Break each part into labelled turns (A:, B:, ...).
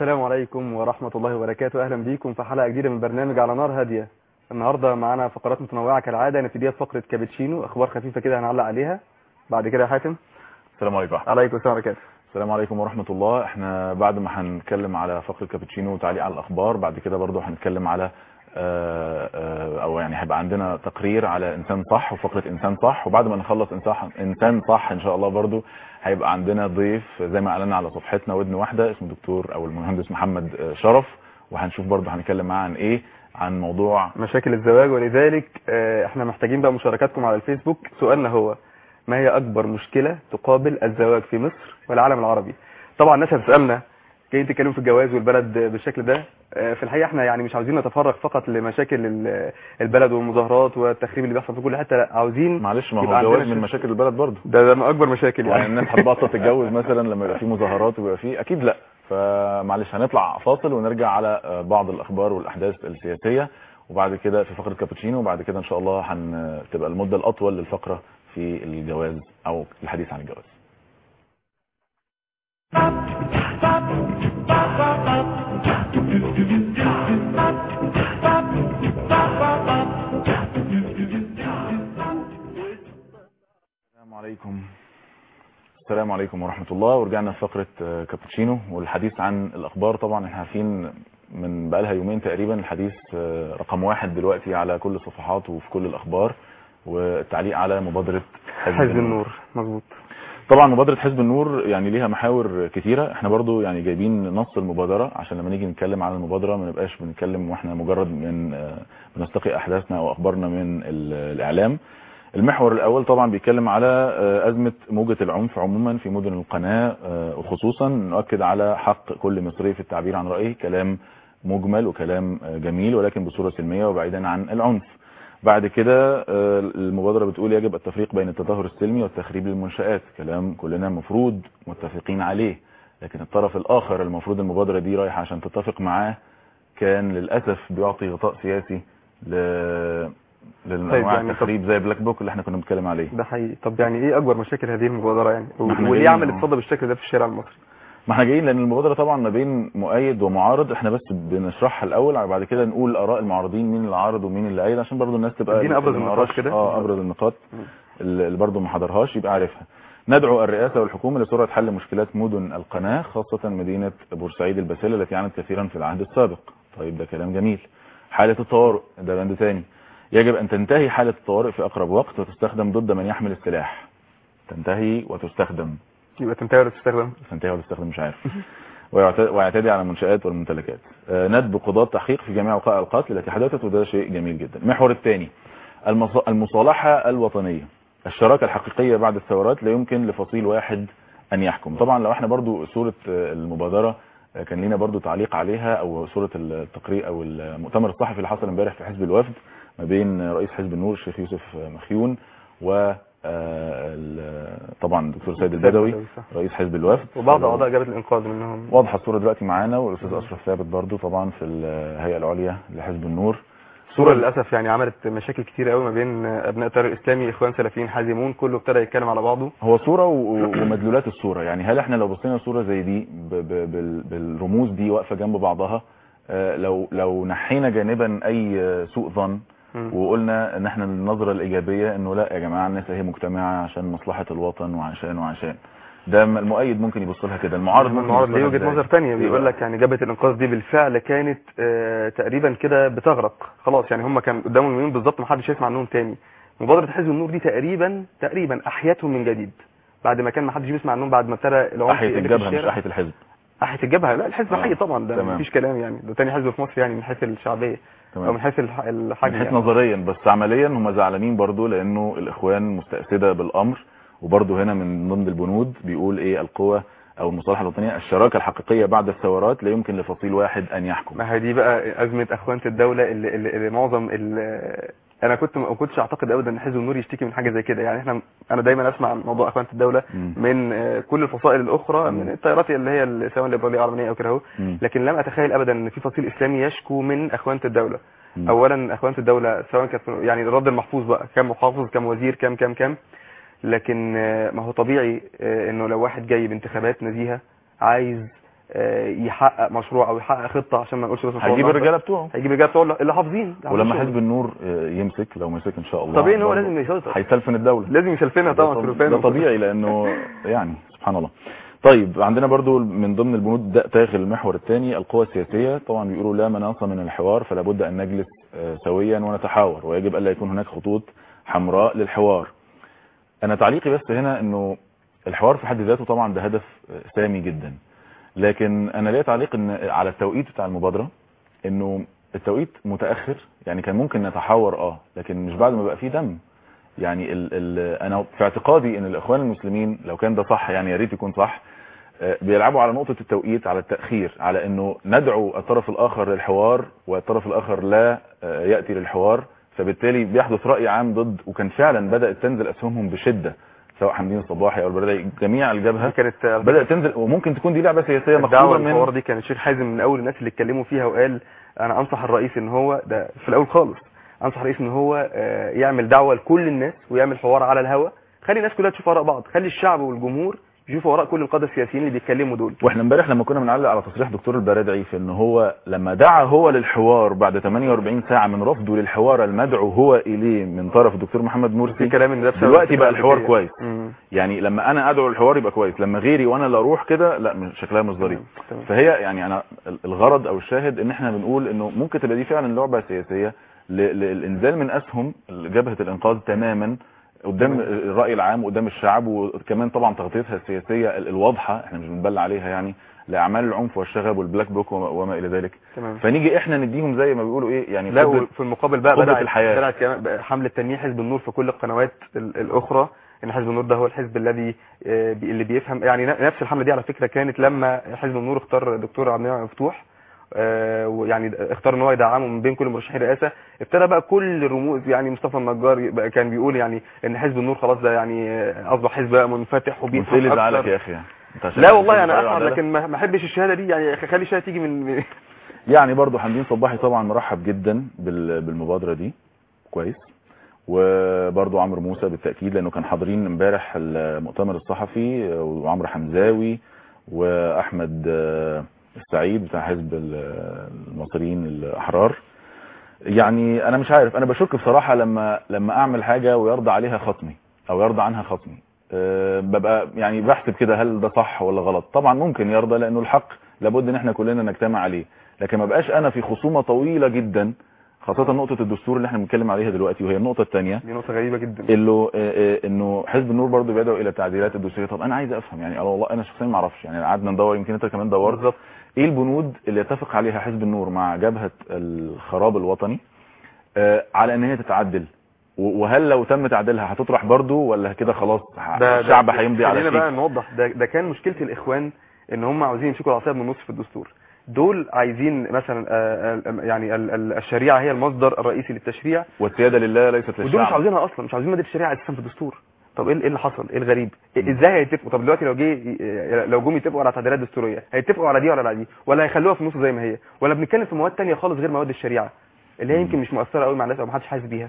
A: السلام عليكم ورحمة الله وبركاته أهلا بيكم في حلقة جديدة من برنامج على نار هادية النهاردة معانا فقرات متنوعة كالعادة نبتديها بفقرة كابتشينو أخبار خفيفة كده هنعلق عليها بعد كده يا حاتم
B: السلام عليكم أحمد.
A: عليكم السلام وبركاته
B: السلام عليكم ورحمة الله احنا بعد ما هنتكلم على فقرة كابتشينو وتعليق على الأخبار بعد كده برضو هنتكلم على آه، آه، او يعني هيبقى عندنا تقرير على انسان صح وفقره انسان صح وبعد ما نخلص انسان انسان صح ان شاء الله برضو هيبقى عندنا ضيف زي ما اعلنا على صفحتنا ودن واحده اسمه دكتور او المهندس محمد آه، شرف وهنشوف برضو هنتكلم معاه عن ايه عن موضوع
A: مشاكل الزواج ولذلك آه، احنا محتاجين بقى مشاركاتكم على الفيسبوك سؤالنا هو ما هي أكبر مشكلة تقابل الزواج في مصر والعالم العربي طبعا الناس هتسألنا جايين تتكلموا في الجواز والبلد بالشكل ده آه، في الحقيقة احنا يعني مش عاوزين نتفرغ فقط لمشاكل ال- البلد والمظاهرات والتخريب اللي بيحصل في كل حتة لا عاوزين
B: معلش ما
A: يبقى
B: هو الجواز
A: عندنا
B: من
A: شركة.
B: مشاكل البلد برضو
A: ده, ده من أكبر مشاكل
B: يعني
A: يعني
B: الناس هتبطل تتجوز مثلا لما يبقى في مظاهرات ويبقى في اكيد لا فمعلش هنطلع فاصل ونرجع على آه، بعض الاخبار والاحداث السياسيه وبعد كده في فقره كابتشينو وبعد كده ان شاء الله هتبقى المده الاطول للفقره في الجواز او الحديث عن الجواز السلام عليكم السلام عليكم ورحمة الله ورجعنا في فقرة آه، كابتشينو والحديث عن الأخبار طبعا احنا عارفين من بقالها يومين تقريبا الحديث آه، رقم واحد دلوقتي على كل الصفحات وفي كل الأخبار والتعليق على مبادرة
A: حزب النور مظبوط
B: طبعا مبادرة حزب النور يعني ليها محاور كتيرة احنا برضو يعني جايبين نص المبادرة عشان لما نيجي نتكلم عن المبادرة ما نبقاش بنتكلم واحنا مجرد من آه، بنستقي احداثنا او اخبارنا من ال- الاعلام المحور الاول طبعا بيتكلم على آه، ازمة موجة العنف عموما في مدن القناة آه، وخصوصا نؤكد على حق كل مصري في التعبير عن رأيه كلام مجمل وكلام آه، جميل ولكن بصورة سلمية وبعيدا عن العنف بعد كده آه، المبادرة بتقول يجب التفريق بين التظاهر السلمي والتخريب للمنشآت كلام كلنا المفروض متفقين عليه لكن الطرف الآخر المفروض المبادرة دي رايحة عشان تتفق معاه كان للأسف بيعطي غطاء سياسي ل للأنواع
A: يعني طب-
B: التخريب زي بلاك بوك اللي احنا كنا بنتكلم عليه
A: ده حقيقي طب يعني ايه اكبر مشاكل هذه المبادره يعني و-
B: ما احنا
A: وليه
B: جايين-
A: عملت صدى بالشكل ده في الشارع المصري
B: ما احنا جايين لان المبادره طبعا ما بين مؤيد ومعارض احنا بس بنشرحها الاول بعد كده نقول اراء المعارضين مين اللي عارض ومين اللي ايد عشان برضو الناس تبقى
A: ادينا أبرز
B: اللي ما
A: النقاط
B: قراش-
A: كده.
B: اه ابرز النقاط اللي برضو ما حضرهاش يبقى عارفها ندعو الرئاسه والحكومه لسرعه حل مشكلات مدن القناه خاصه مدينه بورسعيد الباسله التي عانت كثيرا في العهد السابق طيب ده كلام جميل حاله الطوارئ ده بند تاني يجب ان تنتهي حاله الطوارئ في اقرب وقت وتستخدم ضد من يحمل السلاح تنتهي وتستخدم
A: يبقى تنتهي ولا تستخدم
B: تنتهي ولا تستخدم مش عارف ويعت- ويعتدي على المنشآت والممتلكات آه، ندب قضاة تحقيق في جميع وقائع القتل التي حدثت وده شيء جميل جدا المحور الثاني المص- المصالحة الوطنية الشراكة الحقيقية بعد الثورات لا يمكن لفصيل واحد أن يحكم طبعا لو احنا برضو صورة آه، المبادرة آه، كان لينا برضو تعليق عليها أو صورة التقرير أو المؤتمر الصحفي اللي حصل امبارح في حزب الوفد ما بين رئيس حزب النور الشيخ يوسف مخيون و آه، ال- طبعا الدكتور سيد البدوي
A: صح.
B: رئيس حزب الوفد
A: وبعض اعضاء جبهه الانقاذ منهم
B: واضحه الصوره دلوقتي معانا والاستاذ اشرف ثابت برضو طبعا في الهيئه العليا لحزب النور
A: الصوره للاسف يعني عملت مشاكل كتير قوي ما بين ابناء التيار الاسلامي اخوان سلفيين حازمون كله ابتدى يتكلم على بعضه
B: هو صوره و- ومدلولات الصوره يعني هل احنا لو بصينا صوره زي دي ب- ب- بال- بالرموز دي واقفه جنب بعضها آه، لو لو نحينا جانبا اي آه، سوء ظن
A: مم.
B: وقلنا ان احنا النظره الايجابيه انه لا يا جماعه الناس هي مجتمعه عشان مصلحه الوطن وعشان وعشان ده المؤيد ممكن يبص لها كده المعارض ممكن
A: المعارض
B: يبص
A: ليه
B: لها
A: وجهه
B: إزاي؟
A: نظر ثانيه
B: إيه
A: بيقول
B: بقى؟
A: لك يعني جبهه الانقاذ دي بالفعل كانت آه، تقريبا كده بتغرق خلاص يعني هم كان قدامهم يومين بالظبط ما حدش يسمع عنهم تاني مبادره حزب النور دي تقريبا تقريبا احيتهم من جديد بعد ما كان ما حدش بيسمع عنهم بعد ما ابتدى العنف
B: ناحيه
A: يقل في
B: الجبهه مش
A: الشارع.
B: ناحيه الحزب
A: ناحيه الجبهه لا الحزب
B: آه.
A: حي طبعا ده
B: تمام.
A: مفيش كلام يعني ده تاني حزب في مصر يعني من حيث الشعبيه او من
B: تمام
A: حيث الح- الحجم
B: من حيث
A: يعني.
B: نظريا بس عمليا هم زعلانين برضو لانه الاخوان مستأسدة بالامر وبرضو هنا من ضمن البنود بيقول ايه القوة او المصالحة الوطنية الشراكة الحقيقية بعد الثورات لا يمكن لفصيل واحد ان يحكم
A: ما هي دي بقى ازمه اخوانه الدوله اللي, اللي, اللي معظم اللي انا كنت ما كنتش اعتقد ابدا ان حزب النور يشتكي من حاجه زي كده يعني احنا انا دايما اسمع عن موضوع اخوانه الدوله
B: مم.
A: من آه، كل الفصائل الاخرى
B: مم.
A: من التيارات اللي هي ال- سواء الليبراليه او العلمانيه او كده اهو
B: مم.
A: لكن لم اتخيل ابدا ان في فصيل اسلامي يشكو من اخوانه الدوله
B: مم.
A: اولا اخوانه الدوله سواء كانت يعني الرد المحفوظ بقى كم محافظ كم وزير كم كم كم لكن آه، ما هو طبيعي آه، انه لو واحد جاي بانتخابات نزيهه عايز آه، يحقق مشروع او يحقق خطه عشان ما نقولش بس مشروع
B: هيجيب
A: النهاردة.
B: الرجاله بتوعه
A: هيجيب الرجاله بتوع اللي حافظين اللي
B: ولما
A: حافظين
B: حزب النور آه، يمسك لو مسك ان شاء الله
A: طبيعي ان هو
B: برضه
A: لازم يسيطر
B: هيسلفن الدوله
A: لازم يسلفنا طبعا
B: ده طب-
A: سلوفان
B: ده طبيعي لانه يعني سبحان الله طيب عندنا برضو من ضمن البنود ده تاغل المحور الثاني القوى السياسية طبعا بيقولوا لا مناص من الحوار فلا بد ان نجلس آه، سويا ونتحاور ويجب الا يكون هناك خطوط حمراء للحوار انا تعليقي بس هنا انه الحوار في حد ذاته طبعا ده هدف آه، سامي جدا لكن انا ليا تعليق ان على التوقيت بتاع المبادرة انه التوقيت متاخر يعني كان ممكن نتحاور اه لكن مش بعد ما بقى فيه دم يعني ال ال انا في اعتقادي ان الاخوان المسلمين لو كان ده صح يعني يا ريت يكون صح آه، بيلعبوا على نقطة التوقيت على التأخير على انه ندعو الطرف الاخر للحوار والطرف الاخر لا آه، يأتي للحوار فبالتالي بيحدث رأي عام ضد وكان فعلا بدأت تنزل اسهمهم بشدة سواء حمدين الصباحي او البرادعي جميع الجبهة
A: دي كانت
B: بدأت تنزل وممكن تكون دي لعبة سياسية
A: الدعوه
B: مقصودة
A: الحوار
B: من
A: دي كان الشيخ حازم من اول الناس اللي اتكلموا فيها وقال انا انصح الرئيس ان هو ده في الاول خالص انصح الرئيس ان هو آه، يعمل دعوه لكل الناس ويعمل حوار على الهوا خلي الناس كلها تشوف اراء بعض خلي الشعب والجمهور يشوفوا اراء كل القاده السياسيين اللي بيتكلموا دول
B: واحنا امبارح لما كنا بنعلق على تصريح دكتور البرادعي في ان هو لما دعا هو للحوار بعد 48 ساعة من رفضه للحوار المدعو هو اليه من طرف الدكتور محمد
A: في
B: مرسي
A: كلام ان ده بسبب
B: دلوقتي بقى الحوار
A: الأمريكية.
B: كويس
A: مم.
B: يعني لما انا ادعو للحوار يبقى كويس لما غيري وانا اللي اروح كده لا مش- شكلها مش ظريف
A: تمام.
B: فهي يعني انا ال- الغرض او الشاهد ان احنا بنقول انه ممكن تبقى دي فعلا لعبة سياسية ل- للانزال من اسهم جبهة الانقاذ تماما قدام
A: تمام.
B: الرأي العام وقدام الشعب وكمان طبعا تغطيتها السياسية ال- الواضحة احنا مش بنبلع عليها يعني لأعمال العنف والشغب والبلاك بوك وما, وما إلى ذلك
A: تمام
B: فنيجي احنا نديهم زي ما بيقولوا ايه يعني
A: لا
B: قدرة-
A: وفي المقابل بقى
B: قدرة
A: بدأت
B: الحياة.
A: بدأت كمان بقى حملة تنمية حزب النور في كل القنوات ال- الأخرى إن حزب النور ده هو الحزب الذي آه، بي- اللي بيفهم يعني ن- نفس الحملة دي على فكرة كانت لما حزب النور اختار الدكتور عبد المنعم مفتوح آه، ويعني اختار ان هو يدعمه من بين كل مرشحين الرئاسه ابتدى بقى كل الرموز يعني مصطفى النجار يبقى كان بيقول يعني ان حزب النور خلاص ده يعني آه، اصبح حزب بقى منفتح
B: وانت ايه
A: وبيفهم
B: اللي زعلك
A: اكتر
B: يا اخي يعني انت عشان
A: لا والله
B: عشان
A: انا
B: تغير
A: اشعر
B: عدالة؟
A: لكن ما ما احبش الشهاده دي يعني خلي الشهاده تيجي من
B: يعني برضو حمدين صباحي طبعا مرحب جدا بال- بالمبادرة دي كويس وبرضو عمرو موسى بالتأكيد لأنه كان حاضرين امبارح المؤتمر الصحفي وعمرو حمزاوي وأحمد آه، السعيد بتاع حزب ال- المصريين الأحرار يعني أنا مش عارف أنا بشك بصراحة لما لما أعمل حاجة ويرضى عليها خصمي أو يرضى عنها خصمي أه، ببقى يعني بحسب كده هل ده صح ولا غلط طبعا ممكن يرضى لأنه الحق لابد ان احنا كلنا نجتمع عليه لكن ما بقاش انا في خصومة طويلة جدا خاصة نقطة الدستور اللي احنا بنتكلم عليها دلوقتي وهي النقطة الثانية
A: دي نقطه غريبه جدا
B: اللي آه، آه، انه حزب النور برضو بيدعو الى التعديلات الدستوريه طب انا عايز افهم يعني انا والله انا شخصيا ما اعرفش يعني قعدنا ندور يمكن انت كمان دورت
A: بالظبط
B: ايه البنود اللي يتفق عليها حزب النور مع جبهة الخراب الوطني آه، على ان هي تتعدل و- وهل لو تم تعديلها هتطرح برضو ولا كده خلاص ه-
A: ده
B: الشعب
A: ده-
B: هيمضي على
A: خلينا بقى
B: شيء
A: نوضح ده, ده كان مشكله الاخوان ان هم عاوزين يمسكوا العصايه من النص في الدستور دول عايزين مثلا آه، آه، يعني ال- ال- الشريعه هي المصدر الرئيسي للتشريع
B: والسيادة لله ليست
A: ودول مش
B: للشعب
A: عاوزينها اصلا مش عاوزين ماده الشريعه اساسا في الدستور طب ايه إيه اللي حصل ايه الغريب إيه- ازاي هيتفقوا طب دلوقتي لو جه لو جم يتفقوا على تعديلات دستوريه هيتفقوا على دي ولا على دي ولا هيخلوها في النص زي ما هي ولا بنتكلم في مواد تانية خالص غير مواد الشريعه اللي هي يمكن مش مؤثره قوي مع الناس او محدش حاسس بيها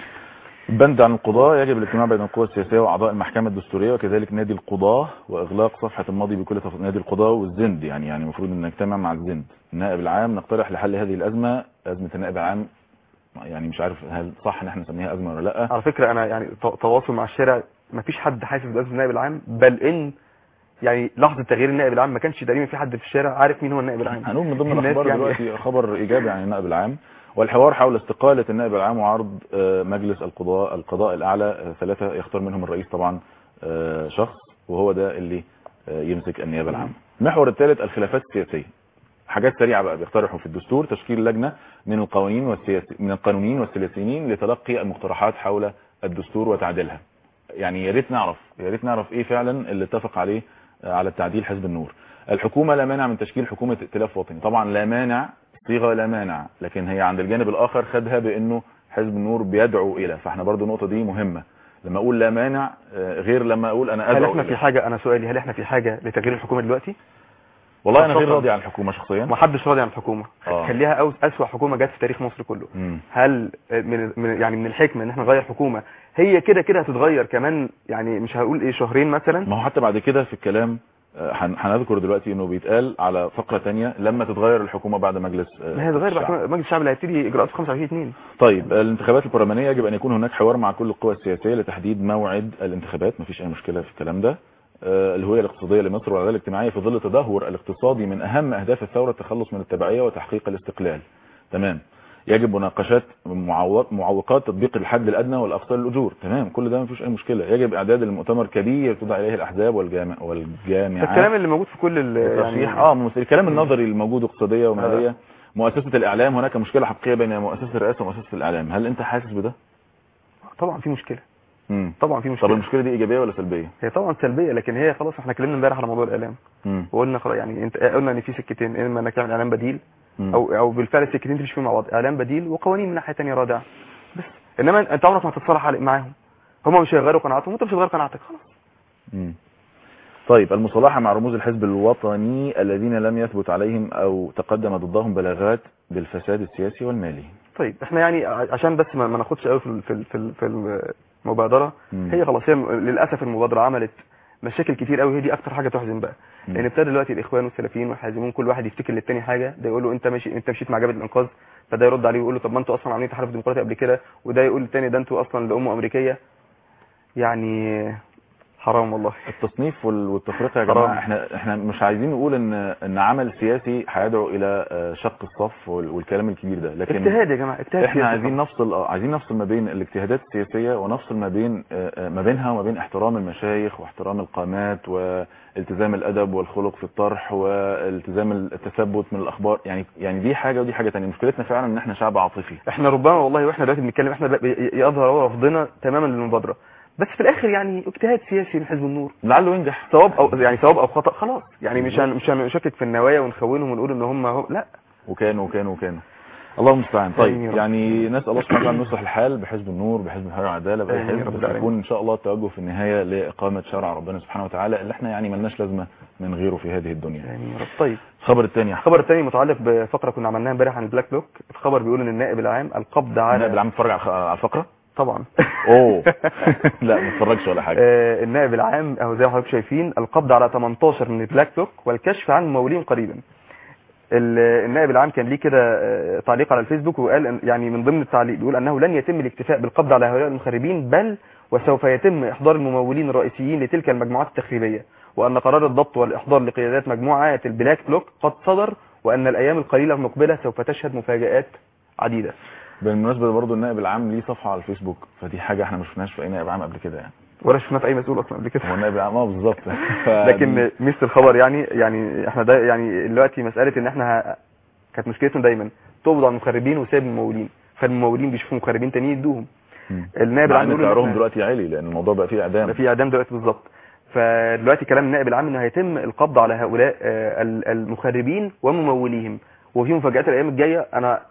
B: بند عن القضاء يجب الاجتماع بين القوى السياسية وأعضاء المحكمة الدستورية وكذلك نادي القضاة وإغلاق صفحة الماضي بكل تف... نادي القضاء والزند يعني يعني المفروض أن نجتمع مع الزند النائب العام نقترح لحل هذه الأزمة أزمة النائب العام يعني مش عارف هل صح ان احنا نسميها أزمة ولا لا
A: على فكره انا يعني ت- تواصل مع الشارع مفيش حد حاسس بأزمة النائب العام بل ان يعني لحظه تغيير النائب العام ما كانش تقريبا في حد في الشارع عارف مين هو النائب العام
B: هنقول من ضمن
A: الناس
B: الأخبار
A: يعني-
B: دلوقتي خبر إيجابي عن النائب العام والحوار حول استقالة النائب العام وعرض آه، مجلس القضاء القضاء الأعلى آه، ثلاثة يختار منهم الرئيس طبعا آه، شخص وهو ده اللي آه، يمسك النيابة العامة المحور الثالث الخلافات السياسية حاجات سريعة بقى بيقترحوا في الدستور تشكيل لجنة من القوانين والسياسي من القانونيين والسياسيين لتلقي المقترحات حول الدستور وتعديلها يعني يا ريت نعرف يا ريت نعرف ايه فعلا اللي اتفق عليه آه، على التعديل حزب النور الحكومة لا مانع من تشكيل حكومة ائتلاف وطني طبعا لا مانع صيغة لا مانع لكن هي عند الجانب الاخر خدها بانه حزب النور بيدعو الى فاحنا برضو النقطة دي مهمة لما اقول لا مانع آه، غير لما اقول انا
A: هل
B: ادعو
A: احنا
B: إلى.
A: في حاجه انا سؤالي هل احنا في حاجه لتغيير الحكومه دلوقتي
B: والله انا غير
A: خاصة-
B: راضي عن الحكومة شخصيا
A: ما حدش راضي عن الحكومه
B: آه.
A: خليها أو اسوأ حكومه جت في تاريخ مصر كله
B: مم.
A: هل من من- يعني من الحكمه ان احنا نغير حكومه هي كده كده هتتغير كمان يعني مش هقول ايه شهرين مثلا
B: ما هو حتى بعد كده في الكلام آه، هن- هنذكر دلوقتي انه بيتقال على فقره تانية لما تتغير الحكومه بعد مجلس آه،
A: ما هي غير
B: الشعب.
A: بقى مجلس الشعب اللي هيبتدي اجراءاته 25 2
B: طيب الانتخابات البرلمانيه يجب ان يكون هناك حوار مع كل القوى السياسيه لتحديد موعد الانتخابات مفيش اي مشكله في الكلام ده آه، الهويه الاقتصاديه لمصر والعداله الاجتماعيه في ظل التدهور الاقتصادي من اهم اهداف الثوره التخلص من التبعيه وتحقيق الاستقلال تمام يجب مناقشات معوق- معوقات تطبيق الحد الادنى والاقصى للاجور تمام كل ده مفيش اي مشكله يجب اعداد المؤتمر كبير تدعى اليه الاحزاب والجامع
A: ده
B: والجامعات
A: الكلام اللي موجود في كل ال-
B: تصحيح اه مس- الكلام النظري الموجود اقتصاديه وماليه
A: آه.
B: مؤسسه الاعلام هناك مشكله حقيقيه بين مؤسسه الرئاسه ومؤسسه الاعلام هل انت حاسس بده
A: طبعا في مشكله
B: امم
A: طبعا في
B: طب
A: مشكله
B: المشكله دي ايجابيه ولا سلبيه
A: هي طبعا سلبيه لكن هي خلاص احنا اتكلمنا امبارح على موضوع الاعلام
B: امم
A: وقلنا خلاص يعني انت قلنا ان في سكتين اما انك تعمل اعلام بديل
B: مم.
A: او او بالفعل السكتين تمشي فيهم مع بعض اعلام بديل وقوانين من ناحيه ثانيه رادعه بس انما انت عمرك ما هتتصالح على- معاهم هم مش هيغيروا قناعاتهم وانت مش هتغير قناعتك خلاص
B: مم. طيب المصالحه مع رموز الحزب الوطني الذين لم يثبت عليهم او تقدم ضدهم بلاغات بالفساد السياسي والمالي
A: طيب احنا يعني ع- عشان بس ما ما ناخدش قوي في ال- في ال- في ال- في المبادره
B: مم.
A: هي خلاص هي م- للاسف المبادره عملت مشاكل كتير قوي هي دي اكتر حاجه تحزن بقى
B: مم.
A: لان ابتدى دلوقتي الاخوان والسلفيين والحازمون كل واحد يفتكر للتاني حاجه ده يقول له انت ماشي انت مشيت مع جبهه الانقاذ فده يرد عليه ويقول له طب ما انتوا اصلا عاملين تحالف ديمقراطي قبل كده وده يقول للتاني ده انتوا اصلا ده امه امريكيه يعني حرام والله
B: التصنيف وال- والتفرقه يا
A: حرام.
B: جماعه احنا احنا مش عايزين نقول ان ان عمل سياسي هيدعو الى آه، شق الصف وال- والكلام الكبير ده لكن
A: اجتهاد يا جماعه اجتهاد
B: احنا
A: سياسي
B: عايزين
A: طبعا.
B: نفصل اه عايزين نفصل ما بين الاجتهادات السياسيه ونفصل ما بين آه، آه، ما بينها وما بين احترام المشايخ واحترام القامات والتزام الادب والخلق في الطرح والتزام التثبت من الاخبار يعني يعني دي حاجه ودي حاجه ثانيه مشكلتنا فعلا ان احنا شعب عاطفي
A: احنا ربما والله واحنا دلوقتي بنتكلم احنا بقى- ي- يظهر هو رفضنا تماما للمبادره بس في الاخر يعني اجتهاد سياسي من حزب النور
B: لعله ينجح
A: صواب او يعني صواب او خطا خلاص يعني مش هن- مش هنشكك في النوايا ونخونهم ونقول ان هم هم لا
B: وكانوا وكانوا وكانوا الله المستعان
A: آمين يا
B: طيب
A: رب.
B: يعني نسال الله سبحانه وتعالى أن يصلح الحال بحزب النور بحزب الحريه والعداله باي
A: آمين يا
B: حزب
A: رب
B: بس
A: العالمين.
B: يكون ان شاء الله التوجه في النهايه لاقامه شرع ربنا سبحانه وتعالى اللي احنا يعني ملناش لازمه من غيره في هذه الدنيا
A: يعني يا رب طيب
B: الخبر الثاني
A: الخبر الثاني متعلق بفقره كنا عملناها امبارح عن البلاك بلوك الخبر بيقول ان النائب العام القبض على
B: النائب العام اتفرج على على الفقره
A: طبعا
B: اوه لا ما اتفرجش ولا حاجه
A: آه، النائب العام او زي ما حضرتك شايفين القبض على 18 من البلاك بلوك والكشف عن ممولين قريبا ال- النائب العام كان ليه كده آه، تعليق على الفيسبوك وقال إن- يعني من ضمن التعليق بيقول انه لن يتم الاكتفاء بالقبض على هؤلاء المخربين بل وسوف يتم احضار الممولين الرئيسيين لتلك المجموعات التخريبيه وان قرار الضبط والاحضار لقيادات مجموعات البلاك بلوك قد صدر وان الايام القليله المقبله سوف تشهد مفاجات عديده
B: بالمناسبه برضه النائب العام ليه صفحه على الفيسبوك فدي حاجه احنا ما شفناش في اي نائب عام قبل كده يعني
A: ولا شفنا في اي مسؤول اصلا قبل كده
B: هو النائب العام اه بالظبط ف-
A: لكن ميزه الخبر يعني يعني احنا ده يعني دلوقتي مساله ان احنا ه- كانت مشكلتنا دايما تقبض على المخربين وسايب الممولين فالممولين بيشوفوا مخربين تانيين يدوهم
B: مم.
A: النائب
B: مع
A: العام
B: ان
A: بيقول إن
B: سعرهم
A: إحنا-
B: دلوقتي عالي لان الموضوع بقى فيه اعدام
A: بقى في اعدام دلوقتي بالظبط فدلوقتي كلام النائب العام انه هيتم القبض على هؤلاء آه، ال- المخربين ومموليهم وفي مفاجات الايام الجايه انا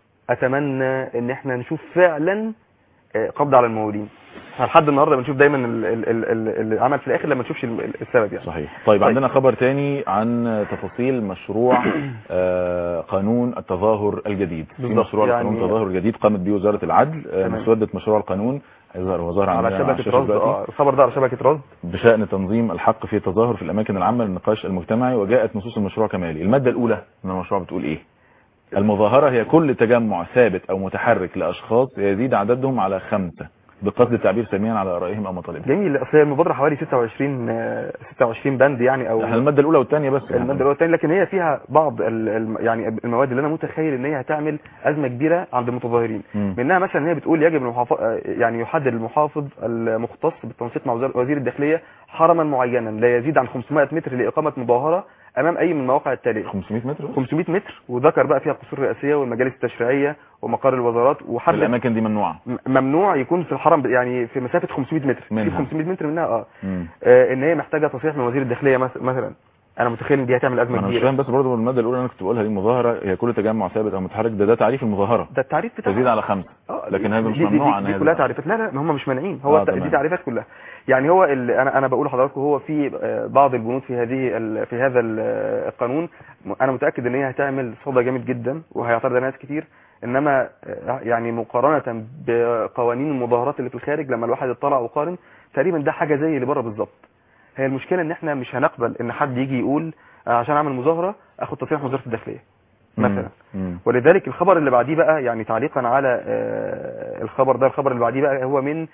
A: اتمنى ان احنا نشوف فعلا آه، قبض على الممولين لحد النهارده بنشوف دايما ال- ال- ال- ال- العمل في الاخر لما نشوفش ال- ال- السبب يعني
B: صحيح طيب,
A: طيب.
B: عندنا خبر تاني عن تفاصيل مشروع آه، قانون التظاهر الجديد في
A: بالظبط،
B: مشروع
A: يعني-
B: قانون التظاهر الجديد قامت به وزارة العدل آه،
A: تمام.
B: مسودة مشروع القانون هيظهر هو ظاهر
A: على
B: عندنا على
A: شبكه
B: الشاشة
A: رصد
B: دلوقتي
A: اه الخبر ده على شبكه رصد
B: بشأن تنظيم الحق في التظاهر في الأماكن العامة للنقاش المجتمعي وجاءت نصوص المشروع كمالي المادة الأولى من المشروع بتقول إيه المظاهرة هي كل تجمع ثابت أو متحرك لأشخاص يزيد عددهم على خمسة بقصد التعبير سلميا على آرائهم أو مطالبهم
A: جميل اصل هي المبادره حوالي 26 آه، 26 بند يعني او
B: احنا المادة الأولى والثانية بس
A: الماده الاولى والثانيه لكن هي فيها بعض ال- الم- يعني المواد اللي انا متخيل ان هي هتعمل ازمه كبيره عند المتظاهرين
B: مم.
A: منها مثلا ان هي بتقول يجب المحافظ يعني يحدد المحافظ المختص بالتنسيق مع وزار- وزير الداخليه حرما معينا لا يزيد عن 500 متر لاقامه مظاهره امام اي من المواقع التاليه
B: 500 متر
A: 500 متر وذكر بقى فيها القصور الرئاسيه والمجالس التشريعيه ومقار الوزارات وحدد
B: الأماكن دي ممنوعة
A: م- ممنوع يكون في الحرم ب- يعني في مسافه 500 متر في
B: منها.
A: 500 متر منها اه
B: مم.
A: آه، ان هي محتاجه تصريح من وزير الداخليه مث- مثلا انا متخيل ان دي هتعمل ازمه
B: انا مش
A: كبيره
B: فاهم بس برضه الماده الاولى اللي انا كنت بقولها دي المظاهره هي كل تجمع ثابت او متحرك ده ده تعريف المظاهره
A: ده التعريف بتاعها
B: تزيد على خمسه
A: آه،
B: لكن هذا مش
A: دي- دي-
B: ممنوع
A: دي,
B: عن
A: دي
B: هذا
A: كلها تعريفات لا لا ما هم مش مانعين هو
B: آه،
A: الت-
B: تمام.
A: دي تعريفات كلها يعني هو ال- انا انا بقول لحضراتكم هو في آه، بعض البنود في هذه ال- في هذا ال- آه، القانون م- انا متاكد ان هي هتعمل صدى جامد جدا وهيعترض عليها ناس كتير انما آه، يعني مقارنه بقوانين المظاهرات اللي في الخارج لما الواحد يطلع وقارن تقريبا ده حاجه زي اللي بره بالظبط هي المشكله ان احنا مش هنقبل ان حد يجي يقول آه، عشان اعمل مظاهره اخد تصريح من وزاره الداخليه مثلا
B: مم.
A: ولذلك الخبر اللي بعديه بقى يعني تعليقا على آه، الخبر ده الخبر اللي بعديه بقى هو من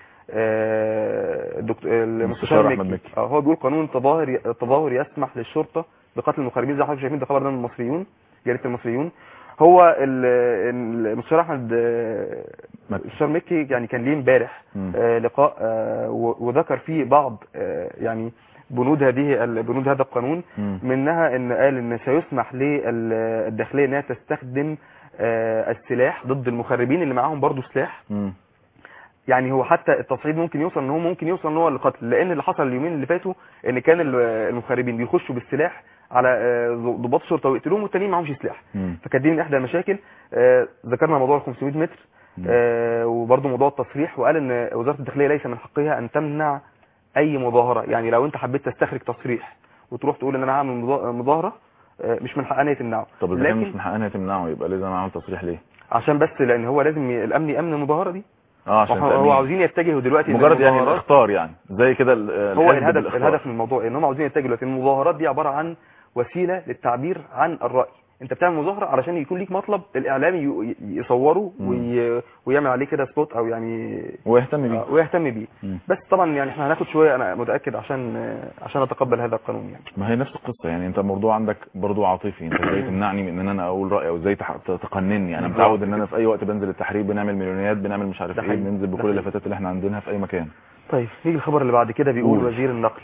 A: آه، الدكتور
B: المستشار
A: المستشار
B: أحمد
A: مكي
B: مكي.
A: آه، هو بيقول قانون التظاهر التظاهر يسمح للشرطه بقتل المخربين زي ما حضرتك شايفين ده خبر ده من المصريون جريده المصريون هو ال- المستشار احمد آه،
B: مكي.
A: المستشار مكي يعني كان ليه امبارح
B: مم.
A: آه، لقاء آه، و- وذكر فيه بعض آه، يعني بنود هذه ال- بنود هذا القانون
B: مم.
A: منها ان قال ان سيسمح للداخليه انها تستخدم آه، السلاح ضد المخربين اللي معاهم برضو سلاح
B: مم.
A: يعني هو حتى التصعيد ممكن يوصل ان هو ممكن يوصل ان هو القتل لان اللي حصل اليومين اللي فاتوا ان كان ال- المخربين بيخشوا بالسلاح على آه، ضباط الشرطه ويقتلوهم والتانيين معهمش سلاح
B: مم.
A: فكانت دي من احدى المشاكل آه، ذكرنا موضوع ال 500 متر
B: مم.
A: آه، وبرضه موضوع التصريح وقال ان وزاره الداخليه ليس من حقها ان تمنع اي مظاهره يعني لو انت حبيت تستخرج تصريح وتروح تقول ان انا هعمل مظا- مظاهره آه، مش من حقها ان هي تمنعه
B: طب اذا كان مش
A: لكن
B: من حقها انها تمنعه يبقى لازم اعمل تصريح ليه
A: عشان بس لان هو لازم ي- الامن يامن المظاهره دي
B: اه عشان
A: هو هو
B: تأمين.
A: عاوزين يتجهوا دلوقتي
B: مجرد يعني
A: للمظاهرات.
B: الاخطار يعني زي كده ال-
A: هو
B: الحزب
A: الهدف
B: بالإخطار.
A: الهدف من الموضوع ان هم عاوزين يتجهوا دلوقتي المظاهرات دي عباره عن وسيله للتعبير عن الراي انت بتعمل مظاهره علشان يكون ليك مطلب الاعلامي ي- يصوره
B: مم.
A: وي... ويعمل عليه كده سبوت او يعني
B: ويهتم بيه
A: آه، ويهتم بيه
B: مم.
A: بس طبعا يعني احنا هناخد شويه انا متاكد عشان آه، عشان اتقبل هذا القانون يعني
B: ما هي نفس القصه يعني انت الموضوع عندك برضو عاطفي انت ازاي تمنعني من ان انا اقول رايي او ازاي تح- تقنني انا
A: بالظبط
B: متعود ان انا في اي وقت بنزل التحرير بنعمل مليونيات بنعمل مش عارف
A: ده
B: ايه
A: حقيقي.
B: بننزل
A: ده
B: بكل
A: حقيقي.
B: اللفتات اللي احنا عندنا في اي مكان
A: طيب نيجي الخبر اللي بعد كده بيقول
B: قول.
A: وزير النقل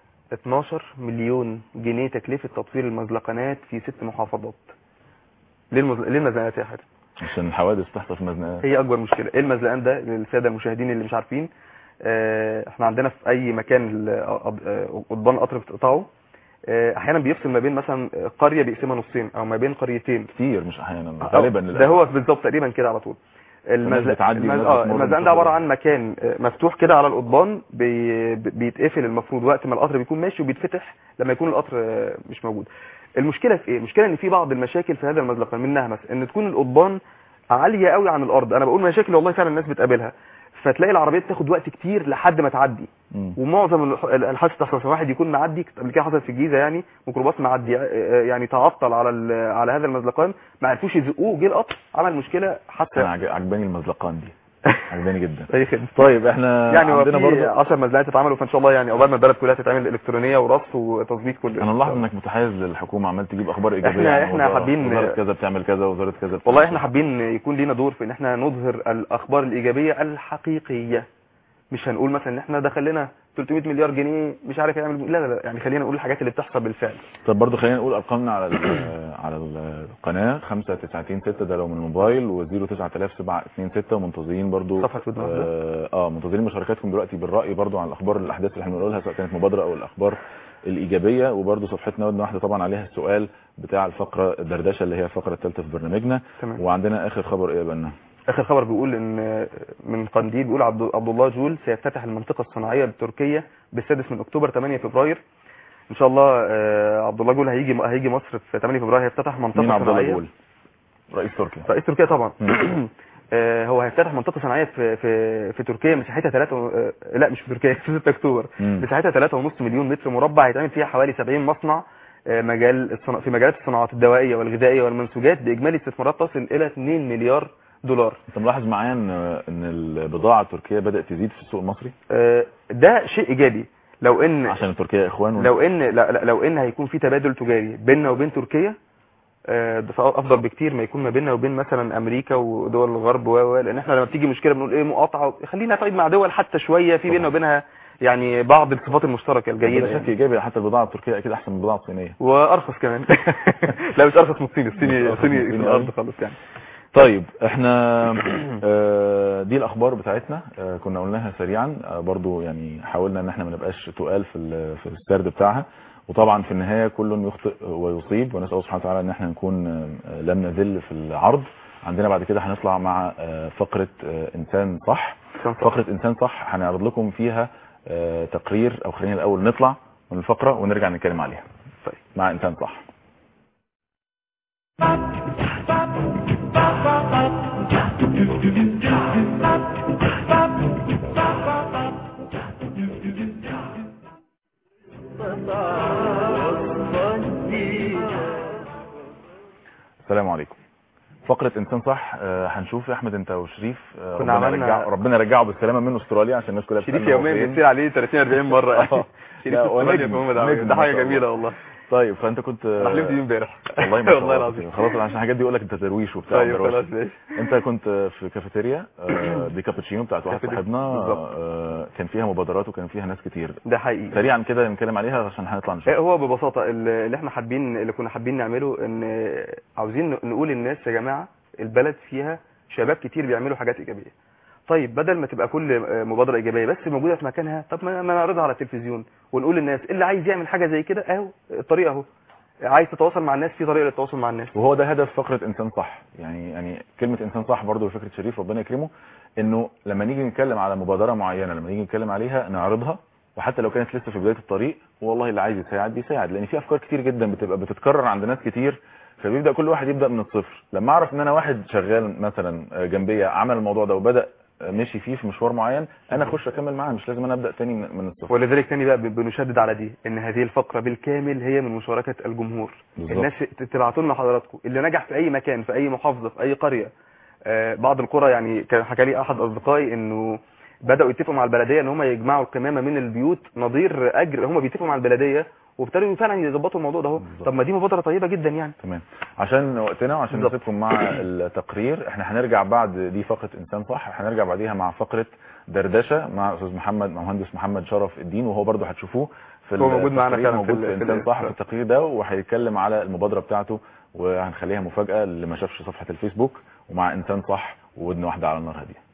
A: 12 مليون جنيه تكلفه تطوير المزلقنات في ست محافظات ليه المز... ليه المزلقنات يا حاتم
B: عشان الحوادث تحصل في مزنقات
A: هي اكبر مشكله ايه المزلقان ده للساده المشاهدين اللي مش عارفين آه، احنا عندنا في اي مكان ال- آه، قضبان القطر بتقطعه آه، احيانا بيفصل ما بين مثلا قريه بيقسمها نصين او ما بين قريتين
B: كتير مش احيانا غالبا
A: ده
B: للأسف.
A: هو بالظبط تقريبا كده على طول
B: الناس بتعدي
A: المز...
B: والناس
A: اه
B: بتمر
A: المزلقان
B: بتشوف
A: ده عباره
B: ده.
A: عن مكان آه، مفتوح كده على القضبان بي... بيتقفل المفروض وقت ما القطر بيكون ماشي وبيتفتح لما يكون القطر آه، مش موجود المشكله في ايه المشكله ان في بعض المشاكل في هذا المزلقان منها مثلا ان تكون القضبان عاليه قوي عن الارض انا بقول مشاكل والله فعلا الناس بتقابلها فتلاقي العربيه بتاخد وقت كتير لحد ما تعدي
B: مم.
A: ومعظم الح- الحادث تحصل في واحد يكون معدي قبل كده حصلت في الجيزه يعني ميكروباص معدي آه، يعني تعطل على ال- على هذا المزلقان ما عرفوش يزقوه جه القطر عمل مشكله
B: انا
A: حتى
B: عج- عجباني المزلقان دي عجباني جدا
A: اي خدمه
B: طيب احنا
A: يعني هو
B: عندنا
A: في
B: برضو
A: 10 مزلقات اتعملوا فان شاء الله يعني عقبال ما البلد كلها تتعمل الكترونيه ورص وتظبيط كل
B: انا ملاحظ انك متحيز للحكومه عمال تجيب اخبار ايجابيه
A: إحنا-
B: عن
A: إحنا
B: وزارة-
A: حابين-
B: وزاره كذا بتعمل كذا وزاره كذا بتعمل
A: والله احنا
B: كذا.
A: حابين يكون لينا دور في ان احنا نظهر الاخبار الايجابيه الحقيقيه مش هنقول مثلا ان احنا دخل لنا 300 مليار جنيه مش عارف يعمل لا لا لا يعني خلينا نقول الحاجات اللي بتحصل بالفعل
B: طب برضو خلينا نقول ارقامنا على ال- على القناه 5926 ده لو من الموبايل و09726 ومنتظرين برضو
A: صفحة ود مهدة.
B: اه, آه منتظرين مشاركاتكم دلوقتي بالراي برضو عن الاخبار الاحداث اللي احنا بنقولها سواء كانت مبادره او الاخبار الايجابيه وبرضو صفحتنا ودنا واحده طبعا عليها السؤال بتاع الفقره الدردشه اللي هي الفقره الثالثه في برنامجنا
A: تمام
B: وعندنا اخر خبر ايه يا بنا
A: اخر خبر بيقول ان من قنديل بيقول عبد عبد الله جول سيفتتح المنطقه الصناعيه بتركيا بالسادس من اكتوبر 8 فبراير ان شاء الله آه، عبد الله جول هيجي هيجي مصر في 8 فبراير هيفتتح منطقه
B: مين عبد الله
A: صناعيه
B: جول رئيس تركيا
A: رئيس تركيا طبعا
B: مم.
A: آه، هو هيفتتح منطقه صناعيه في في في تركيا مساحتها 3 لا مش في تركيا في 6 اكتوبر
B: مم.
A: مساحتها 3.5 مليون متر مربع هيتعمل فيها حوالي 70 مصنع آه، مجال الصنا... في مجالات الصناعات الدوائيه والغذائيه والمنسوجات باجمالي استثمارات تصل الى 2 مليار دولار
B: انت ملاحظ معايا ان ان البضاعه التركيه بدات تزيد في السوق المصري
A: آه، ده شيء ايجابي لو ان
B: عشان تركيا اخوان ون-
A: لو ان لا لا لو ان هيكون في تبادل تجاري بيننا وبين تركيا آه، ده افضل بكتير ما يكون ما بيننا وبين مثلا امريكا ودول الغرب و و- لان احنا لما بتيجي مشكله بنقول ايه مقاطعه خلينا طيب مع دول حتى شويه في بيننا وبينها يعني بعض الصفات المشتركه الجيده
B: بلا شك
A: يعني.
B: ايجابي حتى البضاعه التركيه اكيد احسن من البضاعه الصينيه
A: وارخص كمان لا مش ارخص من الصيني
B: مش
A: الصيني
B: أرخص من
A: الصيني في
B: الصيني
A: الارض
B: أوي.
A: خالص يعني
B: طيب احنا آه، دي الاخبار بتاعتنا آه، كنا قلناها سريعا آه، برضو يعني حاولنا ان احنا ما نبقاش تقال في ال- في السرد بتاعها وطبعا في النهايه كل يخطئ ويصيب ونسال الله سبحانه وتعالى ان احنا نكون آه، لم نذل في العرض عندنا بعد كده هنطلع مع آه، فقره آه، انسان صح
A: كان صح.
B: فقره انسان صح هنعرض لكم فيها آه، تقرير او خلينا الاول نطلع من الفقره ونرجع نتكلم عليها
A: طيب.
B: مع انسان صح السلام عليكم فقرة انسان صح آه، هنشوف يا احمد انت وشريف آه،
A: كنا
B: ربنا
A: عملنا-
B: يرجعه ربنا يرجعه بالسلامة من استراليا عشان الناس كلها
A: شريف
B: بتسألنا هو
A: يوميا
B: فين.
A: بيصير عليه 30 40 مره
B: آه.
A: شريف
B: لا، هو
A: استراليا
B: نجم،
A: في محمد
B: نجم
A: عبد ده
B: ما
A: حاجه
B: شاء
A: جميله
B: الله.
A: والله
B: طيب فانت كنت
A: انا حلمت بيه امبارح
B: والله ما شاء
A: والله
B: الله
A: العظيم
B: خلاص عشان الحاجات دي يقول لك انت ترويش وبتاع
A: طيب
B: ودروشه.
A: خلاص ماشي
B: انت كنت في كافيتيريا آه، دي كابتشينو بتاعت واحد
A: كافيتيريا،
B: صاحبنا
A: بالظبط.
B: آه، كان فيها مبادرات وكان فيها ناس كتير
A: ده حقيقي
B: سريعا كده نتكلم عليها عشان هنطلع
A: إيه
B: نشوف
A: هو ببساطة اللي اللي احنا حابين اللي كنا حابين نعمله ان عاوزين نقول للناس يا جماعة البلد فيها شباب كتير بيعملوا حاجات ايجابية طيب بدل ما تبقى كل مبادرة ايجابية بس موجودة في مكانها طب ما ما نعرضها على التلفزيون ونقول للناس اللي عايز يعمل حاجة زي كده اهو الطريقة اهو عايز تتواصل مع الناس في طريقة للتواصل مع الناس
B: وهو ده هدف فقرة انسان صح يعني يعني كلمة انسان صح برضو فكرة شريف ربنا يكرمه انه لما نيجي نتكلم على مبادرة معينة لما نيجي نتكلم عليها نعرضها وحتى لو كانت لسه في بداية الطريق والله اللي عايز يساعد بيساعد لان في افكار كتير جدا بتبقى بتتكرر عند ناس كتير فبيبدا كل واحد يبدا من الصفر لما اعرف ان انا واحد شغال مثلا جنبيا عمل الموضوع ده وبدا مشي فيه في مشوار معين انا اخش اكمل معاه مش لازم انا ابدا تاني من من الصفر
A: ولذلك تاني بقى بنشدد على دي ان هذه الفقرة بالكامل هي من مشاركة الجمهور
B: بالظبط.
A: الناس تبعتوا لنا حضراتكم اللي نجح في اي مكان في اي محافظة في اي قرية آه، بعض القرى يعني كان حكى لي احد اصدقائي انه بداوا يتفقوا مع البلديه ان هم يجمعوا القمامه من البيوت نظير اجر هم بيتفقوا مع البلديه وابتدوا فعلا يظبطوا الموضوع ده اهو
B: بالظبط.
A: طب ما دي مبادره طيبه جدا يعني
B: تمام عشان وقتنا وعشان
A: بالظبط.
B: نسيبكم مع التقرير احنا هنرجع بعد دي فقره انسان صح هنرجع بعديها مع فقره دردشه مع استاذ محمد مهندس محمد شرف الدين وهو برضه هتشوفوه في
A: هو موجود معانا
B: التقرير،
A: فعلا في
B: موجود
A: ال-
B: في
A: في
B: انسان
A: ال-
B: صح في التقرير ده وهيتكلم على المبادره بتاعته وهنخليها مفاجاه اللي ما شافش صفحه الفيسبوك ومع انسان صح وودن واحده على النار هاديه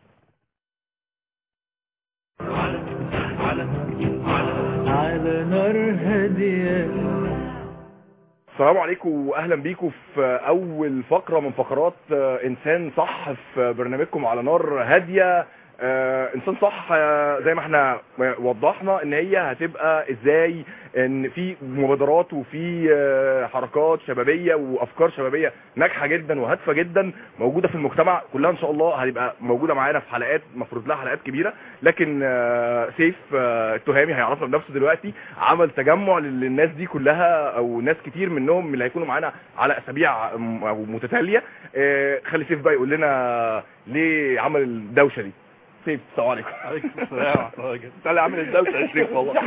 C: على نار هادية
D: السلام عليكم واهلا بيكم في اول فقره من فقرات آه، انسان صح في برنامجكم على نار هاديه آه، انسان صح آه، زي ما احنا وضحنا ان هي هتبقى ازاي ان في مبادرات وفي آه، حركات شبابيه وافكار شبابيه ناجحه جدا وهادفه جدا موجوده في المجتمع كلها ان شاء الله هتبقى موجوده معانا في حلقات مفروض لها حلقات كبيره لكن آه، سيف آه، التهامي هيعرفنا بنفسه دلوقتي عمل تجمع للناس دي كلها او ناس كتير منهم من اللي هيكونوا معانا على اسابيع م- أو متتاليه آه، خلي سيف بقى يقول لنا ليه عمل الدوشه دي سيف السلام عليكم عليكم السلام ورحمه الله وبركاته انت اللي عامل الدوشه يا سيف والله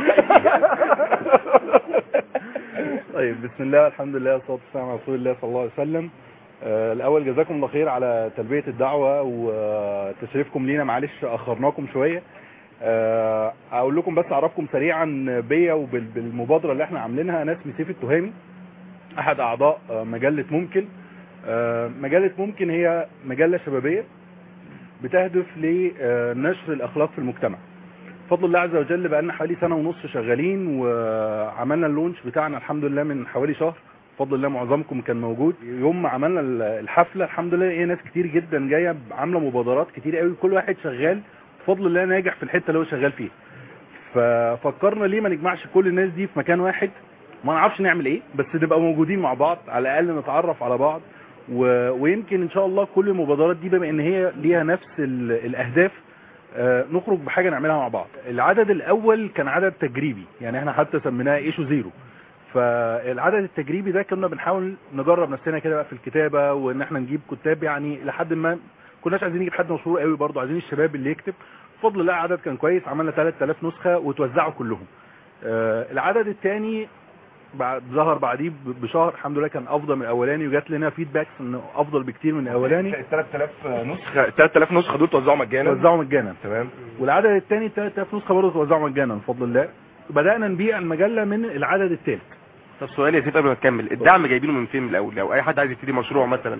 E: طيب بسم الله والحمد لله والصلاه والسلام على رسول الله صلى الله عليه وسلم آه، الاول جزاكم الله خير على تلبيه الدعوه وتشريفكم لينا معلش اخرناكم شويه آه، اقول لكم بس اعرفكم سريعا بيا وبالمبادره اللي احنا عاملينها انا اسمي سيف التهامي احد اعضاء آه، مجله ممكن آه، مجله ممكن هي مجله شبابيه بتهدف لنشر الاخلاق في المجتمع بفضل الله عز وجل بقى لنا حوالي سنه ونص شغالين وعملنا اللونش بتاعنا الحمد لله من حوالي شهر بفضل الله معظمكم كان موجود يوم ما عملنا الحفله الحمد لله ايه ناس كتير جدا جايه عامله مبادرات كتير قوي كل واحد شغال بفضل الله ناجح في الحته اللي هو شغال فيها ففكرنا ليه ما نجمعش كل الناس دي في مكان واحد ما نعرفش نعمل ايه بس نبقى موجودين مع بعض على الاقل نتعرف على بعض و... ويمكن ان شاء الله كل المبادرات دي بما ان هي ليها نفس ال... الاهداف آه، نخرج بحاجه نعملها مع بعض العدد الاول كان عدد تجريبي يعني احنا حتى سميناه ايشو زيرو فالعدد التجريبي ده كنا بنحاول نجرب نفسنا كده بقى في الكتابه وان احنا نجيب كتاب يعني لحد ما كناش عايزين نجيب حد مشهور قوي برضه عايزين الشباب اللي يكتب بفضل الله عدد كان كويس عملنا 3000 نسخه وتوزعوا كلهم آه، العدد الثاني بعد ظهر بعديه ب- بشهر الحمد لله كان افضل من الاولاني وجات لنا فيدباكس انه افضل بكتير من الاولاني
D: ال 3000 نسخه ال 3000 نسخه دول توزعوا مجانا
E: توزعوا مجانا
D: تمام
E: والعدد الثاني 3000 نسخه برضه توزعوا مجانا بفضل الله بدانا نبيع المجله من العدد الثالث
A: طب سؤال يا سيف قبل ما تكمل الدعم جايبينه من فين من الاول لو اي حد عايز يبتدي مشروع مثلا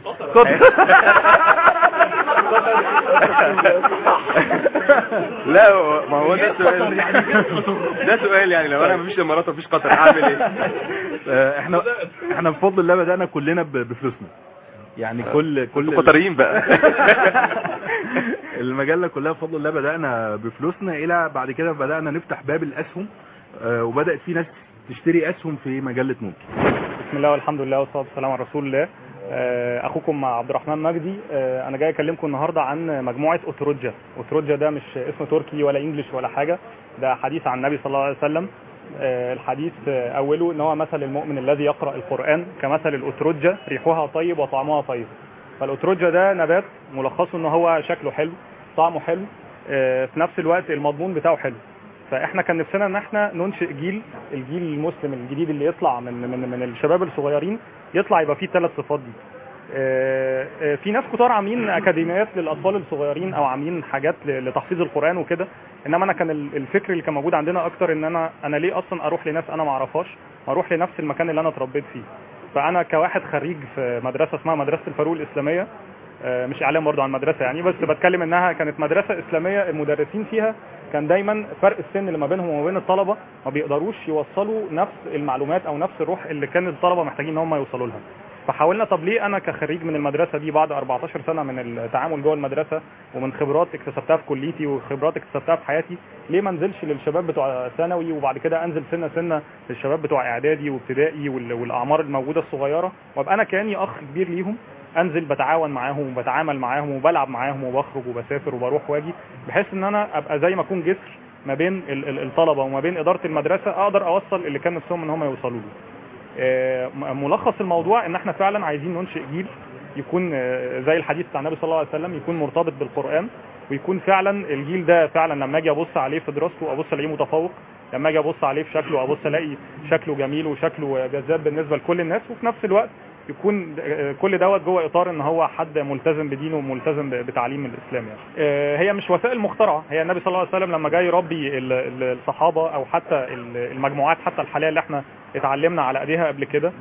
A: لا هو- ما هو ده سؤال ده سؤال يعني لو انا مفيش امارات ومفيش قطر هعمل ايه
E: آه، احنا احنا بفضل الله بدانا كلنا ب- بفلوسنا يعني كل كل
A: انتوا قطريين بقى
E: المجله كلها بفضل الله بدانا بفلوسنا الى بعد كده بدانا نفتح باب الاسهم آه، وبدات في ناس تشتري اسهم في مجله ممكن
F: بسم الله والحمد لله والصلاه والسلام على رسول الله آه، اخوكم مع عبد الرحمن مجدي آه، انا جاي اكلمكم النهارده عن مجموعه اوتروجا اوتروجا ده مش اسم تركي ولا انجليش ولا حاجه ده حديث عن النبي صلى الله عليه وسلم آه، الحديث آه، اوله ان هو مثل المؤمن الذي يقرا القران كمثل الاترجه ريحها طيب وطعمها طيب فالاترجه ده نبات ملخصه ان هو شكله حلو طعمه حلو آه، في نفس الوقت المضمون بتاعه حلو فاحنا كان نفسنا ان احنا ننشئ جيل الجيل المسلم الجديد اللي يطلع من من من الشباب الصغيرين يطلع يبقى فيه الثلاث صفات دي آه، آه، في ناس كتار عاملين اكاديميات للاطفال الصغيرين او عاملين حاجات ل- لتحفيظ القران وكده انما انا كان ال- الفكر اللي كان موجود عندنا اكتر ان انا انا ليه اصلا اروح لناس انا ما اعرفهاش اروح لنفس المكان اللي انا اتربيت فيه فانا كواحد خريج في مدرسه اسمها مدرسه الفاروق الاسلاميه آه، مش اعلام برضو عن مدرسه يعني بس بتكلم انها كانت مدرسه اسلاميه المدرسين فيها كان دايما فرق السن اللي ما بينهم وما بين الطلبه ما بيقدروش يوصلوا نفس المعلومات او نفس الروح اللي كان الطلبه محتاجين ان هم يوصلوا لها فحاولنا طب ليه انا كخريج من المدرسه دي بعد 14 سنه من التعامل جوه المدرسه ومن خبرات اكتسبتها في كليتي وخبرات اكتسبتها في حياتي ليه ما انزلش للشباب بتوع ثانوي وبعد كده انزل سنه سنه للشباب بتوع اعدادي وابتدائي وال- والاعمار الموجوده الصغيره وابقى انا كاني اخ كبير ليهم انزل بتعاون معاهم وبتعامل معاهم وبلعب معاهم وبخرج وبسافر وبروح واجي بحيث ان انا ابقى زي ما اكون جسر ما بين ال- ال- الطلبه وما بين اداره المدرسه اقدر اوصل اللي كان نفسهم ان هم يوصلوا له آه، م- ملخص الموضوع ان احنا فعلا عايزين ننشئ جيل يكون آه، زي الحديث بتاع النبي صلى الله عليه وسلم يكون مرتبط بالقران ويكون فعلا الجيل ده فعلا لما اجي ابص عليه في دراسته ابص الاقيه متفوق لما اجي ابص عليه في شكله ابص الاقي شكله جميل وشكله جذاب بالنسبه لكل الناس وفي نفس الوقت يكون آه، كل دوت جوه اطار ان هو حد ملتزم بدينه وملتزم ب- بتعليم الاسلام يعني آه، هي مش وسائل مخترعه هي النبي صلى الله عليه وسلم لما جاي يربي ال- ال- الصحابه او حتى ال- المجموعات حتى الحاليه اللي احنا اتعلمنا على ايديها قبل كده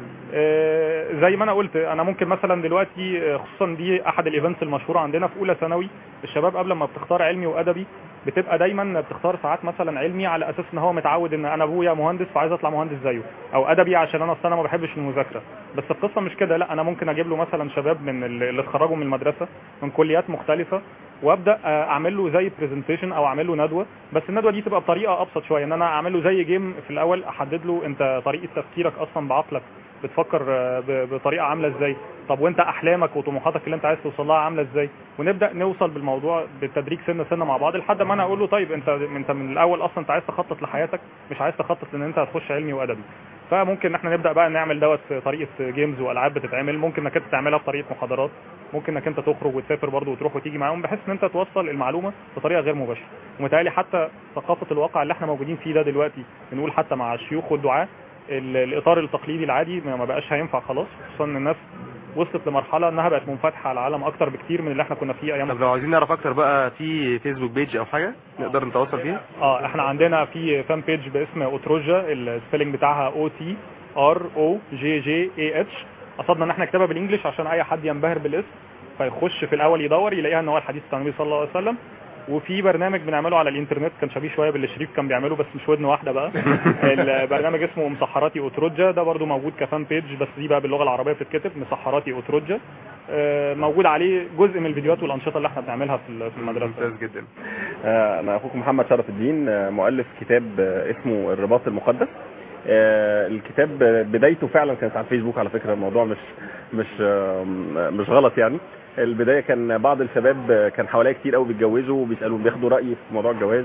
F: آه، زي ما انا قلت انا ممكن مثلا دلوقتي آه، خصوصا دي احد الايفنتس المشهوره عندنا في اولى ثانوي الشباب قبل ما بتختار علمي وادبي بتبقى دايما بتختار ساعات مثلا علمي على اساس ان هو متعود ان انا ابويا مهندس فعايز اطلع مهندس زيه او ادبي عشان انا اصل انا ما بحبش المذاكره بس القصه مش كده لا انا ممكن اجيب له مثلا شباب من ال- اللي اتخرجوا من المدرسه من كليات مختلفه وابدا آه، اعمل له زي برزنتيشن او اعمل له ندوه بس الندوه دي تبقى بطريقه ابسط شويه ان انا اعمل له زي جيم في الاول احدد له انت طريقه تفكيرك اصلا بعقلك بتفكر آه، ب- بطريقه عامله ازاي طب وانت احلامك وطموحاتك اللي انت عايز توصل لها عامله ازاي ونبدا نوصل بالموضوع بالتدريج سنه سنه مع بعض لحد ما انا اقول له طيب انت انت من الاول اصلا انت عايز تخطط لحياتك مش عايز تخطط لان انت هتخش علمي وادبي فممكن ان احنا نبدا بقى نعمل دوت في طريقه جيمز والعاب بتتعمل ممكن انك انت تعملها بطريقه محاضرات ممكن انك انت تخرج وتسافر برضه وتروح وتيجي معاهم بحيث ان انت توصل المعلومه بطريقه غير مباشره ومتهيألي حتى ثقافه الواقع اللي احنا موجودين فيه ده دلوقتي بنقول حتى مع الشيوخ والدعاه ال- الاطار التقليدي العادي ما ما بقاش هينفع خلاص خصوصا ان الناس وصلت لمرحله انها بقت منفتحه على العالم اكتر بكتير من اللي احنا كنا فيه ايام
A: طب لو عايزين نعرف اكتر بقى في فيسبوك بيج او حاجه نقدر نتواصل فيها
F: اه احنا عندنا في فان بيج باسم اوتروجا السبيلنج بتاعها او تي ار او جي جي اي اتش قصدنا ان احنا نكتبها بالانجلش عشان اي حد ينبهر بالاسم فيخش في الاول يدور يلاقيها ان هو الحديث بتاع النبي صلى الله عليه وسلم وفي برنامج بنعمله على الانترنت كان شبيه شويه باللي شريف كان بيعمله بس مش ودن واحده بقى البرنامج اسمه مسحراتي اوتروجا ده برضو موجود كفان بيج بس دي بقى باللغه العربيه بتتكتب مسحراتي اوتروجا آه، موجود عليه جزء من الفيديوهات والانشطه اللي احنا بنعملها في ال- في المدرسه
A: ممتاز جدا
G: آه، انا اخوكم محمد شرف الدين آه، مؤلف كتاب آه، اسمه الرباط المقدس آه، الكتاب آه، بدايته فعلا كانت على الفيسبوك على فكره الموضوع مش مش آه، مش غلط يعني البدايه كان بعض الشباب آه، كان حواليا كتير قوي بيتجوزوا وبيسالوا بياخدوا رايي في موضوع الجواز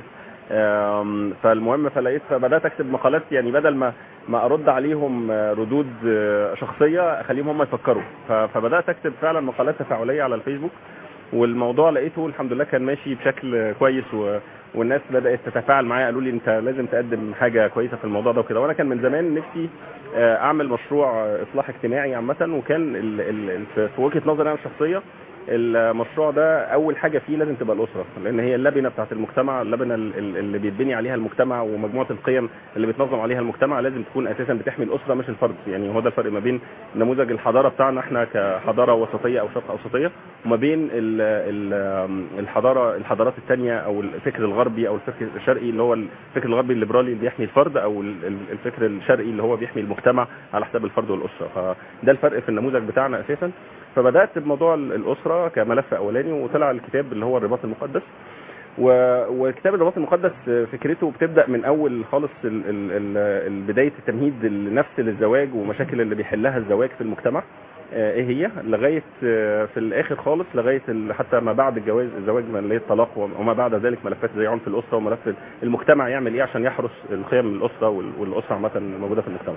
G: آم، فالمهم فلقيت فبدات اكتب مقالات يعني بدل ما ما ارد عليهم آه، ردود آه، شخصيه اخليهم هم يفكروا ف- فبدات اكتب فعلا مقالات تفاعليه على الفيسبوك والموضوع لقيته الحمد لله كان ماشي بشكل كويس و... والناس بدات تتفاعل معايا قالوا لي انت لازم تقدم حاجه كويسه في الموضوع ده وكده وانا كان من زمان نفسي آه، اعمل مشروع آه، اصلاح اجتماعي عامه وكان ال... ال... ال- في في وجهه نظري انا الشخصيه المشروع ده اول حاجه فيه لازم تبقى الاسره لان هي اللبنه بتاعت المجتمع اللبنه ال- ال- اللي بيتبني عليها المجتمع ومجموعه القيم اللي بيتنظم عليها المجتمع لازم تكون اساسا بتحمي الاسره مش الفرد يعني هو ده الفرق ما بين نموذج الحضاره بتاعنا احنا كحضاره وسطيه او شرق اوسطيه وما بين ال ال الحضاره الحضارات الثانيه او الفكر الغربي او الفكر الشرقي اللي هو الفكر الغربي الليبرالي اللي بيحمي الفرد او ال- ال- الفكر الشرقي اللي هو بيحمي المجتمع على حساب الفرد والاسره فده الفرق في النموذج بتاعنا اساسا فبدات بموضوع ال- الاسره كملف اولاني وطلع الكتاب اللي هو الرباط المقدس و- وكتاب الرباط المقدس فكرته بتبدا من اول خالص ال- ال- ال- ال- بدايه التمهيد النفسي للزواج ومشاكل اللي بيحلها الزواج في المجتمع آه، ايه هي لغايه آه، في الاخر خالص لغايه ال- حتى ما بعد الجواز الزواج من اللي هي الطلاق وما بعد ذلك ملفات زي عنف الاسره وملف المجتمع يعمل ايه عشان يحرس القيم الاسره وال- والاسره عامه الموجوده في المجتمع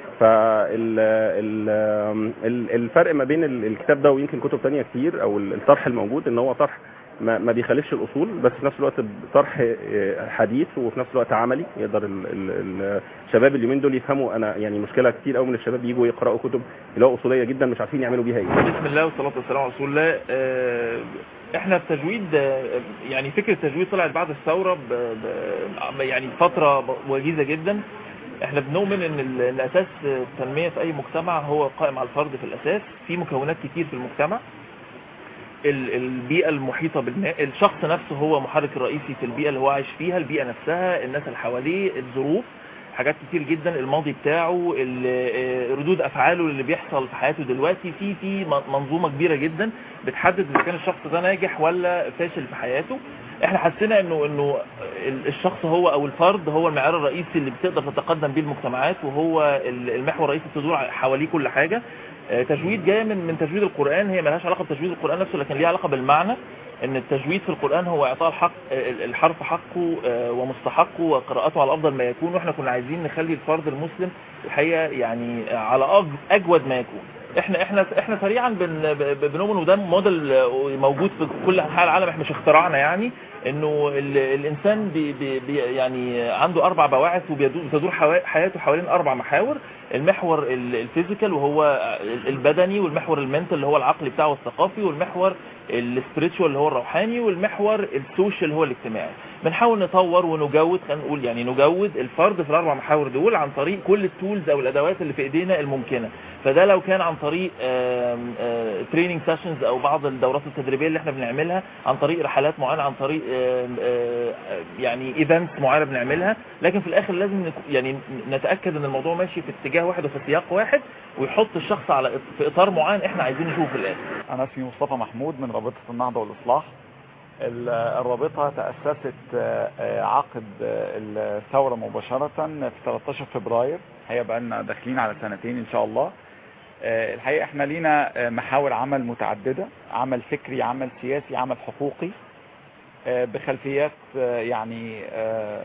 G: فالفرق ما بين ال- الكتاب ده ويمكن كتب تانية كتير او ال- الطرح الموجود ان هو طرح ما, ما بيخالفش الاصول بس في نفس الوقت طرح آه، حديث وفي نفس الوقت عملي يقدر ال- ال- الشباب اليومين دول يفهموا انا يعني مشكله كتير قوي من الشباب يجوا يقراوا كتب اللي هو اصوليه جدا مش عارفين يعملوا بيها ايه
H: بسم الله والصلاة والسلام على رسول الله آه، احنا في تجويد آه، يعني فكرة التجويد طلعت بعد الثورة ب- ب- يعني فترة ب- وجيزة جدا احنا بنؤمن ان ال- ان اساس التنمية في اي مجتمع هو قائم على الفرد في الاساس في مكونات كتير في المجتمع ال- البيئة المحيطة بالماء الشخص نفسه هو محرك الرئيسي في البيئة اللي هو عايش فيها البيئة نفسها الناس اللي حواليه الظروف حاجات كتير جدا الماضي بتاعه ال- آه، ردود افعاله اللي بيحصل في حياته دلوقتي في في م- منظومه كبيره جدا بتحدد اذا كان الشخص ده ناجح ولا فاشل في حياته احنا حسينا انه انه ال- الشخص هو او الفرد هو المعيار الرئيسي اللي بتقدر تتقدم بيه المجتمعات وهو ال- المحور الرئيسي بتدور حواليه كل حاجه آه، تجويد جايه من من تجويد القران هي ملهاش علاقه بتجويد القران نفسه لكن ليها علاقه بالمعنى ان التجويد في القران هو اعطاء الحق ال- الحرف حقه آه، ومستحقه وقراءته على افضل ما يكون واحنا كنا عايزين نخلي الفرد المسلم الحقيقه يعني على أج- اجود ما يكون احنا احنا احنا سريعا بن ب- بنؤمن وده موديل آه، موجود في كل انحاء العالم احنا مش اخترعنا يعني انه ال- الانسان بي بي بي يعني عنده اربع بواعث وبتدور حوا- حياته حوالين اربع محاور المحور ال- الفيزيكال وهو ال- البدني والمحور المنتال اللي هو العقلي بتاعه الثقافي والمحور السبريتشوال اللي هو الروحاني والمحور السوشيال اللي هو الاجتماعي بنحاول نطور ونجود خلينا نقول يعني نجود الفرد في الاربع محاور دول عن طريق كل التولز او الادوات اللي في ايدينا الممكنه فده لو كان عن طريق تريننج سيشنز او بعض الدورات التدريبيه اللي احنا بنعملها عن طريق رحلات معينه عن طريق آم، آه، يعني ايفنتس معينه بنعملها لكن في الاخر لازم نك- يعني نتاكد ان الموضوع ماشي في اتجاه واحد وفي سياق واحد ويحط الشخص على إط- في اطار معين احنا عايزين نشوفه في الاخر
I: أنا اسمي مصطفى محمود من رابطة النهضة والإصلاح ال- الرابطة تأسست آه، آه، عقد آه، الثورة مباشرة في 13 فبراير هي بقى لنا داخلين على سنتين إن شاء الله آه، الحقيقة احنا لينا آه، محاور عمل متعددة عمل فكري عمل سياسي عمل حقوقي آه، بخلفيات آه، يعني آه،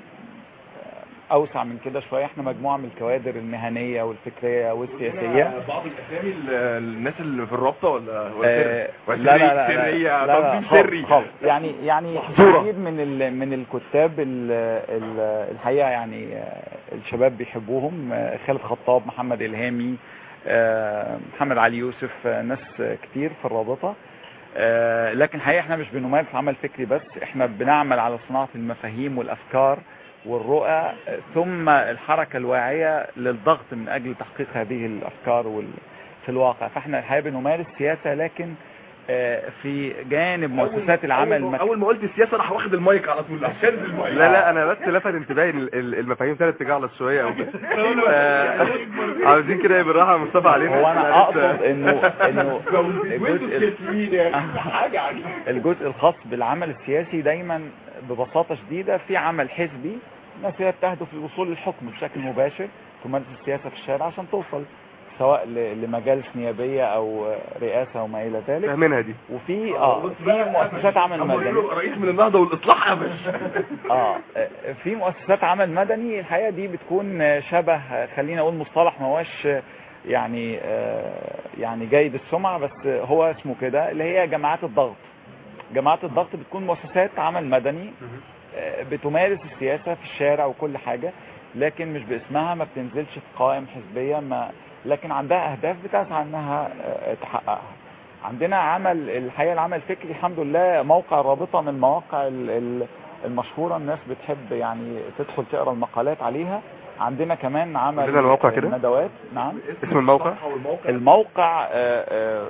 I: اوسع من كده شويه احنا مجموعه من الكوادر المهنيه والفكريه والسياسيه
D: بعض الاسامي ال- الناس اللي في الرابطه ولا ولا
I: آه،
D: سر؟ ولا
I: لا لا لا
D: سري- سريه
I: لا لا
D: تنظيم
I: خالص-
D: سري
I: خالص. يعني يعني
D: محظورة.
I: كتير من ال من الكتاب ال ال الحقيقه يعني آه، الشباب بيحبوهم آه، خالد خطاب محمد الهامي آه، محمد علي يوسف آه، ناس آه، كتير في الرابطه آه، لكن الحقيقه احنا مش بنمارس عمل فكري بس احنا بنعمل على صناعه المفاهيم والافكار والرؤى آه، ثم الحركه الواعيه للضغط من اجل تحقيق هذه الافكار وال في الواقع فاحنا الحقيقه بنمارس سياسه لكن آه، في جانب مؤسسات العمل
D: اول,
I: المك...
D: أول ما قلت السياسه راح واخد المايك على طول عشان المايك
A: لا لا انا بس لفت انتباهي ال- ال- المفاهيم ابتدت تجعلص شويه او كده آه، عاوزين كده بالراحه يا مصطفى علينا
I: هو انا
A: إحنا
I: اقصد
A: لسه-
I: انه انه الجزء
D: حاجه عجيبه
I: الجزء الخاص بالعمل السياسي دايما ببساطه شديده في عمل حزبي ناس هي تهدف للوصول للحكم بشكل مباشر تمارس السياسه في الشارع عشان توصل سواء ل- لمجالس نيابيه او رئاسه وما الى ذلك
A: فاهمينها دي
I: وفي اه في مؤسسات عمل مدني
D: رئيس من النهضه والاصلاح يا باشا
I: اه في مؤسسات عمل مدني الحقيقه دي بتكون شبه خلينا اقول مصطلح ما هوش يعني آه، يعني جيد السمعه بس هو اسمه كده اللي هي جماعات الضغط جماعات الضغط بتكون مؤسسات عمل مدني آه، بتمارس السياسه في الشارع وكل حاجه لكن مش باسمها ما بتنزلش في قوائم حزبيه ما لكن عندها اهداف بتسعى انها آه، تحققها عندنا عمل الحقيقه العمل الفكري الحمد لله موقع الرابطه من المواقع ال- ال- المشهوره الناس بتحب يعني تدخل تقرا المقالات عليها عندنا كمان عمل
A: عندنا الموقع كده؟
I: ندوات نعم
A: اسم الموقع
I: الموقع آه، آه،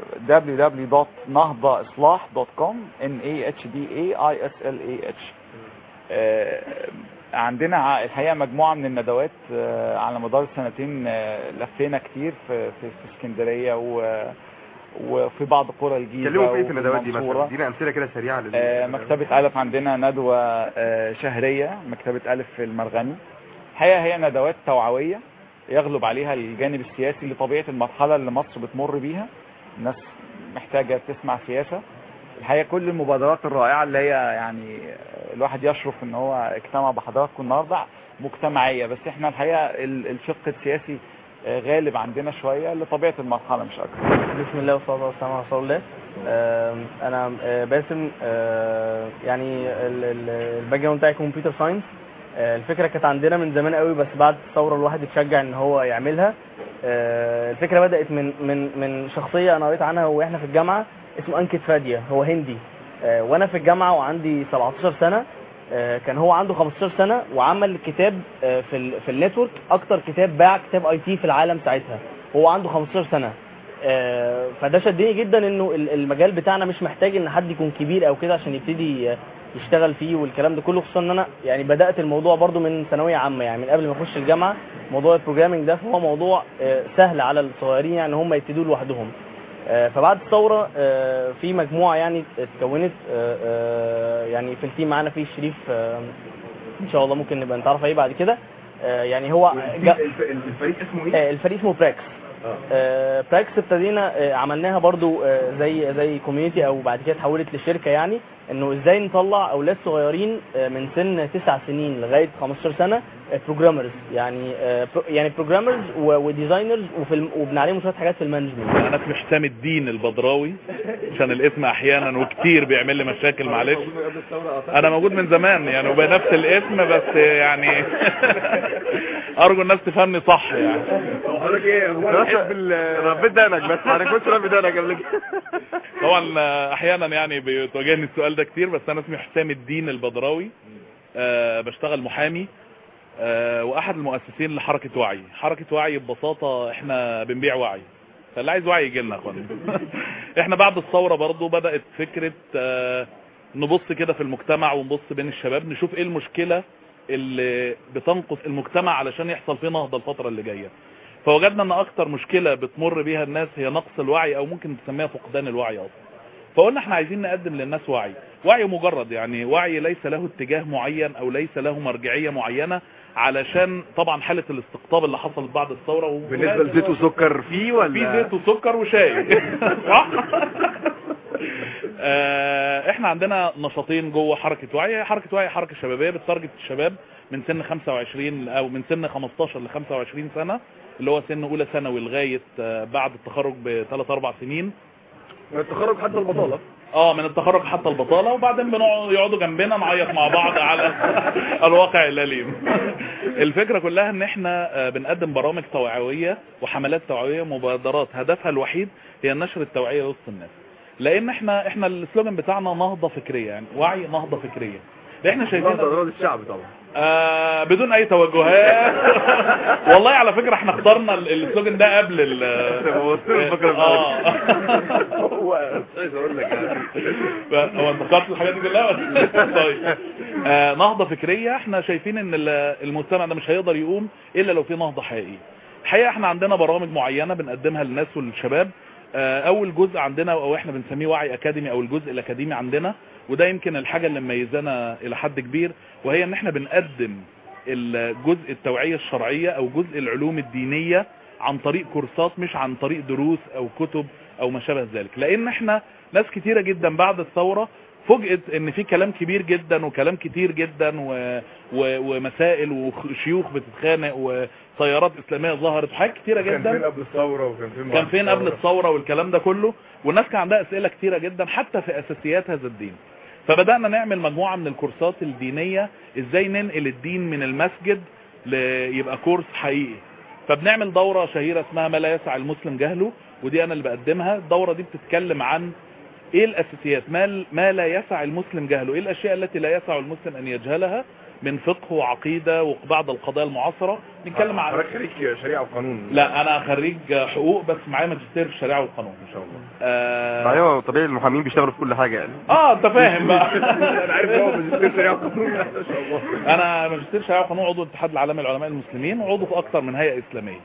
I: www.nahdaislah.com n a h d a i s l a h آه، عندنا ع- الحقيقه مجموعه من الندوات آه، على مدار السنتين آه، لفينا كتير في في, في اسكندريه و وفي بعض قرى الجيزه
A: اتكلموا في ايه في
I: وفي
A: الندوات دي مثلا
I: المنصورة.
A: ادينا امثله كده سريعه لل
I: آه، مكتبة ألف عندنا ندوة آه، شهرية مكتبة ألف في المرغني الحقيقة هي ندوات توعوية يغلب عليها الجانب السياسي لطبيعة المرحلة اللي مصر بتمر بيها الناس محتاجة تسمع سياسة الحقيقة كل المبادرات الرائعة اللي هي يعني آه، الواحد يشرف ان هو اجتمع بحضراتكم النهاردة مجتمعية بس احنا الحقيقة ال- الشق السياسي آه، غالب عندنا شوية لطبيعة المرحلة مش أكتر
J: بسم الله والصلاه والسلام على رسول الله آم، انا آه، باسم آه، يعني ال- ال- الباك جراوند بتاعي كمبيوتر ساينس الفكره كانت عندنا من زمان قوي بس بعد الثوره الواحد اتشجع ان هو يعملها آه، الفكره بدات من من من شخصيه انا قريت عنها واحنا في الجامعه اسمه انكت فاديا هو هندي آه، وانا في الجامعه وعندي 17 سنه آه، كان هو عنده 15 سنه وعمل كتاب آه، في ال في النتورك اكتر كتاب باع كتاب اي تي في العالم ساعتها هو عنده 15 سنه آه، فده شدني جدا انه ال- المجال بتاعنا مش محتاج ان حد يكون كبير او كده عشان يبتدي آه، يشتغل فيه والكلام ده كله خصوصا ان انا يعني بدات الموضوع برضو من ثانويه عامه يعني من قبل ما اخش الجامعه موضوع البروجرامنج ده فهو موضوع آه، سهل على الصغيرين يعني هم يبتدوا لوحدهم آه، فبعد الثوره آه، في مجموعه يعني اتكونت آه، آه، يعني في التيم معانا في شريف آه، ان شاء الله ممكن نبقى نتعرف عليه بعد كده آه، يعني هو جا-
D: الفريق اسمه ايه؟
J: آه، الفريق اسمه براكس آه، براكس ابتدينا آه، عملناها برضو آه، زي زي كوميونتي او بعد كده اتحولت لشركه يعني انه ازاي نطلع اولاد صغيرين آه، من سن 9 سنين لغايه 15 سنه بروجرامرز يعني آه، برو- يعني بروجرامرز وديزاينرز وفي الم- وبنعلمهم شويه حاجات في المانجمنت
K: انا اسمي حسام الدين البدراوي عشان الاسم احيانا وكتير بيعمل لي مشاكل معلش انا موجود من زمان يعني وبنفس الاسم بس يعني ارجو الناس تفهمني صح يعني
D: حضرتك ايه هو بتحب ال-
A: ربيت دقنك بس ما كنتش ربي دقنك قبل كده
K: طبعا آه، احيانا يعني بتواجهني السؤال ده كتير بس انا اسمي حسام الدين البدراوي أه بشتغل محامي أه واحد المؤسسين لحركة وعي حركة وعي ببساطة احنا بنبيع وعي فاللي عايز وعي يجي لنا يا اخوانا احنا بعد الثورة برضو بدأت فكرة أه نبص كده في المجتمع ونبص بين الشباب نشوف ايه المشكلة اللي بتنقص المجتمع علشان يحصل فيه نهضة الفترة اللي جاية فوجدنا ان اكتر مشكلة بتمر بيها الناس هي نقص الوعي او ممكن تسميها فقدان الوعي اصلا فقلنا احنا عايزين نقدم للناس وعي وعي مجرد يعني وعي ليس له اتجاه معين او ليس له مرجعية معينة علشان طبعا حالة الاستقطاب اللي حصلت بعد الثورة و-
D: بالنسبه لزيت وسكر فيه ولا
K: في زيت وسكر وشاي صح آه، احنا عندنا نشاطين جوه حركة وعي حركة وعي حركة شبابية بتارجت الشباب من سن 25 او من سن 15 ل 25 سنة اللي هو سن اولى ثانوي لغاية آه، بعد التخرج بثلاث اربع سنين
D: من التخرج حتى البطاله
K: اه من التخرج حتى البطالة وبعدين بنقعد يقعدوا جنبنا نعيط مع بعض على الواقع الأليم الفكرة كلها ان احنا آه، بنقدم برامج توعوية وحملات توعوية مبادرات هدفها الوحيد هي نشر التوعية وسط الناس لان احنا احنا السلوجان بتاعنا نهضة فكرية يعني وعي نهضة فكرية احنا شايفين
D: اراضي الشعب طبعا
K: آه بدون اي توجهات والله على فكرة احنا اخترنا ال- السلوجان ده قبل ال اه
D: هو مش عايز اقول لك يعني
K: هو انت اخترت الحاجات دي كلها ولا؟ طيب آه نهضة فكرية احنا شايفين ان ال- المجتمع ده مش هيقدر يقوم الا لو في نهضة حقيقية الحقيقة احنا عندنا برامج معينة بنقدمها للناس والشباب آه اول جزء عندنا او احنا بنسميه وعي اكاديمي او الجزء الاكاديمي عندنا وده يمكن الحاجة اللي مميزانا الى حد كبير وهي ان احنا بنقدم الجزء التوعية الشرعية او جزء العلوم الدينية عن طريق كورسات مش عن طريق دروس او كتب او ما شابه ذلك لان احنا ناس كتيرة جدا بعد الثورة فوجئت ان في كلام كبير جدا وكلام كتير جدا و... و... ومسائل وشيوخ بتتخانق وتيارات اسلامية ظهرت وحاجات كتيرة
D: كان فين
K: جدا
D: قبل الثوره وكان فين
K: كان
D: بعد
K: فين قبل
D: الثورة؟
K: الثورة والكلام ده كله والناس كان عندها اسئلة كتيرة جدا حتى في اساسيات هذا الدين فبدأنا نعمل مجموعة من الكورسات الدينية ازاي ننقل الدين من المسجد ليبقى كورس حقيقي فبنعمل دورة شهيرة اسمها ما لا يسع المسلم جهله ودي انا اللي بقدمها الدورة دي بتتكلم عن ايه الاساسيات ما, ما لا يسع المسلم جهله ايه الاشياء التي لا يسع المسلم ان يجهلها من فقه وعقيدة وبعض القضايا المعاصرة نتكلم عن
D: حضرتك خريج شريعه وقانون
K: لا انا خريج حقوق بس معايا ماجستير في الشريعه والقانون
D: ان شاء الله
K: آه,
A: ايوه طبيعي المحامين بيشتغلوا في كل حاجه يعني
K: اه انت فاهم بقى
D: انا عارف هو ماجستير شريعه وقانون ما شاء الله
K: انا ماجستير شريعه وقانون عضو الاتحاد العالمي للعلماء المسلمين وعضو في اكثر من هيئه اسلاميه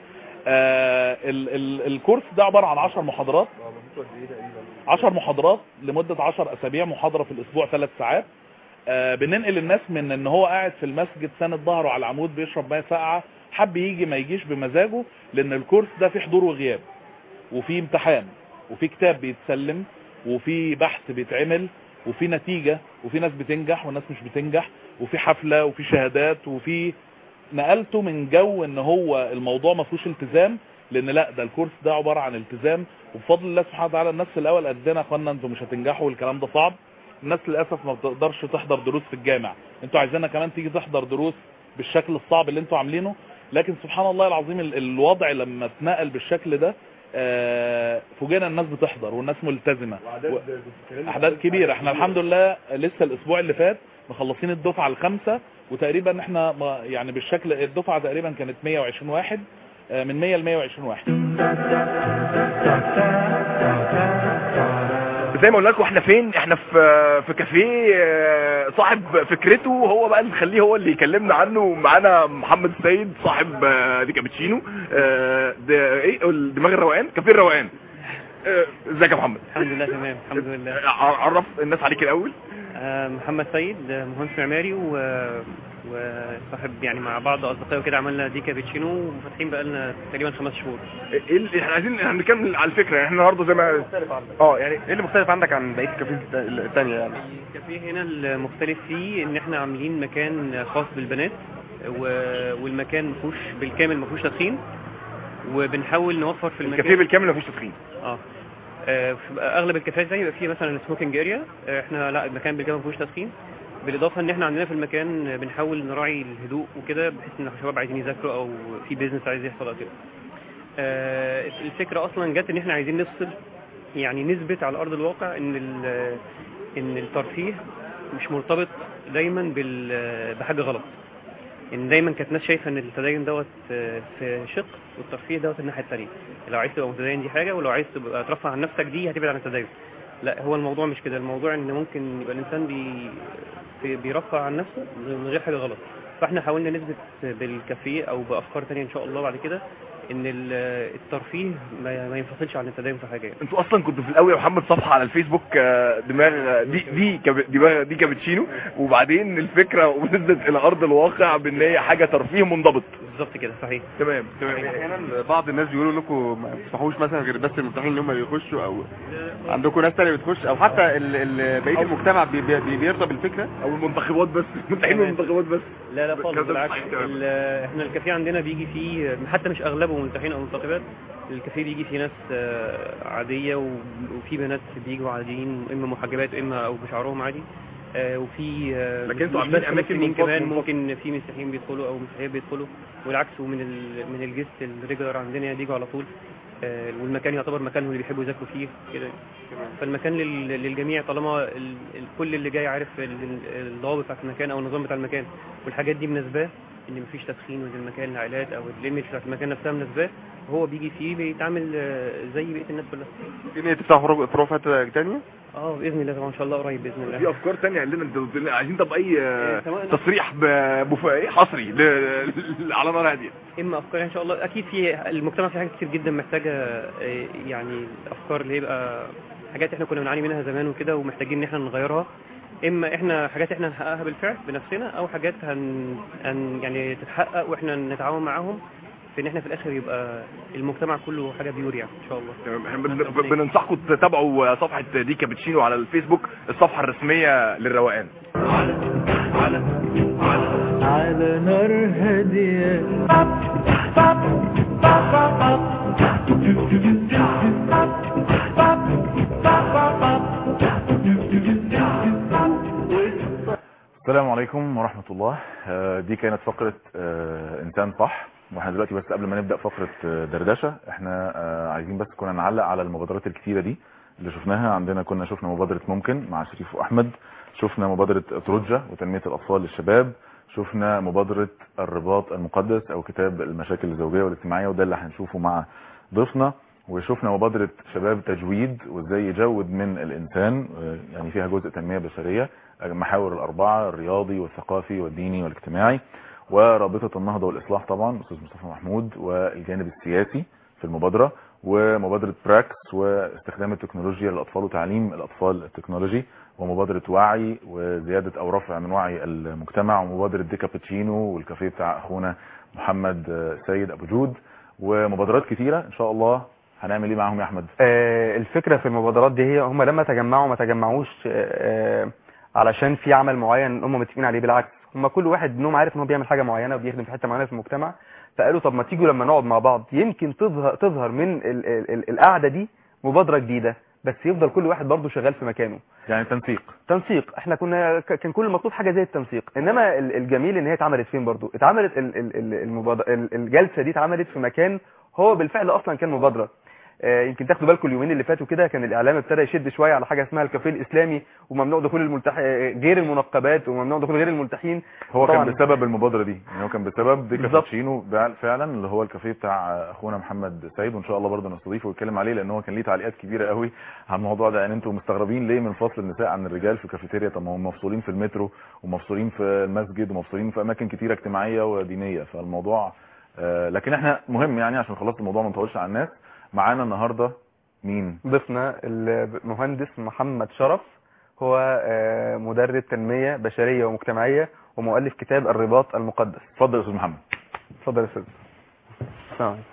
K: آه ال ال الكورس ده عباره عن 10 محاضرات 10 محاضرات لمده 10 اسابيع محاضره في الاسبوع ثلاث ساعات آه بننقل الناس من ان هو قاعد في المسجد ساند ظهره على العمود بيشرب ميه ساقعه حب يجي ما يجيش بمزاجه لان الكورس ده فيه حضور وغياب وفي امتحان وفي كتاب بيتسلم وفي بحث بيتعمل وفي نتيجة وفي ناس بتنجح وناس مش بتنجح وفي حفلة وفي شهادات وفي نقلته من جو ان هو الموضوع ما فيهوش التزام لان لا ده الكورس ده عبارة عن التزام وبفضل الله سبحانه وتعالى الناس في الاول قدنا يا اخوانا انتوا مش هتنجحوا والكلام ده صعب الناس للاسف ما بتقدرش تحضر دروس في الجامع انتوا عايزينها كمان تيجي تحضر دروس بالشكل الصعب اللي انتوا عاملينه لكن سبحان الله العظيم ال- الوضع لما اتنقل بالشكل ده آه، فوجئنا الناس بتحضر والناس ملتزمه و- احداث كبيره احنا الحمد لله لسه الاسبوع اللي فات مخلصين الدفعه الخامسه وتقريبا احنا ما- يعني بالشكل الدفعه تقريبا كانت 120 واحد آه، من 100 ل 120 واحد
D: زي ما قلنا لكم احنا فين احنا في في كافيه آه، صاحب فكرته هو بقى اللي نخليه هو اللي يكلمنا عنه معانا محمد السيد صاحب آه، دي كابتشينو آه، ده ايه دماغ الروقان كافيه الروقان آه، ازيك يا محمد
L: الحمد لله تمام الحمد لله
D: ع- عرف الناس عليك الاول
L: آه، محمد سيد آه، مهندس معماري و... وصاحب يعني مع بعض اصدقائي وكده عملنا دي كابتشينو وفاتحين بقى لنا تقريبا خمس شهور
D: ايه اللي احنا عايزين احنا هنتكلم على الفكره يعني احنا النهارده زي ما اه يعني ايه اللي مختلف عندك عن بقيه الكافيه الثانيه يعني
L: الكافيه هنا المختلف فيه ان احنا عاملين مكان خاص بالبنات و... والمكان ما فيهوش بالكامل ما فيهوش تدخين وبنحاول نوفر في المكان
D: الكافيه بالكامل ما فيهوش تدخين
L: اه آه، في اغلب الكافيهات زي يبقى فيه مثلا سموكينج اريا احنا لا المكان بالكامل ما فيهوش تدخين بالاضافه ان احنا عندنا في المكان بنحاول نراعي الهدوء وكده بحيث ان الشباب عايزين يذاكروا او في بيزنس عايز يحصل او كده آه، الفكره اصلا جت ان احنا عايزين نفصل يعني نثبت على ارض الواقع ان ال- ان الترفيه مش مرتبط دايما بال- بحاجه غلط ان دايما كانت ناس شايفه ان التدين دوت آه، في شق والترفيه دوت الناحيه الثانيه لو عايز تبقى متدين دي حاجه ولو عايز تبقى ترفع عن نفسك دي هتبعد عن التدين لا هو الموضوع مش كده الموضوع ان ممكن يبقى الانسان بي بي- بيرفع عن نفسه من غير حاجه غلط فاحنا حاولنا نثبت بالكافيه او بافكار تانية ان شاء الله بعد كده ان ال- الترفيه ما ما ينفصلش عن التدين في حاجه يعني.
D: انتوا اصلا كنتوا في الاول يا محمد صفحه على الفيسبوك آه، دماغ دي دي كاب- دماغ دي كابتشينو وبعدين الفكره ونزلت الى ارض الواقع بان هي حاجه ترفيه منضبط
L: بالظبط كده صحيح
D: تمام تمام
M: احيانا بعض الناس بيقولوا لكم ما تفتحوش مثلا غير بس المفتاحين اللي هم بيخشوا او عندكم ناس تانية بتخش او حتى ال- ال- بقيه المجتمع بي- بي- بيرضى بالفكره
D: او المنتخبات بس المفتاحين والمنتخبات بس
L: لا لا خالص
D: كذا
L: بالعكس
D: صحيح تمام.
L: ال- احنا الكافيه عندنا بيجي فيه حتى مش اغلبه ملتحين او منتخبات الكافيه بيجي فيه ناس آه، عاديه و- وفي بنات بيجوا عاديين اما محجبات اما او بشعرهم عادي آه، وفي آه،
D: لكن انتوا
L: مش
D: عاملين
L: بس
D: أماكن
L: مسلمين
D: منفصلة-
L: كمان
D: منفصلة.
L: ممكن في مسيحيين بيدخلوا او مسيحيات بيدخلوا والعكس ومن ال... من الجست الريجولار عندنا بيجوا على طول آه، والمكان يعتبر مكانهم اللي بيحبوا يذاكروا فيه كده فالمكان لل... للجميع طالما ال... الكل اللي جاي عارف ال- الضوابط بتاعت المكان او النظام بتاع المكان والحاجات دي مناسباه ان مفيش تدخين وان المكان العائلات او الايمج بتاعت المكان نفسها مناسباه هو بيجي فيه بيتعامل آه، زي بقيه الناس كلها
M: في نية تفتحوا فروع- فروع فترة تانية
L: اه باذن الله طبعا ان شاء الله قريب باذن الله
D: في افكار تانية عندنا انتوا قلت لنا عايزين طب اي آه،
L: سواء-
D: تصريح ببوفيه ايه حصري ل- ل- على نار هاديه
L: اما افكار ان شاء الله اكيد في المجتمع في حاجات كتير جدا محتاجه آه، يعني افكار اللي يبقى حاجات احنا كنا بنعاني منها زمان وكده ومحتاجين ان احنا نغيرها اما احنا حاجات احنا نحققها بالفعل بنفسنا او حاجات هن, هن يعني تتحقق واحنا نتعاون معاهم في ان احنا في الاخر يبقى المجتمع كله حاجه بيور يعني ان شاء الله
D: تمام احنا بن- ب- بننصحكم تتابعوا صفحه دي كابتشينو على الفيسبوك الصفحه الرسميه للروقان
C: على نار هادية
B: السلام عليكم ورحمة الله آه، دي كانت فقرة آه، إنسان صح واحنا دلوقتي بس قبل ما نبدأ فقرة آه، دردشة احنا آه، عايزين بس كنا نعلق على المبادرات الكتيرة دي اللي شفناها عندنا كنا شفنا مبادرة ممكن مع شريف وأحمد شفنا مبادرة تروجة وتنمية الأطفال للشباب شفنا مبادرة الرباط المقدس أو كتاب المشاكل الزوجية والاجتماعية وده اللي هنشوفه مع ضيفنا وشفنا مبادرة شباب تجويد وازاي يجود من الإنسان آه، يعني فيها جزء تنمية بشرية المحاور الأربعة الرياضي والثقافي والديني والاجتماعي ورابطه النهضه والاصلاح طبعا الاستاذ مصطفى محمود والجانب السياسي في المبادره ومبادره براكس واستخدام التكنولوجيا للاطفال وتعليم الاطفال التكنولوجي ومبادره وعي وزياده او رفع من وعي المجتمع ومبادره دي كابتشينو والكافيه بتاع اخونا محمد آه، سيد ابو جود ومبادرات كتيره ان شاء الله هنعمل ايه معاهم يا احمد
A: آه، الفكره في المبادرات دي هي هم لما تجمعوا ما تجمعوش آه، علشان في عمل معين هم متفقين عليه بالعكس هم كل واحد منهم عارف ان هو بيعمل حاجه معينه وبيخدم في حته معينه في المجتمع فقالوا طب ما تيجوا لما نقعد مع بعض يمكن تظهر تظهر من ال- ال- ال- القعده دي مبادره جديده بس يفضل كل واحد برضه شغال في مكانه
B: يعني تنسيق
A: تنسيق احنا كنا ك- كان كل المطلوب حاجه زي التنسيق انما ال- الجميل ان هي اتعملت فين برضو اتعملت ال- ال- ال- المباد- ال- الجلسه دي اتعملت في مكان هو بالفعل اصلا كان مبادره آه، يمكن تاخدوا بالكم اليومين اللي فاتوا كده كان الاعلام ابتدى يشد شويه على حاجه اسمها الكافيه الاسلامي وممنوع دخول الملتح آه، غير المنقبات وممنوع دخول غير الملتحين
B: هو كان
A: طبعاً-
B: بسبب المبادره دي يعني هو كان بسبب دي
A: بالظبط.
B: كابتشينو بع- فعلا اللي هو الكافيه بتاع اخونا محمد سيد وان شاء الله برضه نستضيفه ويتكلم عليه لان هو كان ليه تعليقات كبيره قوي على الموضوع ده يعني انتوا مستغربين ليه من فصل النساء عن الرجال في الكافيتيريا طب ما هم مفصولين في المترو ومفصولين في المسجد ومفصولين في اماكن كتيره اجتماعيه ودينيه فالموضوع آه لكن احنا مهم يعني عشان خلاص الموضوع ما نطولش على الناس معانا النهارده مين
A: ضيفنا المهندس محمد شرف هو آه، مدرب تنميه بشريه ومجتمعيه ومؤلف كتاب الرباط المقدس
B: اتفضل يا استاذ محمد
A: اتفضل يا استاذ السلام عليكم.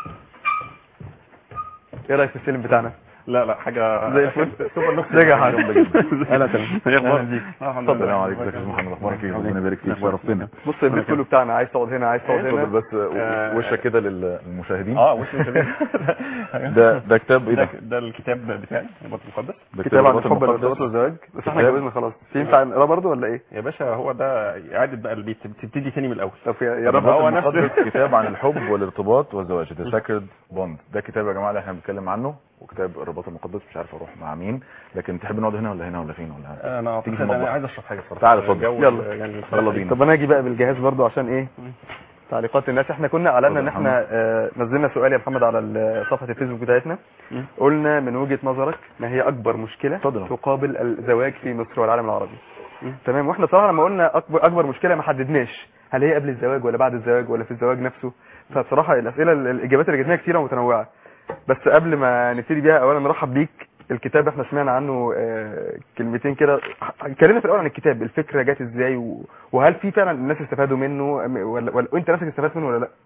A: ايه رايك في السلم بتاعنا
G: لا لا حاجه
A: زي الفل
G: سوبر لوكس
A: ازيك يا حاج
G: انا تمام
A: أهلا بيك.
G: الحمد
B: اتفضل
G: لله.
B: يا عليكم ازيك يا استاذ محمد اخبارك ايه ربنا يبارك فيك شرفتنا
A: بص البيت كله بتاعنا عايز تقعد هنا عايز تقعد هنا
B: اتفضل بس وشك كده لل- للمشاهدين
G: اه وش مشاهدين.
B: ده ده كتاب ايه
G: ده
B: ده؟
G: ده الكتاب بتاعي الرباط المقدس
B: ده
A: كتاب عن
B: الرباط
A: الحب
B: المقدس.
A: الارتباط والزواج بس احنا
B: كتاب.
A: اتجوزنا خلاص في ينفع نقراه برضه ولا ايه؟
G: يا باشا هو ده اعاده بقى البيت تبتدي تاني من الاول
A: طب يا يا
B: الرباط
A: رب
G: هو نفس-
B: المقدس كتاب عن الحب والارتباط والزواج ده ساكرد بوند ده كتاب يا جماعه اللي احنا بنتكلم عنه وكتاب الرباط المقدس مش عارف اروح مع مين لكن تحب نقعد هنا ولا هنا ولا فين ولا
G: انا
B: تيجي في
G: انا
B: المطبخ.
G: عايز اشرب حاجه الصراحه
B: تعال اتفضل.
G: الجو
A: يلا.
G: يعني
B: يلا بينا
A: طب انا اجي بقى بالجهاز برضه عشان ايه؟ تعليقات الناس احنا كنا اعلنا ان
B: اتفضل
A: احنا
B: يا
A: آه، نزلنا سؤال يا محمد على ال- صفحه الفيسبوك بتاعتنا
G: مم.
A: قلنا من وجهه نظرك ما هي اكبر مشكله
B: اتفضل.
A: تقابل الزواج في مصر والعالم العربي تمام واحنا صراحه لما قلنا اكبر اكبر مشكله ما حددناش هل هي قبل الزواج ولا بعد الزواج ولا في الزواج نفسه فبصراحه الاسئله الاجابات اللي جاتنا كتيره ومتنوعه بس قبل ما نبتدي بيها اولا نرحب بيك الكتاب احنا سمعنا عنه آه، كلمتين كده اتكلمنا في الاول عن الكتاب الفكره جت ازاي و- وهل في فعلا الناس استفادوا منه ولا, ولا انت نفسك استفدت منه ولا لا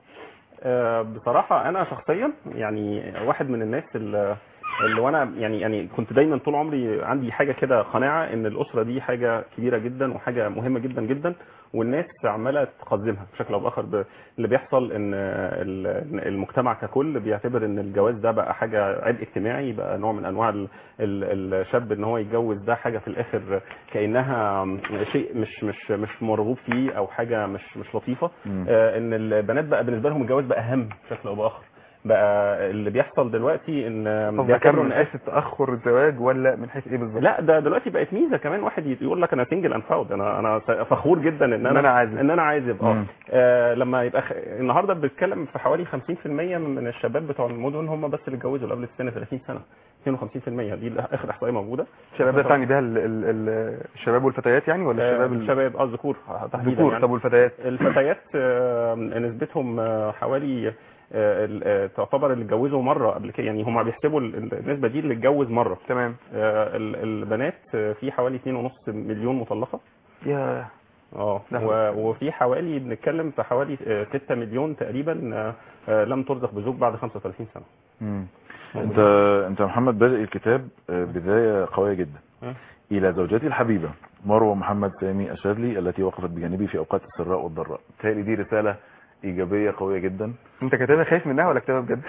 G: آه، بصراحة أنا شخصيا يعني واحد من الناس اللي اللي وانا يعني يعني كنت دايما طول عمري عندي حاجه كده قناعه ان الاسره دي حاجه كبيره جدا وحاجه مهمه جدا جدا والناس عماله تقزمها بشكل او باخر ب- اللي بيحصل ان ال- إن المجتمع ككل بيعتبر ان الجواز ده بقى حاجه عبء اجتماعي بقى نوع من انواع ال- ال- الشاب ان هو يتجوز ده حاجه في الاخر كانها شيء مش مش مش مرغوب فيه او حاجه مش مش لطيفه
B: مم.
G: آه، ان البنات بقى بالنسبه لهم الجواز بقى اهم بشكل او باخر بقى اللي بيحصل دلوقتي ان
A: طب ده كان
G: بيعتبروا
A: من
G: ان
A: حيث تاخر الزواج ولا من حيث ايه بالظبط
G: لا ده دلوقتي بقت ميزه كمان واحد يقول لك انا سنجل اند فراود انا انا فخور جدا ان انا
A: إن أنا عازب.
G: ان انا عازب اه
B: مم.
G: آه، لما يبقى خ... النهارده بنتكلم في حوالي 50% من الشباب بتوع المدن هم بس اللي اتجوزوا قبل السن 30 سنه 52% دي اخر احصائيه موجوده
A: الشباب ده تعني بها ال- ال- ال- الشباب والفتيات يعني ولا
G: آه،
A: الشباب ال-
G: الشباب اه الذكور تحديدا
A: الذكور
G: يعني.
A: طب والفتيات
G: الفتيات آه، نسبتهم آه، حوالي آه، ال- آه، تعتبر اللي اتجوزوا مره قبل كده يعني هم بيحسبوا ال- النسبه دي اللي اتجوز مره
A: تمام
G: آه، ال- البنات آه، في حوالي 2.5 مليون مطلقه
A: يا
G: اه
A: ده
G: و- وفي حوالي بنتكلم في حوالي آه، 6 مليون تقريبا آه، آه، لم ترزق بزوج بعد 35 سنه
B: مم. انت انت يا محمد بادئ الكتاب آه، بدايه قويه جدا
G: م.
B: الى زوجتي الحبيبه مروه محمد سامي الشاذلي التي وقفت بجانبي في اوقات السراء والضراء بتهيألي دي رساله ايجابيه قويه جدا
A: انت كاتبها خايف منها ولا كاتبها بجد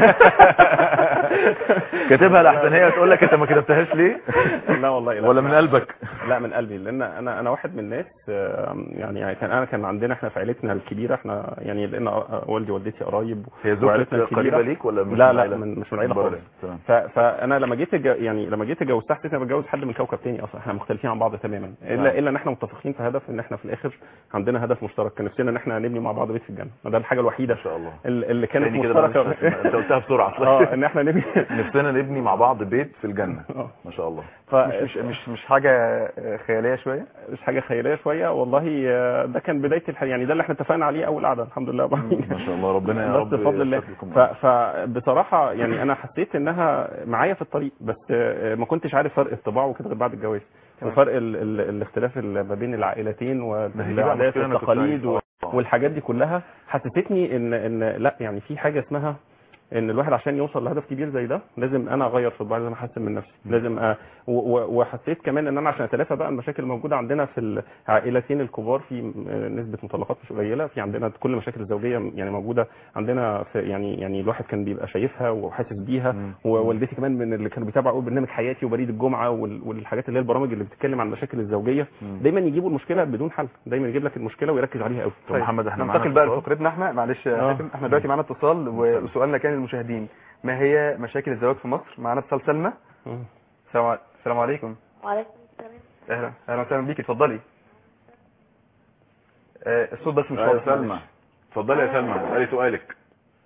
B: كاتبها لحسن هي تقول لك انت ما كتبتهاش ليه
G: لا والله لا.
B: ولا من قلبك
G: لا من قلبي لان انا انا واحد من الناس آه، يعني كان انا كان عندنا احنا في عيلتنا الكبيره احنا يعني لان آه، والدي ووالدتي قرايب
B: هي
G: وعيلتنا
B: زوجتك قريبه ليك ولا مش
G: لا
B: من
G: لا
B: العيلة؟
G: من مش من العيله
B: بره.
G: خالص
B: تمام
G: ف- فانا لما جيت الج- يعني لما جيت اتجوزت حسيت اني بتجوز حد من كوكب تاني اصلا احنا مختلفين عن بعض تماما
B: نعم.
G: الا الا ان احنا متفقين في هدف ان احنا في الاخر عندنا هدف مشترك كان نفسنا ان احنا نبني مع بعض بيت في الجنه ده الحاجه الوحيده
B: ما شاء الله
G: ال- اللي كانت
B: تاني كده بقى مش
G: مشتركه
B: فاكر. انت قلتها بسرعه
G: اه ان احنا نبني
B: نفسنا نبني مع بعض بيت في الجنه
G: اه
B: ما شاء الله
G: ف...
A: مش مش مش مش حاجه آه، خياليه شويه
G: مش حاجه خياليه شويه والله آه، ده كان بدايه الحل يعني ده اللي احنا اتفقنا عليه اول قعده الحمد لله
B: ما شاء الله ربنا يا
G: بس
B: رب
G: بفضل الله
B: يوفقكم.
G: ف- فبصراحه يعني انا حسيت انها معايا في الطريق بس آه، ما كنتش عارف فرق الطباع وكده غير بعد الجواز
A: تمام.
G: وفرق ال ال الاختلاف ال- ما بين العائلتين
B: ما هي دي بقى
G: والعادات
B: مشكلة أنا كنت
G: والتقاليد
B: عايز-
G: و-
B: آه.
G: والحاجات دي كلها حسستني ان ان لا يعني في حاجه اسمها ان الواحد عشان يوصل لهدف كبير زي ده لازم انا اغير في طباعي لازم احسن من نفسي لازم أ... و... و... وحسيت كمان ان انا عشان اتلافى بقى المشاكل الموجوده عندنا في العائلتين الكبار في م- نسبه مطلقات مش قليله في عندنا كل المشاكل الزوجيه يعني موجوده عندنا في يعني يعني الواحد كان بيبقى شايفها وحاسس بيها ووالدتي كمان من اللي كانوا بيتابعوا برنامج حياتي وبريد الجمعه وال... والحاجات اللي هي البرامج اللي بتتكلم عن المشاكل الزوجيه دايما يجيبوا المشكله بدون حل دايما يجيب لك المشكله ويركز عليها قوي
B: طب محمد احنا معانا
A: ننتقل بقى
B: اتصال.
A: لفقرتنا احنا معلش يا
G: آه.
A: حاتم احنا دلوقتي معانا اتصال و- وسؤالنا كان للمشاهدين ما هي مشاكل الزواج في مصر معانا اتصال سلمى السلام ع- السلام عليكم
N: وعليكم السلام
A: اهلا اهلا وسهلا بيكي اتفضلي آه، الصوت بس مش
B: أيوة
A: واضح
B: سلمى
A: معلش.
B: اتفضلي يا سلمى اسالي سؤالك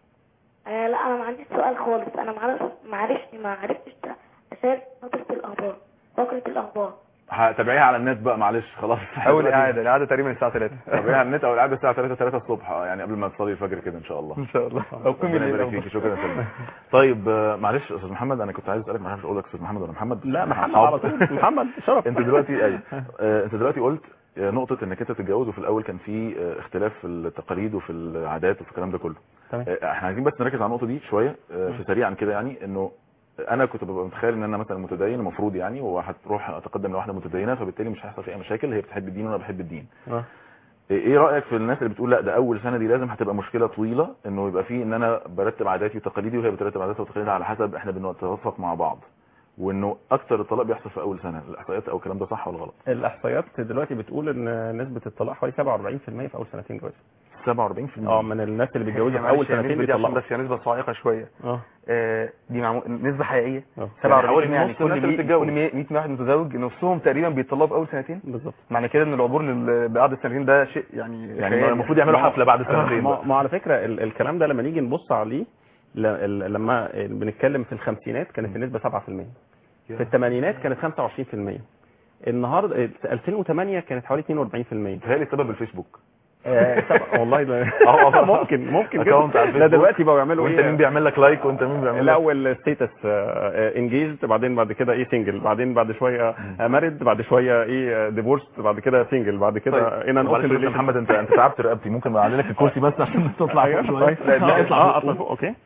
N: آه لا انا ما عنديش سؤال خالص انا معرفش ما عرفتش ما عرفتش اشارك فترة الاخبار فقرة الاخبار
B: هتابعيها على النت بقى معلش خلاص
A: اول اعاده الاعاده تقريبا الساعه 3
B: تابعيها على النت او العاده الساعه 3 3 الصبح آه، يعني قبل ما تصلي الفجر كده ان شاء الله
A: ان شاء الله او قومي
B: ربنا
A: الليل
B: يبارك
A: أو-
B: فيكي شكرا يا سلمى طيب آه، معلش يا استاذ محمد انا كنت عايز اسالك معرفش اقول لك استاذ محمد ولا محمد
G: لا محمد
B: أصحاب.
G: على طول محمد شرف
B: انت دلوقتي ايوه آه، انت دلوقتي قلت آه، نقطة انك انت تتجوز وفي الاول كان في آه، اختلاف في التقاليد وفي العادات وفي الكلام ده كله
G: تمام.
B: آه، احنا عايزين بس نركز على النقطة دي شوية آه، في سريعا كده يعني انه انا كنت ببقى متخيل ان انا مثلا متدين المفروض يعني وهتروح اتقدم لواحده متدينه فبالتالي مش هيحصل في اي مشاكل هي بتحب الدين وانا بحب الدين
G: اه
B: ايه رايك في الناس اللي بتقول لا ده اول سنه دي لازم هتبقى مشكله طويله انه يبقى فيه ان انا برتب عاداتي وتقاليدي وهي بترتب عاداتها وتقاليدها على حسب احنا بنتوافق مع بعض وانه اكتر الطلاق بيحصل في اول سنه الاحصائيات او الكلام ده صح ولا غلط
G: الاحصائيات دلوقتي بتقول ان نسبه الطلاق حوالي 47% في اول سنتين جواز
B: 47%
G: اه من الناس اللي بيتجوزوا في
A: معلش
G: اول
A: يا
G: سنتين
A: نسبة دي عشان
G: بيطلقوا
A: بس هي نسبه صاعقه شويه
G: اه
A: آه، دي معمول نسبه حقيقيه
G: اه
A: 47
B: حوالي
A: يعني
B: نص
A: كل
B: الناس اللي
A: 100
B: بتتجوز.
A: كل 100 واحد متزوج نصهم تقريبا بيطلقوا في اول سنتين
G: بالظبط
A: معنى كده ان العبور لل- بعد السنتين ده شيء يعني
B: يعني
A: خيالي.
B: المفروض يعملوا
G: ما-
B: حفله بعد السنتين
G: ما,
B: بقى.
G: ما على فكره ال- الكلام ده لما نيجي نبص عليه ل- ال- لما بنتكلم في الخمسينات كانت النسبه 7% في الثمانينات كانت 25% النهارده في 2008 كانت حوالي 42%
B: متهيألي السبب الفيسبوك
G: آه، طب- والله ده
B: اه والله.
G: ممكن ممكن
B: أكاونت على
G: لا
B: الفيسبوك.
G: دلوقتي بقوا يعملوا
B: وانت
G: ايه
B: مين بيعمل لك لايك وانت مين بيعمل لك
G: الاول ستيتس انجيجد بعدين بعد كده ايه سنجل بعدين بعد شويه مارد بعد شويه ايه ديفورس بعد كده سنجل بعد كده ان ان
B: معلش بس يا محمد انت انت تعبت رقبتي ممكن اعلي لك الكرسي بس عشان تطلع فوق شويه
G: لا
B: لا،
G: اطلع
B: اطلع
G: اطلع
B: فوق
G: فوق اوكي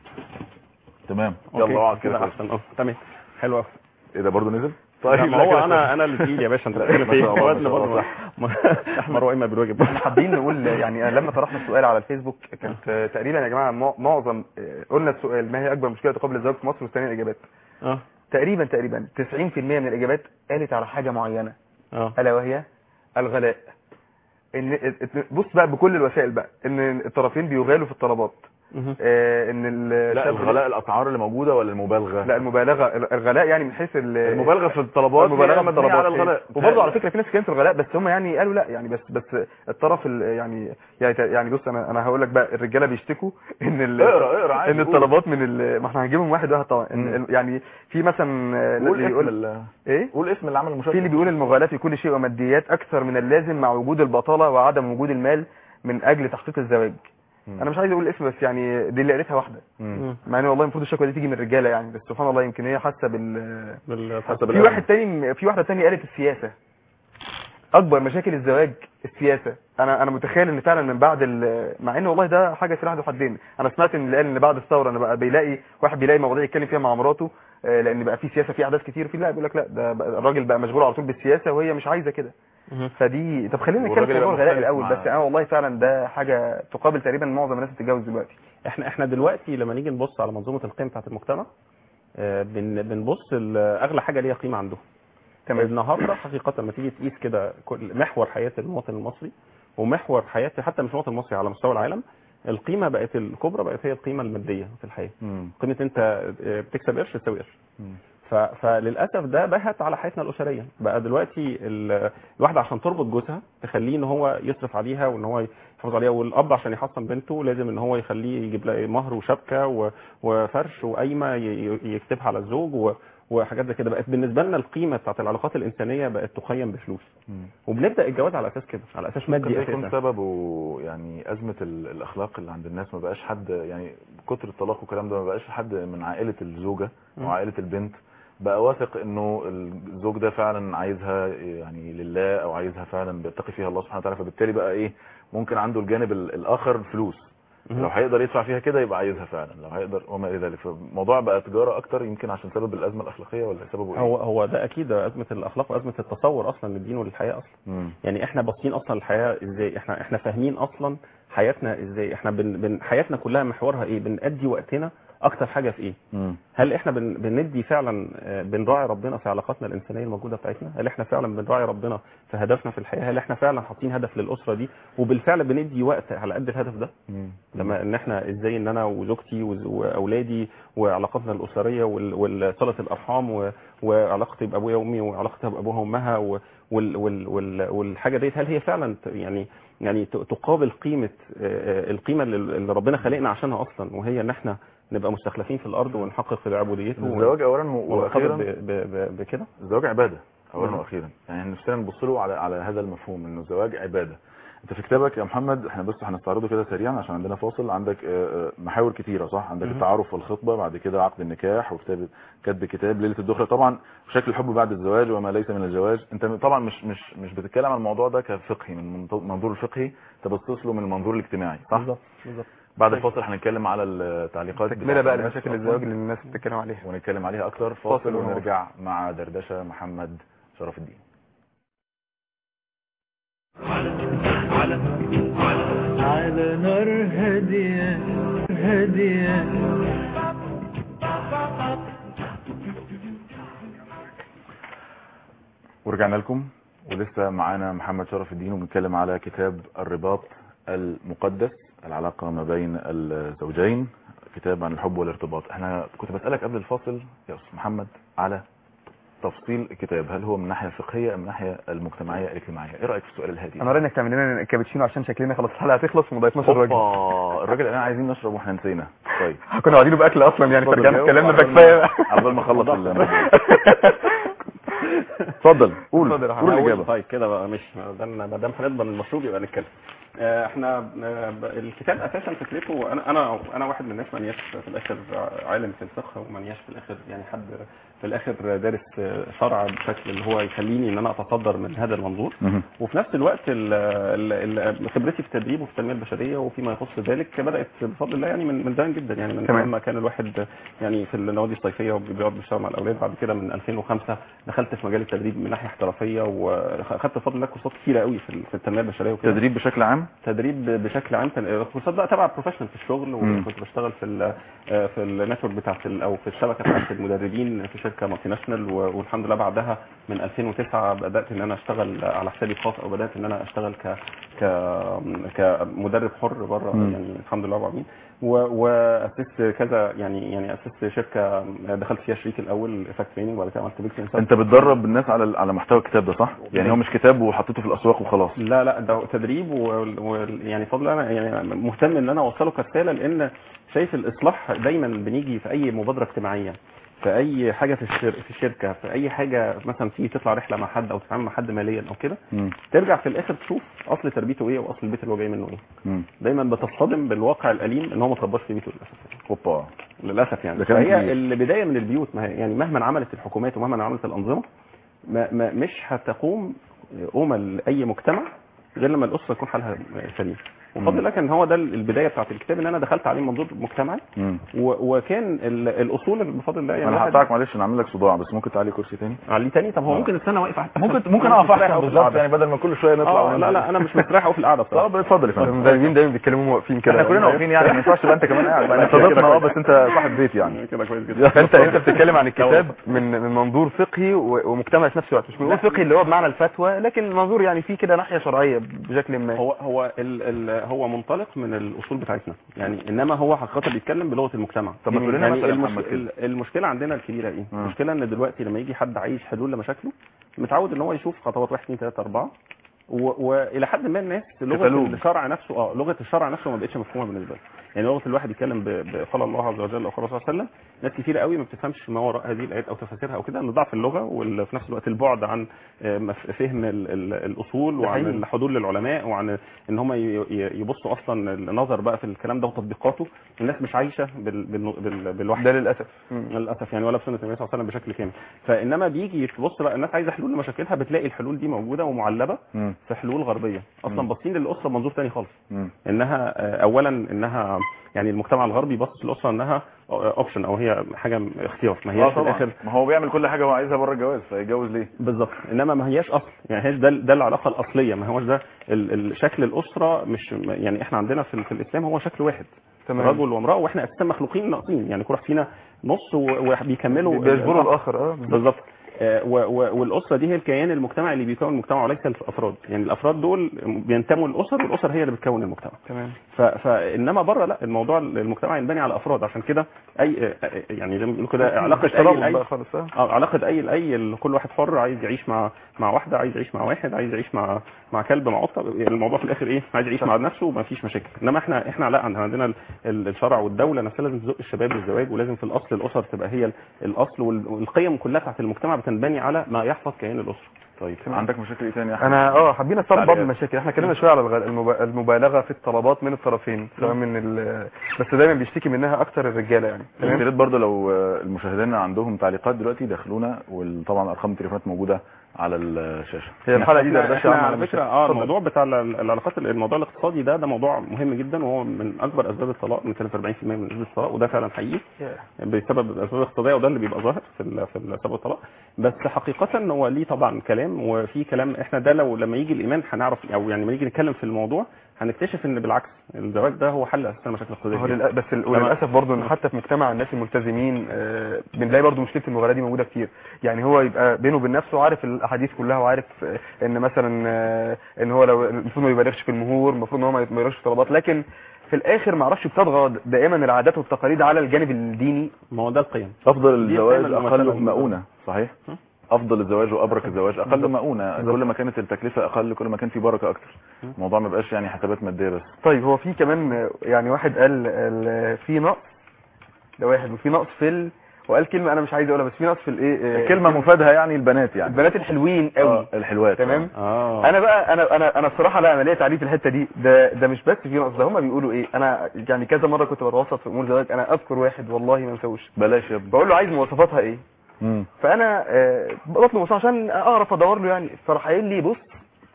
B: تمام
G: أوكي.
B: يلا اقعد كده
G: احسن اه تمام حلو قوي
B: ايه ده برضه نزل
G: طيب
B: لا
G: ما هو
B: كده
G: انا
B: صح.
G: انا اللي تقيل يا باشا انت
B: لا،
G: بتتكلم
B: ما
G: في ايه
B: شاء الله،
G: وزن
B: ما شاء الله،
G: برضه مروه اما بالواجب
A: احنا حابين نقول يعني لما طرحنا السؤال على الفيسبوك كانت آه، تقريبا يا جماعه مع- معظم آه، قلنا السؤال ما هي اكبر مشكله تقابل الزواج في مصر واستنينا الاجابات
G: اه
A: تقريبا تقريبا 90% من الاجابات قالت على حاجه معينه
G: اه
A: الا وهي الغلاء ان بص بقى بكل الوسائل بقى ان الطرفين بيغالوا في الطلبات
G: مهم.
A: آه، ان ال-
B: لا الغلاء الاسعار اللي موجوده ولا المبالغه
A: لا المبالغه الغلاء يعني من حيث ال-
B: المبالغه في الطلبات
A: المبالغه
B: هي
A: في
B: مبنية
A: الطلبات
B: على الغلاء
A: وبرضه على فكره في ناس كانت في الغلاء بس هم يعني قالوا لا يعني بس بس الطرف ال- يعني يعني يعني بص انا انا هقول لك بقى الرجاله بيشتكوا ان ال-
B: اقرا اقرا عادي
A: ان
B: قول.
A: الطلبات من ال- ما احنا هنجيبهم واحد واحد طبعا إن
B: مم.
A: ال- يعني في مثلا آه،
B: قول
A: اللي
B: اسم
A: يقول
B: ال-
A: ايه
B: قول اسم اللي عمل
A: في
B: المشاركه
A: اللي بيقول المغالاة في كل شيء وماديات اكثر من اللازم مع وجود البطاله وعدم وجود المال من اجل تحقيق الزواج
B: مم.
A: انا مش عايز اقول الاسم بس يعني دي اللي قالتها واحده
B: مم.
A: مع ان والله المفروض الشكوى دي تيجي من الرجاله يعني بس سبحان الله يمكن هي حاسه بال
G: بال-
B: حسب
A: في واحد تاني في واحده تانية قالت السياسه اكبر مشاكل الزواج السياسه انا انا متخيل ان فعلا من بعد ال- مع ان والله ده حاجه سلاح ذو حدين انا سمعت ان اللي قال ان بعد الثوره ان بقى بيلاقي واحد بيلاقي مواضيع يتكلم فيها مع مراته آه، لان بقى في سياسه في احداث كتير في لا بيقول لك لا ده بقى الراجل بقى مشغول على طول بالسياسه وهي مش عايزه كده
G: مهم.
A: فدي طب خلينا نتكلم
B: والراجل
A: في موضوع
B: يبقى
A: الغلاء
B: مختلف
A: الاول
B: مع-
A: بس انا والله فعلا ده حاجه تقابل تقريبا معظم الناس اللي بتتجوز دلوقتي
G: احنا احنا دلوقتي لما نيجي نبص على منظومه القيم بتاعت المجتمع آه، بن- بنبص ل- اغلى حاجه ليها قيمه عندهم
A: تمام
G: النهارده حقيقه لما تيجي تقيس كده كل محور حياه المواطن المصري ومحور حياه حتى مش المواطن المصري على مستوى العالم القيمه بقت الكبرى بقت هي القيمه الماديه في الحياه
B: مم.
G: قيمه انت آه، بتكسب قرش تساوي قرش
B: مم.
G: ف... فللاسف ده بهت على حياتنا الاسريه بقى دلوقتي ال... الواحده عشان تربط جوزها تخليه ان هو يصرف عليها وان هو يحافظ عليها والاب عشان يحصن بنته لازم ان هو يخليه يجيب لها مهر وشبكه و... وفرش وقايمه ي... ي- يكتبها على الزوج و... وحاجات زي كده بقت بالنسبه لنا القيمه بتاعت العلاقات الانسانيه بقت تقيم بفلوس وبنبدا الجواز على اساس كده على اساس
B: ممكن
G: مادي
B: ده يكون
G: اساسا
B: سببه يعني ازمه ال- الاخلاق اللي عند الناس ما بقاش حد يعني كتر الطلاق والكلام ده ما بقاش حد من عائله الزوجه
G: مم.
B: او عائله البنت بقى واثق انه الزوج ده فعلا عايزها يعني لله او عايزها فعلا بيتقي فيها الله سبحانه وتعالى فبالتالي بقى ايه ممكن عنده الجانب ال- الاخر فلوس
G: مم.
B: لو هيقدر يدفع فيها كده يبقى عايزها فعلا لو هيقدر وما الى ذلك فالموضوع بقى تجاره اكتر يمكن عشان سبب الازمه الاخلاقيه ولا سببه ايه؟
G: هو هو ده اكيد ازمه الاخلاق وازمه التصور اصلا للدين وللحياه اصلا
B: مم.
G: يعني احنا باصين اصلا الحياه ازاي احنا احنا فاهمين اصلا حياتنا ازاي احنا بن بن حياتنا كلها محورها ايه بنأدي وقتنا اكتر حاجه في ايه
B: مم.
G: هل احنا بن بندي فعلا آه، بنراعي ربنا في علاقاتنا الانسانيه الموجوده بتاعتنا هل احنا فعلا بنراعي ربنا في هدفنا في الحياه هل احنا فعلا حاطين هدف للاسره دي وبالفعل بندي وقت على قد الهدف ده
B: مم.
G: لما ان احنا ازاي ان انا وزوجتي وز- واولادي وعلاقتنا الاسريه وال- وصله الارحام و- وعلاقتي بابويا وامي وعلاقتها بابوها وامها و- وال وال وال والحاجه ديت هل هي فعلا ت- يعني يعني ت- تقابل قيمه آه، آه، القيمه اللي اللي ربنا خلقنا عشانها اصلا وهي ان احنا نبقى مستخلفين في الارض ونحقق في عبوديته
B: الزواج اولا
G: ونرتبط
B: واخيرا
G: ب- ب- ب- بكده
B: الزواج عباده اولا
G: نعم.
B: واخيرا يعني احنا نفسنا نبص له على على هذا المفهوم انه الزواج عباده انت في كتابك يا محمد احنا بس هنستعرضه كده سريعا عشان عندنا فاصل عندك آه، آه، محاور كتيره صح عندك
G: مهم.
B: التعارف والخطبه بعد كده عقد النكاح وكتاب كتب كتاب ليله الدخله طبعا شكل الحب بعد الزواج وما ليس من الزواج انت طبعا مش مش مش بتتكلم عن الموضوع ده كفقهي من منط- منظور الفقهي انت بتبص له من المنظور الاجتماعي صح
G: بالظبط بالظبط
B: بعد الفاصل هنتكلم على التعليقات
A: تكمله بقى
B: بتاعت
A: لمشاكل
B: الناس
A: الزواج اللي الناس بتتكلم عليها
B: ونتكلم عليها اكتر
A: فاصل
B: فاصل
A: ونواصل.
B: ونرجع مع دردشه محمد شرف الدين
C: على نار هادية هادية
B: ورجعنا لكم ولسه معانا محمد شرف الدين وبنتكلم على كتاب الرباط المقدس العلاقة ما بين الزوجين كتاب عن الحب والارتباط احنا كنت بسألك قبل الفاصل يا أستاذ محمد على تفصيل الكتاب هل هو من ناحية فقهية ام من ناحية المجتمعية الاجتماعية ايه رأيك في السؤال الهادي
A: انا رايي انك تعمل لنا كابتشينو عشان شكلنا خلاص الحلقه هتخلص وما ضيفناش الراجل
B: اوبا الراجل انا عايزين نشرب واحنا نسينا طيب
A: كنا قاعدين باكل اصلا يعني
B: اتفضل
A: فرجعنا
B: جاوب
A: اتكلمنا
B: عقبال
A: بكفايه
B: ما- عقبال ما اخلص الموضوع. اتفضل قول
G: اتفضل يا
B: قول
G: حبيبي.
B: الإجابة
G: طيب كده بقى مش ما دام هنضمن المشروب يبقى نتكلم آه، احنا آه، ب- الكتاب اساسا فكرته انا انا انا واحد من الناس مانياش في الاخر عالم في الفقه ومانياش في الاخر يعني حد في الاخر دارس آه، شرع بشكل اللي هو يخليني ان انا اتصدر من هذا المنظور
B: مهم.
G: وفي نفس الوقت ال- ال- ال- خبرتي في التدريب وفي التنميه البشريه وفيما يخص ذلك بدات بفضل الله يعني من من زمان جدا يعني من
A: تمام.
G: لما كان الواحد يعني في النوادي الصيفيه وبيقعد بيشتغل مع الاولاد بعد كده من 2005 دخلت في مجال التدريب من ناحيه احترافيه واخدت بفضل الله كورسات كتيره قوي في في التنميه البشريه وكده
B: تدريب بشكل عام
G: تدريب بشكل عام تن- كورسات بقى تبع بروفيشنال في الشغل
B: مم.
G: وكنت بشتغل في ال في النتورك بتاعت ال- او في الشبكه بتاعت المدربين في شركه مالتي ناشونال و- والحمد لله بعدها من 2009 بدات ان انا اشتغل على حسابي الخاص او بدات ان انا اشتغل ك ك كمدرب حر بره
B: مم.
G: يعني الحمد لله رب العالمين و- واسست كذا يعني يعني اسست شركه دخلت فيها شريك الاول افكت تريننج وبعد كده عملت بيج ترين
B: انت بتدرب الناس على على محتوى الكتاب ده صح يعني هو مش كتاب وحطيته في الاسواق وخلاص
G: لا لا ده تدريب ويعني فضل انا يعني مهتم ان انا اوصله كرساله لان شايف الاصلاح دايما بنيجي في اي مبادره اجتماعيه في اي حاجه في الشر... في الشركه في اي حاجه مثلا تيجي تطلع رحله مع حد او تتعامل مع حد ماليا او كده
B: مم.
G: ترجع في الاخر تشوف اصل تربيته ايه واصل البيت اللي هو جاي منه ايه
B: مم.
G: دايما بتصطدم بالواقع الاليم ان هو ما ترباش في بيته للاسف
B: اوبا
G: للاسف يعني
B: ده كلام
G: فهي
B: كبير.
G: البدايه من البيوت ما هي يعني مهما عملت الحكومات ومهما عملت الانظمه ما ما مش هتقوم قومه لاي مجتمع غير لما الاسره يكون حالها سليم وبفضل
B: مم.
G: الله كان هو ده البدايه بتاعت الكتاب ان انا دخلت عليه منظور مجتمعي
B: مم.
G: و- وكان ال- الاصول بفضل الله يعني
B: انا
G: واحد-
B: هقطعك معلش نعمل لك صداع بس ممكن تعلي كرسي تاني
G: عليه تاني طب هو
B: آه.
G: ممكن استنى واقف أحسن.
B: ممكن ممكن اقف
G: مستريح
B: احسن
G: أوي في
B: بالظبط
G: القعدة.
B: يعني بدل ما كل شويه نطلع
G: اه
B: وننزل.
G: لا لا انا مش مستريح قوي في القعده بصراحه
B: طب اتفضل يا فندم
A: المدربين دايما بيتكلموا واقفين كده
B: احنا كلنا واقفين يعني ما ينفعش تبقى انت كمان قاعد
G: لا،
B: احنا
G: كده
B: صديقنا اه
G: كويس.
B: بس انت صاحب بيت يعني
G: كده كويس جدا
A: فانت انت بتتكلم عن الكتاب من من منظور فقهي و- ومجتمعي في نفس الوقت مش بنقول فقهي اللي هو بمعنى الفتوى لكن المنظور يعني فيه كده ناحيه شرعيه بشكل ما
G: هو هو ال ال هو منطلق من الاصول بتاعتنا يعني انما هو حقيقه بيتكلم بلغه المجتمع
B: طب ما تقول لنا
G: يعني
B: مثلا يا
G: المش...
B: محمد كده.
G: ال- المشكله عندنا الكبيره ايه
B: مم.
G: المشكله ان دلوقتي لما يجي حد عايز حلول لمشاكله متعود ان هو يشوف خطوات 1 2 3 4 و... والى حد ما الناس لغه
B: كتالوج.
G: الشرع نفسه اه لغه الشرع نفسه ما بقتش مفهومه بالنسبه له يعني لغه الواحد يتكلم ب- بقال الله عز وجل او قال الرسول صلى الله عليه وسلم ناس كتير قوي ما بتفهمش ما وراء هذه الايات او تفاسيرها او كده ان ضعف اللغه وفي نفس الوقت البعد عن آه، مف- فهم ال- ال- الاصول
A: ده
G: وعن
A: حقيقي.
G: الحضور للعلماء وعن ان هم ي- ي- يبصوا اصلا النظر بقى في الكلام ده وتطبيقاته الناس مش عايشه بال- بال- بال- بالوحي
A: ده للاسف
G: للاسف يعني ولا بسنه النبي صلى الله عليه وسلم بشكل كامل فانما بيجي تبص بقى الناس عايزه حلول لمشاكلها بتلاقي الحلول دي موجوده ومعلبه
B: مم.
G: في حلول غربيه اصلا
B: مم.
G: باصين للاسره بمنظور تاني خالص
B: مم.
G: انها آه، اولا انها يعني المجتمع الغربي باصص للاسره انها اوبشن او هي حاجه اختيار ما
B: اه
G: هياش في
B: طبعا
G: الاخر
B: ما هو بيعمل كل حاجه هو عايزها بره الجواز فيتجوز ليه
G: بالظبط انما ما هياش اصل يعني هيش ده ده العلاقه الاصليه ما هوش ده ال- ال- شكل الاسره مش يعني احنا عندنا في, في الاسلام هو شكل واحد
A: تمام.
G: رجل وامراه واحنا اساسا مخلوقين ناقصين يعني كل واحد فينا نص و- وبيكملوا
A: بيجبروا
G: الآخر.
A: الاخر اه بالظبط.
G: بالظبط آه، و- و- والاسره دي هي الكيان المجتمعي اللي بيكون المجتمع وليس الافراد يعني الافراد دول بينتموا للاسر والاسر هي اللي بتكون المجتمع
A: تمام
G: ف... فانما بره لا الموضوع المجتمع ينبني على افراد عشان كده اي يعني زي ما بيقولوا كده علاقه
A: مفيش
G: اي
A: ترابط
G: لاي
A: بقى خالص اه
G: اه علاقه اي لاي كل واحد حر عايز يعيش مع مع واحده عايز يعيش مع واحد عايز يعيش مع مع كلب مع قطه يعني الموضوع في الاخر ايه عايز يعيش مع نفسه وما فيش مشاكل انما احنا احنا لا عندنا عندنا ال- ال- الشرع والدوله نفسها لازم تزق الشباب للزواج ولازم في الاصل الاسر تبقى هي ال- الاصل وال- والقيم كلها بتاعت المجتمع بتنبني على ما يحفظ كيان الاسره
B: طيب عندك مشاكل ايه تاني يا احمد
A: انا اه حابين نستعرض بعض
B: تعليقات.
A: المشاكل احنا اتكلمنا شويه على الغ- المب- المبالغه في الطلبات من الطرفين سواء من ال... بس دايما بيشتكي منها اكتر الرجاله يعني
B: يا
A: تمام
B: ريت برضه لو آه، المشاهدين عندهم تعليقات دلوقتي دخلونا وطبعا ارقام التليفونات موجوده على الشاشه
A: هي الحلقه دي
G: احنا,
A: دردشه
G: احنا
A: عامه
G: على
A: عن
G: فكره
A: المشاكل.
G: اه
A: اتفضل.
G: الموضوع بتاع ال- العلاقات الموضوع الاقتصادي ده ده موضوع مهم جدا وهو من اكبر اسباب الطلاق من 40% من نسبه الطلاق وده فعلا حقيقي بسبب الاسباب الاقتصاديه وده اللي بيبقى ظاهر في ال- في ال- سبب الطلاق بس حقيقه هو ليه طبعا كلام وفي كلام احنا ده لو لما يجي الايمان هنعرف او يعني لما نيجي نتكلم في الموضوع هنكتشف ان بالعكس الزواج ده هو حل اساسا المشاكل الاقتصاديه
A: هو
G: كتير.
A: للأ- بس ال- وللاسف برضه ان حتى في مجتمع الناس الملتزمين آه، بنلاقي برضه مشكله المغالاه دي موجوده كتير يعني هو يبقى بينه وبين نفسه عارف الاحاديث كلها وعارف آه، ان مثلا آه، ان هو لو المفروض ما يبالغش في المهور المفروض ان هو ما يبالغش في الطلبات لكن في الاخر ما اعرفش بتطغى دائما العادات والتقاليد على الجانب الديني
G: ما هو ده القيم
B: افضل
G: دي
B: الزواج
G: القيمة
B: اقل
G: المثلى.
B: مؤونه صحيح افضل الزواج وابرك الزواج اقل
A: بالظبط.
B: مؤونه
A: بالظبط.
B: كل ما كانت التكلفه اقل كل ما كان في بركه اكتر الموضوع ما بقاش يعني حسابات ماديه بس
A: طيب هو في كمان آه، يعني واحد قال ال- في نقص ده واحد وفي نقص في ال... وقال كلمه انا مش عايز اقولها بس في نقص في الايه آه،
B: كلمه مفادها يعني البنات يعني
A: البنات الحلوين قوي
B: آه، الحلوات
A: تمام
G: اه
A: انا بقى انا انا انا بصراحه لا انا ليا تعريف الحته دي ده ده مش بس في نقص ده هم بيقولوا ايه انا يعني كذا مره كنت بتوسط في امور زواج انا اذكر واحد والله ما انساهوش
B: بلاش يا ابني
A: بقول له عايز مواصفاتها ايه
B: مم.
A: فانا آه، بطلب مواصفات عشان اعرف ادور له يعني فراح قايل لي بص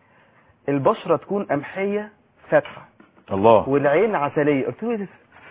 A: البشره تكون قمحيه فاتحه
B: الله
A: والعين عسليه قلت له ايه ده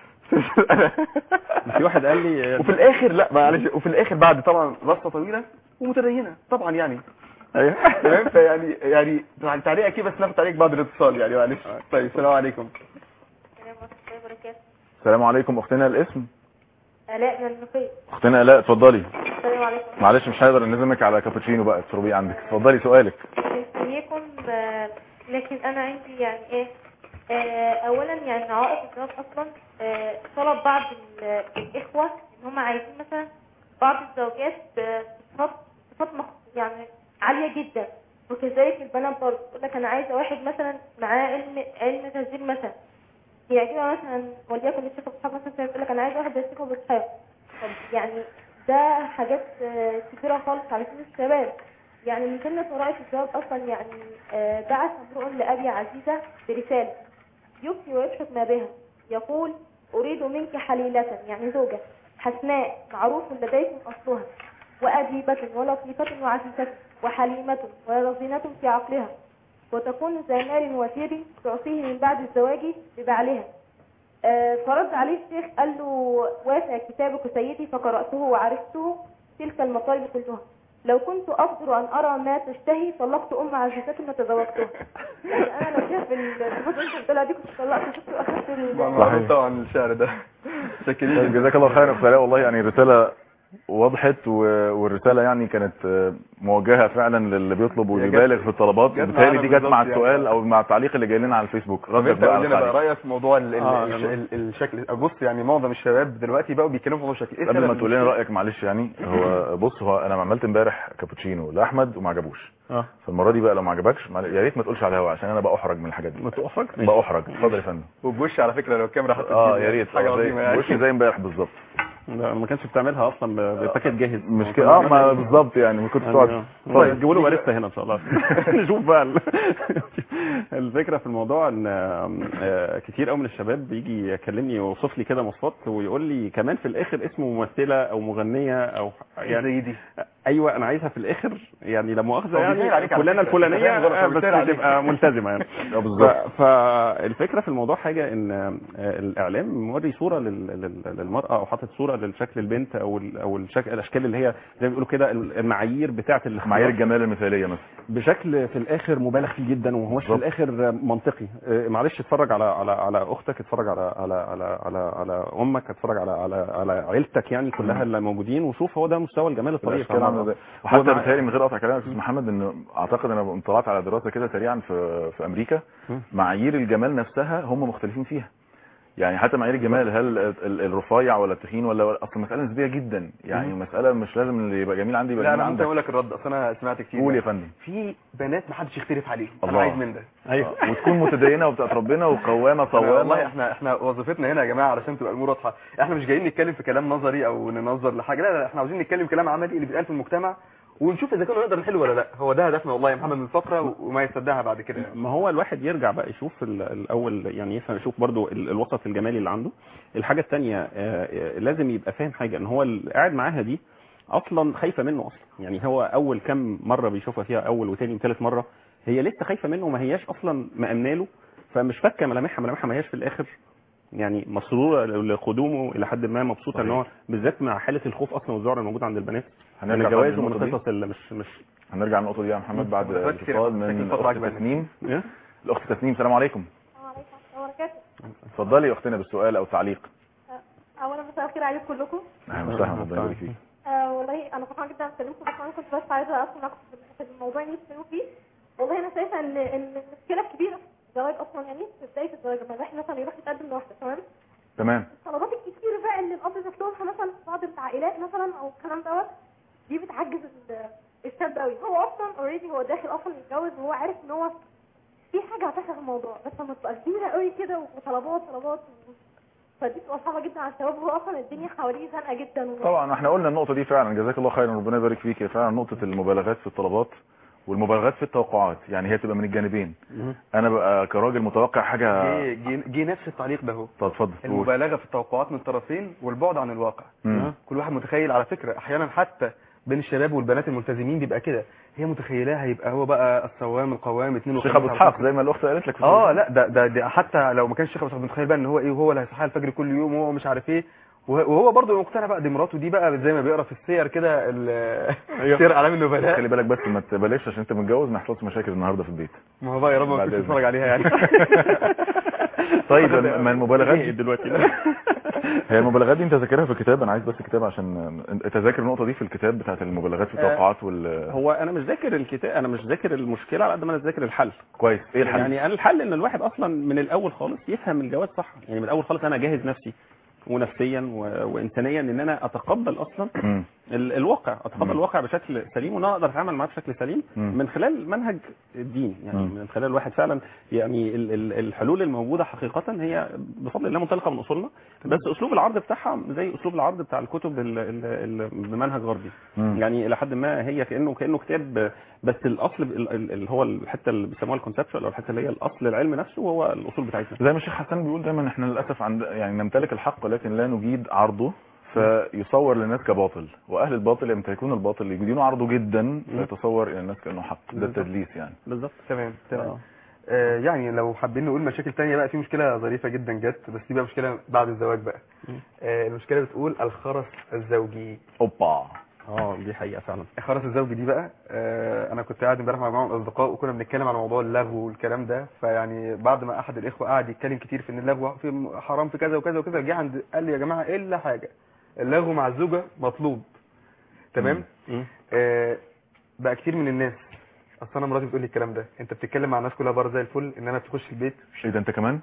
G: في واحد قال لي
A: وفي الاخر لا معلش وفي الاخر بعد طبعا رصه طويله ومتدينه طبعا يعني
B: ايوه
A: تمام فيعني يعني تعليق اكيد بس ناخد تعليق بعد الاتصال يعني معلش طيب السلام عليكم
N: السلام ورحمة الله وبركاته
B: السلام عليكم اختنا الاسم
N: آلاء من المنوفية
B: اختنا الاء اتفضلي
N: السلام عليكم
B: معلش مش هقدر انزمك على كابتشينو بقى تشربيه عندك اتفضلي سؤالك
N: يكن لكن انا عندي يعني ايه آه، اولا يعني عائق الزواج اصلا آه، طلب بعض ال- الاخوه ان هم عايزين مثلا بعض الزوجات بصفات صفات مخ- يعني عاليه جدا وكذلك البنات برضه تقول لك انا عايزه واحد مثلا معاه علم علم تسجيل مثلا يعجبها مثلا وليكن الشيخ ابو اسحاق مثلا يقول لك انا عايزه واحد زي الشيخ ابو اسحاق طب يعني ده حاجات آه، كتيره خالص على سن الشباب يعني من ضمن طرائف الزواج اصلا يعني آه، بعث امرؤ لابي عزيزه برساله يبكي ويضحك ما بها يقول اريد منك حليله يعني زوجه حسناء معروف لديكم اصلها واديبه ولطيفه وعفيفه وحليمه ورزينه في عقلها وتكون ذا مال وفير تعطيه من بعد الزواج ببعلها آه، فرد عليه الشيخ قال له واسع كتابك سيدي فقرأته وعرفته تلك المطالب كلها لو كنت أقدر أن أرى ما تشتهي طلقت أم عزيزة وتزوجتها يعني أنا لو شايف الفترة اللي انت بتقولها دي كنت طلقت شفت أخذت ال-
A: معروف طبعا الشعر ده
B: طيب جزاك الله خيرا اختنا الاء والله يعني رساله وضحت و- والرساله يعني كانت آه، موجهه فعلا للي بيطلب
A: هي
B: ويبالغ
A: جت-
B: في الطلبات
A: جت
B: بالتالي
A: معانا
B: دي جت مع
A: بالظبط
B: السؤال
A: يعني.
B: او مع التعليق اللي جاي لنا على الفيسبوك
A: طب
B: ردك
A: انت
B: بقى
A: قول
B: على
A: لنا بقى
B: التعليق.
A: رايك في موضوع ال ال
B: آه،
A: ال
B: يلا.
A: ال الشكل بص يعني معظم الشباب دلوقتي بقوا بيتكلموا في موضوع الشكل ايه
B: قبل
A: سبب
B: ما تقول لنا
A: المشكلة؟
B: رايك معلش يعني هو بص هو انا عملت امبارح كابوتشينو لاحمد وما عجبوش
A: اه
B: فالمره دي بقى لو ما عجبكش معل- يا ريت ما تقولش على الهوا عشان انا بأحرج من الحاجات دي
A: ما تؤحرج
B: بأحرج اتفضل يا فندم
A: وبوش على فكره لو الكاميرا حطت
B: اه
A: فيه
B: يا ريت
A: حاجه
B: آه، زي-
A: عظيمه يعني
B: وشي زي امبارح بالظبط
E: لا ما كانش بتعملها اصلا ب- بباكيت جاهز
B: مش كده اه ما بالظبط يعني ما كنتش
E: يعني
B: تقعد
E: آه.
B: اتفضل.
E: طيب جيبوا له باريستا هنا ان شاء الله نشوف بقى ال- الفكره في الموضوع ان آه، كتير قوي من الشباب بيجي يكلمني يوصف لي كده مواصفات ويقول لي كمان في الاخر اسمه ممثله او مغنيه او يعني
A: زي دي
E: ايوه انا عايزها في الاخر يعني لا مؤاخذه
A: هو
E: يعني
A: بيسهل عليك على
E: فلانه
A: فكرة.
E: الفلانيه
A: فاهم غلط، هو
E: آه، بس
A: بيسهل عليك.
E: تبقى ملتزمه يعني
B: اه بالظبط
E: ف- فالفكره في الموضوع حاجه ان آه، الاعلام موري صوره لل- لل- للمراه او حاطط صوره للشكل البنت او ال- او الشكل الاشكال اللي هي زي ما بيقولوا كده المعايير بتاعه الاختيار
B: معايير الجمال المثاليه مثلا
E: بشكل في الاخر مبالغ فيه جدا وهوش في
B: بالظبط.
E: الاخر منطقي آه، معلش اتفرج على على على اختك اتفرج على على على على, على امك اتفرج على على على عيلتك يعني كلها اللي موجودين وشوف هو ده مستوى الجمال الطبيعي
B: الاشكال عامله ازاي
E: هو
B: وحتى
E: مع-
B: بيتهيألي من غير قطع كلامك يا استاذ محمد ان اعتقد انا طلعت على دراسه كده سريعا في في امريكا
E: مم.
B: معايير الجمال نفسها هم مختلفين فيها يعني حتى معايير الجمال هل ال- ال- الرفيع ولا التخين ولا ولا- اصل مساله نسبيه جدا يعني
A: مم.
B: مساله مش لازم اللي يبقى جميل عندي يبقى
A: لا
B: جميل
A: انا ممكن
B: عندك
A: اقول لك الرد اصل انا سمعت كتير
B: قول يا
A: بقى.
B: فندم
A: في بنات ما حدش يختلف عليهم انا
B: الله.
A: عايز من ده
B: ايوه وتكون متدينه وبتاعت ربنا وقوامه
A: أنا
B: صوامه
A: والله احنا احنا وظيفتنا هنا يا جماعه علشان تبقى الامور واضحه احنا مش جايين نتكلم في كلام نظري او ننظر لحاجه لا لا احنا عاوزين نتكلم كلام عملي اللي بيتقال في المجتمع ونشوف اذا كنا نقدر نحله ولا لا هو ده هدفنا والله يا محمد من الفقره و- وما يصدقها بعد كده
E: ما هو الواحد يرجع بقى يشوف ال- الاول يعني يفهم يشوف برضو ال- الوسط الجمالي اللي عنده الحاجه الثانيه لازم يبقى فاهم حاجه ان هو اللي قاعد معاها دي اصلا خايفه منه اصلا يعني هو اول كم مره بيشوفها فيها اول وثاني وثالث مره هي لسه خايفه منه وما هياش اصلا مأمنه له فمش فاكه ملامحها ملامحها ما هياش في الاخر يعني مسروره لقدومه الى حد ما مبسوطه ان هو بالذات مع حاله الخوف اصلا والذعر الموجود عند البنات من
B: هنرجع
E: الجواز
B: طيب
E: ومن
B: للنقطة دي.
E: القصص اللي مش مش
B: هنرجع للنقطه دي يا محمد بعد
A: مداخلات كتير
B: اتصال
A: ساكن
B: من
A: فترة
B: الاخت
A: عجباني.
B: تسنيم
E: إيه؟
B: الاخت تسنيم السلام عليكم
N: وبركاته
B: اتفضلي يا اختنا بالسؤال او تعليق
N: اولا مساء الخير عليكم كلكم
B: اهلا وسهلا ربنا يبارك فيك
N: آه والله انا فرحانه جدا بكلمكم بس انا كنت بس عايزه اسمع في الموضوع اللي بتتكلموا فيه والله انا شايفه ان ان المشكله الكبيره في الزواج اصلا يعني في بدايه الزواج لما الواحد مثلا يروح يتقدم لواحده تمام
B: تمام
N: الطلبات الكتير بقى اللي الاب بيطلبها مثلا في بعض العائلات مثلا او الكلام دوت دي بتعجز ال- الشاب قوي هو اصلا اوريدي هو داخل اصلا يتجوز وهو عارف ان هو في حاجه هتحصل في الموضوع بس لما تبقى كبيره قوي كده وطلبات طلبات و- فدي بتبقى صعبه جدا على الشباب وهو اصلا الدنيا حواليه زنقه جدا و-
B: طبعا احنا قلنا النقطه دي فعلا جزاك الله خيرا ربنا يبارك فيك هي فعلا نقطه المبالغات في الطلبات والمبالغات في التوقعات يعني هي تبقى من الجانبين انا بقى كراجل متوقع حاجه
A: جه جه- جه نفس التعليق ده اهو
B: طب اتفضل قول.
A: المبالغه في التوقعات من الطرفين والبعد عن الواقع
B: مم.
A: كل واحد متخيل على فكره احيانا حتى بين الشباب والبنات الملتزمين بيبقى كده هي متخيلاه هيبقى هو بقى الصوام القوام اتنين
B: الشيخ
A: وخميس
B: ابو
A: على
B: اسحاق زي ما الاخت قالت لك في
A: اه
B: الفيديو.
A: لا ده ده, ده حتى لو ما كانش الشيخ ابو اسحاق متخيل بقى ان هو ايه وهو اللي هيصحى الفجر كل يوم وهو مش عارف ايه وه- وهو برضه مقتنع بقى دي مراته دي بقى زي ما بيقرا في السير كده ال- سير اعلام النبلاء
B: خلي بالك بس ما تبالغش عشان انت متجوز ما يحصلش مشاكل النهارده في البيت
A: ما هو بقى يا رب ما
B: بعد
A: كنتش
B: إذنك.
A: اتفرج عليها يعني
B: طيب ما المبالغات
E: إيه
B: دي
E: دلوقتي
B: هي المبالغات دي انت ذاكرها في الكتاب انا عايز بس كتاب عشان انت ذاكر النقطه دي في الكتاب بتاعت المبالغات في التوقعات وال
E: هو انا مش ذاكر الكتاب انا مش ذاكر المشكله على قد ما انا ذاكر الحل
B: كويس ايه الحل
E: يعني انا الحل ان الواحد اصلا من الاول خالص يفهم الجواز صح يعني من الاول خالص انا اجهز نفسي ونفسيا و... وانسانيا ان انا اتقبل اصلا
B: مم.
E: ال... الواقع اتقبل
B: مم.
E: الواقع بشكل سليم وان أنا اقدر اتعامل معاه بشكل سليم
B: مم.
E: من خلال منهج الدين يعني
B: مم.
E: من خلال الواحد فعلا يعني ال... ال... الحلول الموجوده حقيقه هي بفضل الله منطلقه من اصولنا بس اسلوب العرض بتاعها زي اسلوب العرض بتاع الكتب ال... ال... ال... بمنهج غربي
B: مم.
E: يعني الى حد ما هي كانه كانه كتاب بس الاصل ال- ال- اللي هو الحته اللي بيسموها الكونسبشوال او الحته اللي هي الاصل العلم نفسه هو الاصول بتاعتنا
B: زي ما الشيخ حسن بيقول دايما احنا للاسف عند يعني نمتلك الحق لكن لا نجيد عرضه فيصور للناس كباطل واهل الباطل يمتلكون الباطل يجيدون عرضه جدا فيتصور الى الناس كانه حق ده
A: بالظبط.
B: التدليس يعني
E: بالظبط
A: تمام تمام
E: آه.
A: آه يعني لو حابين نقول مشاكل تانية بقى في مشكلة ظريفة جدا جت بس دي بقى مشكلة بعد الزواج بقى آه المشكلة بتقول الخرس الزوجي
B: اوبا
E: اه دي حقيقه فعلا
A: الخرس الزوجي دي بقى آه انا كنت قاعد امبارح مع مجموعه من الاصدقاء وكنا بنتكلم عن موضوع اللغو والكلام ده فيعني بعد ما احد الاخوه قعد يتكلم كتير في ان اللغو في حرام في كذا وكذا وكذا جه عند قال لي يا جماعه الا حاجه اللغو مع الزوجه مطلوب تمام آه بقى كتير من الناس اصل انا مراتي بتقول لي الكلام ده انت بتتكلم مع الناس كلها بره زي الفل انما بتخش البيت
B: ايه ده انت كمان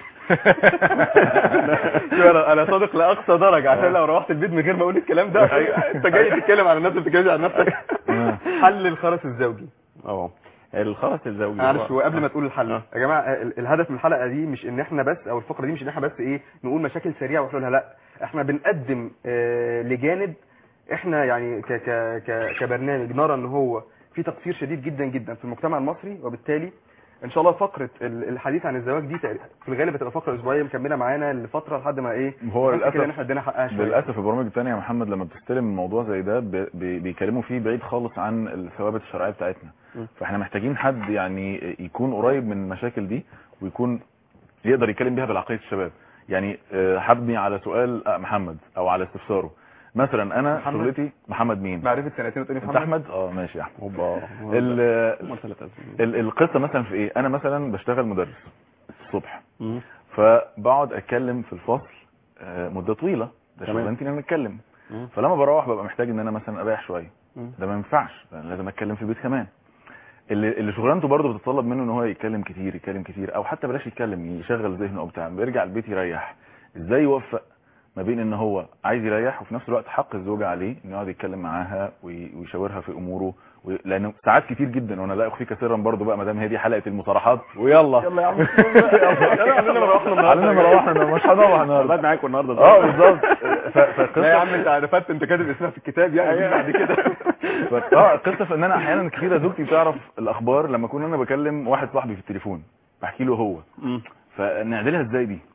A: شوف انا انا صادق لاقصى درجه عشان لو روحت البيت من غير ما اقول الكلام ده انت جاي تتكلم عن الناس ما بتتكلمش عن نفسك حل الخرس الزوجي
G: اه الخرس الزوجي
A: معلش
G: هو-
A: وقبل ما تقول الحل يا جماعه ال- الهدف من الحلقه دي مش ان احنا بس او الفقره دي مش ان احنا بس ايه نقول مشاكل سريعه وحلولها لا احنا بنقدم آه، لجانب احنا يعني ك ك ك كبرنامج نرى ان هو في تقصير شديد جدا جدا في المجتمع المصري وبالتالي ان شاء الله فقره ال- الحديث عن الزواج دي تقريبا في الغالب هتبقى فقره اسبوعيه مكمله معانا لفتره لحد ما ايه
B: هو
A: نحس كده ان
B: للاسف
A: احنا ادينا حقها شويه
B: للاسف البرامج التانية يا محمد لما بتستلم موضوع زي ده بي- بي- بيكلموا فيه بعيد خالص عن الثوابت الشرعيه بتاعتنا
A: م.
B: فاحنا محتاجين حد يعني يكون قريب من المشاكل دي ويكون يقدر يتكلم بيها بالعقليه الشباب يعني آه، هبني على سؤال آه، محمد او على استفساره مثلا انا
A: محمد؟
B: شغلتي محمد مين
A: معرفه سنتين وتقولي
B: انت
A: محمد
B: احمد اه ماشي يا احمد
G: اوبا
B: ال- ال- القصه مثلا في ايه انا مثلا بشتغل مدرس الصبح فبقعد اتكلم في الفصل آه، مده طويله ده
G: تمام.
B: شغلانتي ان انا اتكلم
G: مم.
B: فلما بروح ببقى محتاج ان انا مثلا اريح شويه
G: مم.
B: ده ما ينفعش أنا لازم اتكلم في البيت كمان اللي اللي شغلانته برضه بتتطلب منه ان هو يتكلم كتير يتكلم كتير او حتى بلاش يتكلم يشغل ذهنه او بتاع بيرجع البيت يريح ازاي يوفق ما بين ان هو عايز يريح وفي نفس الوقت حق الزوجه عليه انه يقعد يتكلم معاها وي- ويشاورها في اموره وي... لانه ساعات كتير جدا وانا لا اخفيك سرا برضه بقى ما دام هي دي حلقه المصارحات ويلا
A: يلا يا عم
B: علينا مروحنا علينا مروحنا مش هنروح النهارده
G: بقعد معاكم النهارده
B: اه بالظبط ف- فالقصه
A: لا يا عم انت عرفت انت كاتب اسمها في الكتاب يعني
B: أيوة.
A: بعد كده
B: ف- اه القصه في ان انا احيانا كتيره زوجتي بتعرف الاخبار لما اكون انا بكلم واحد صاحبي في التليفون بحكي له هو فنعدلها ازاي دي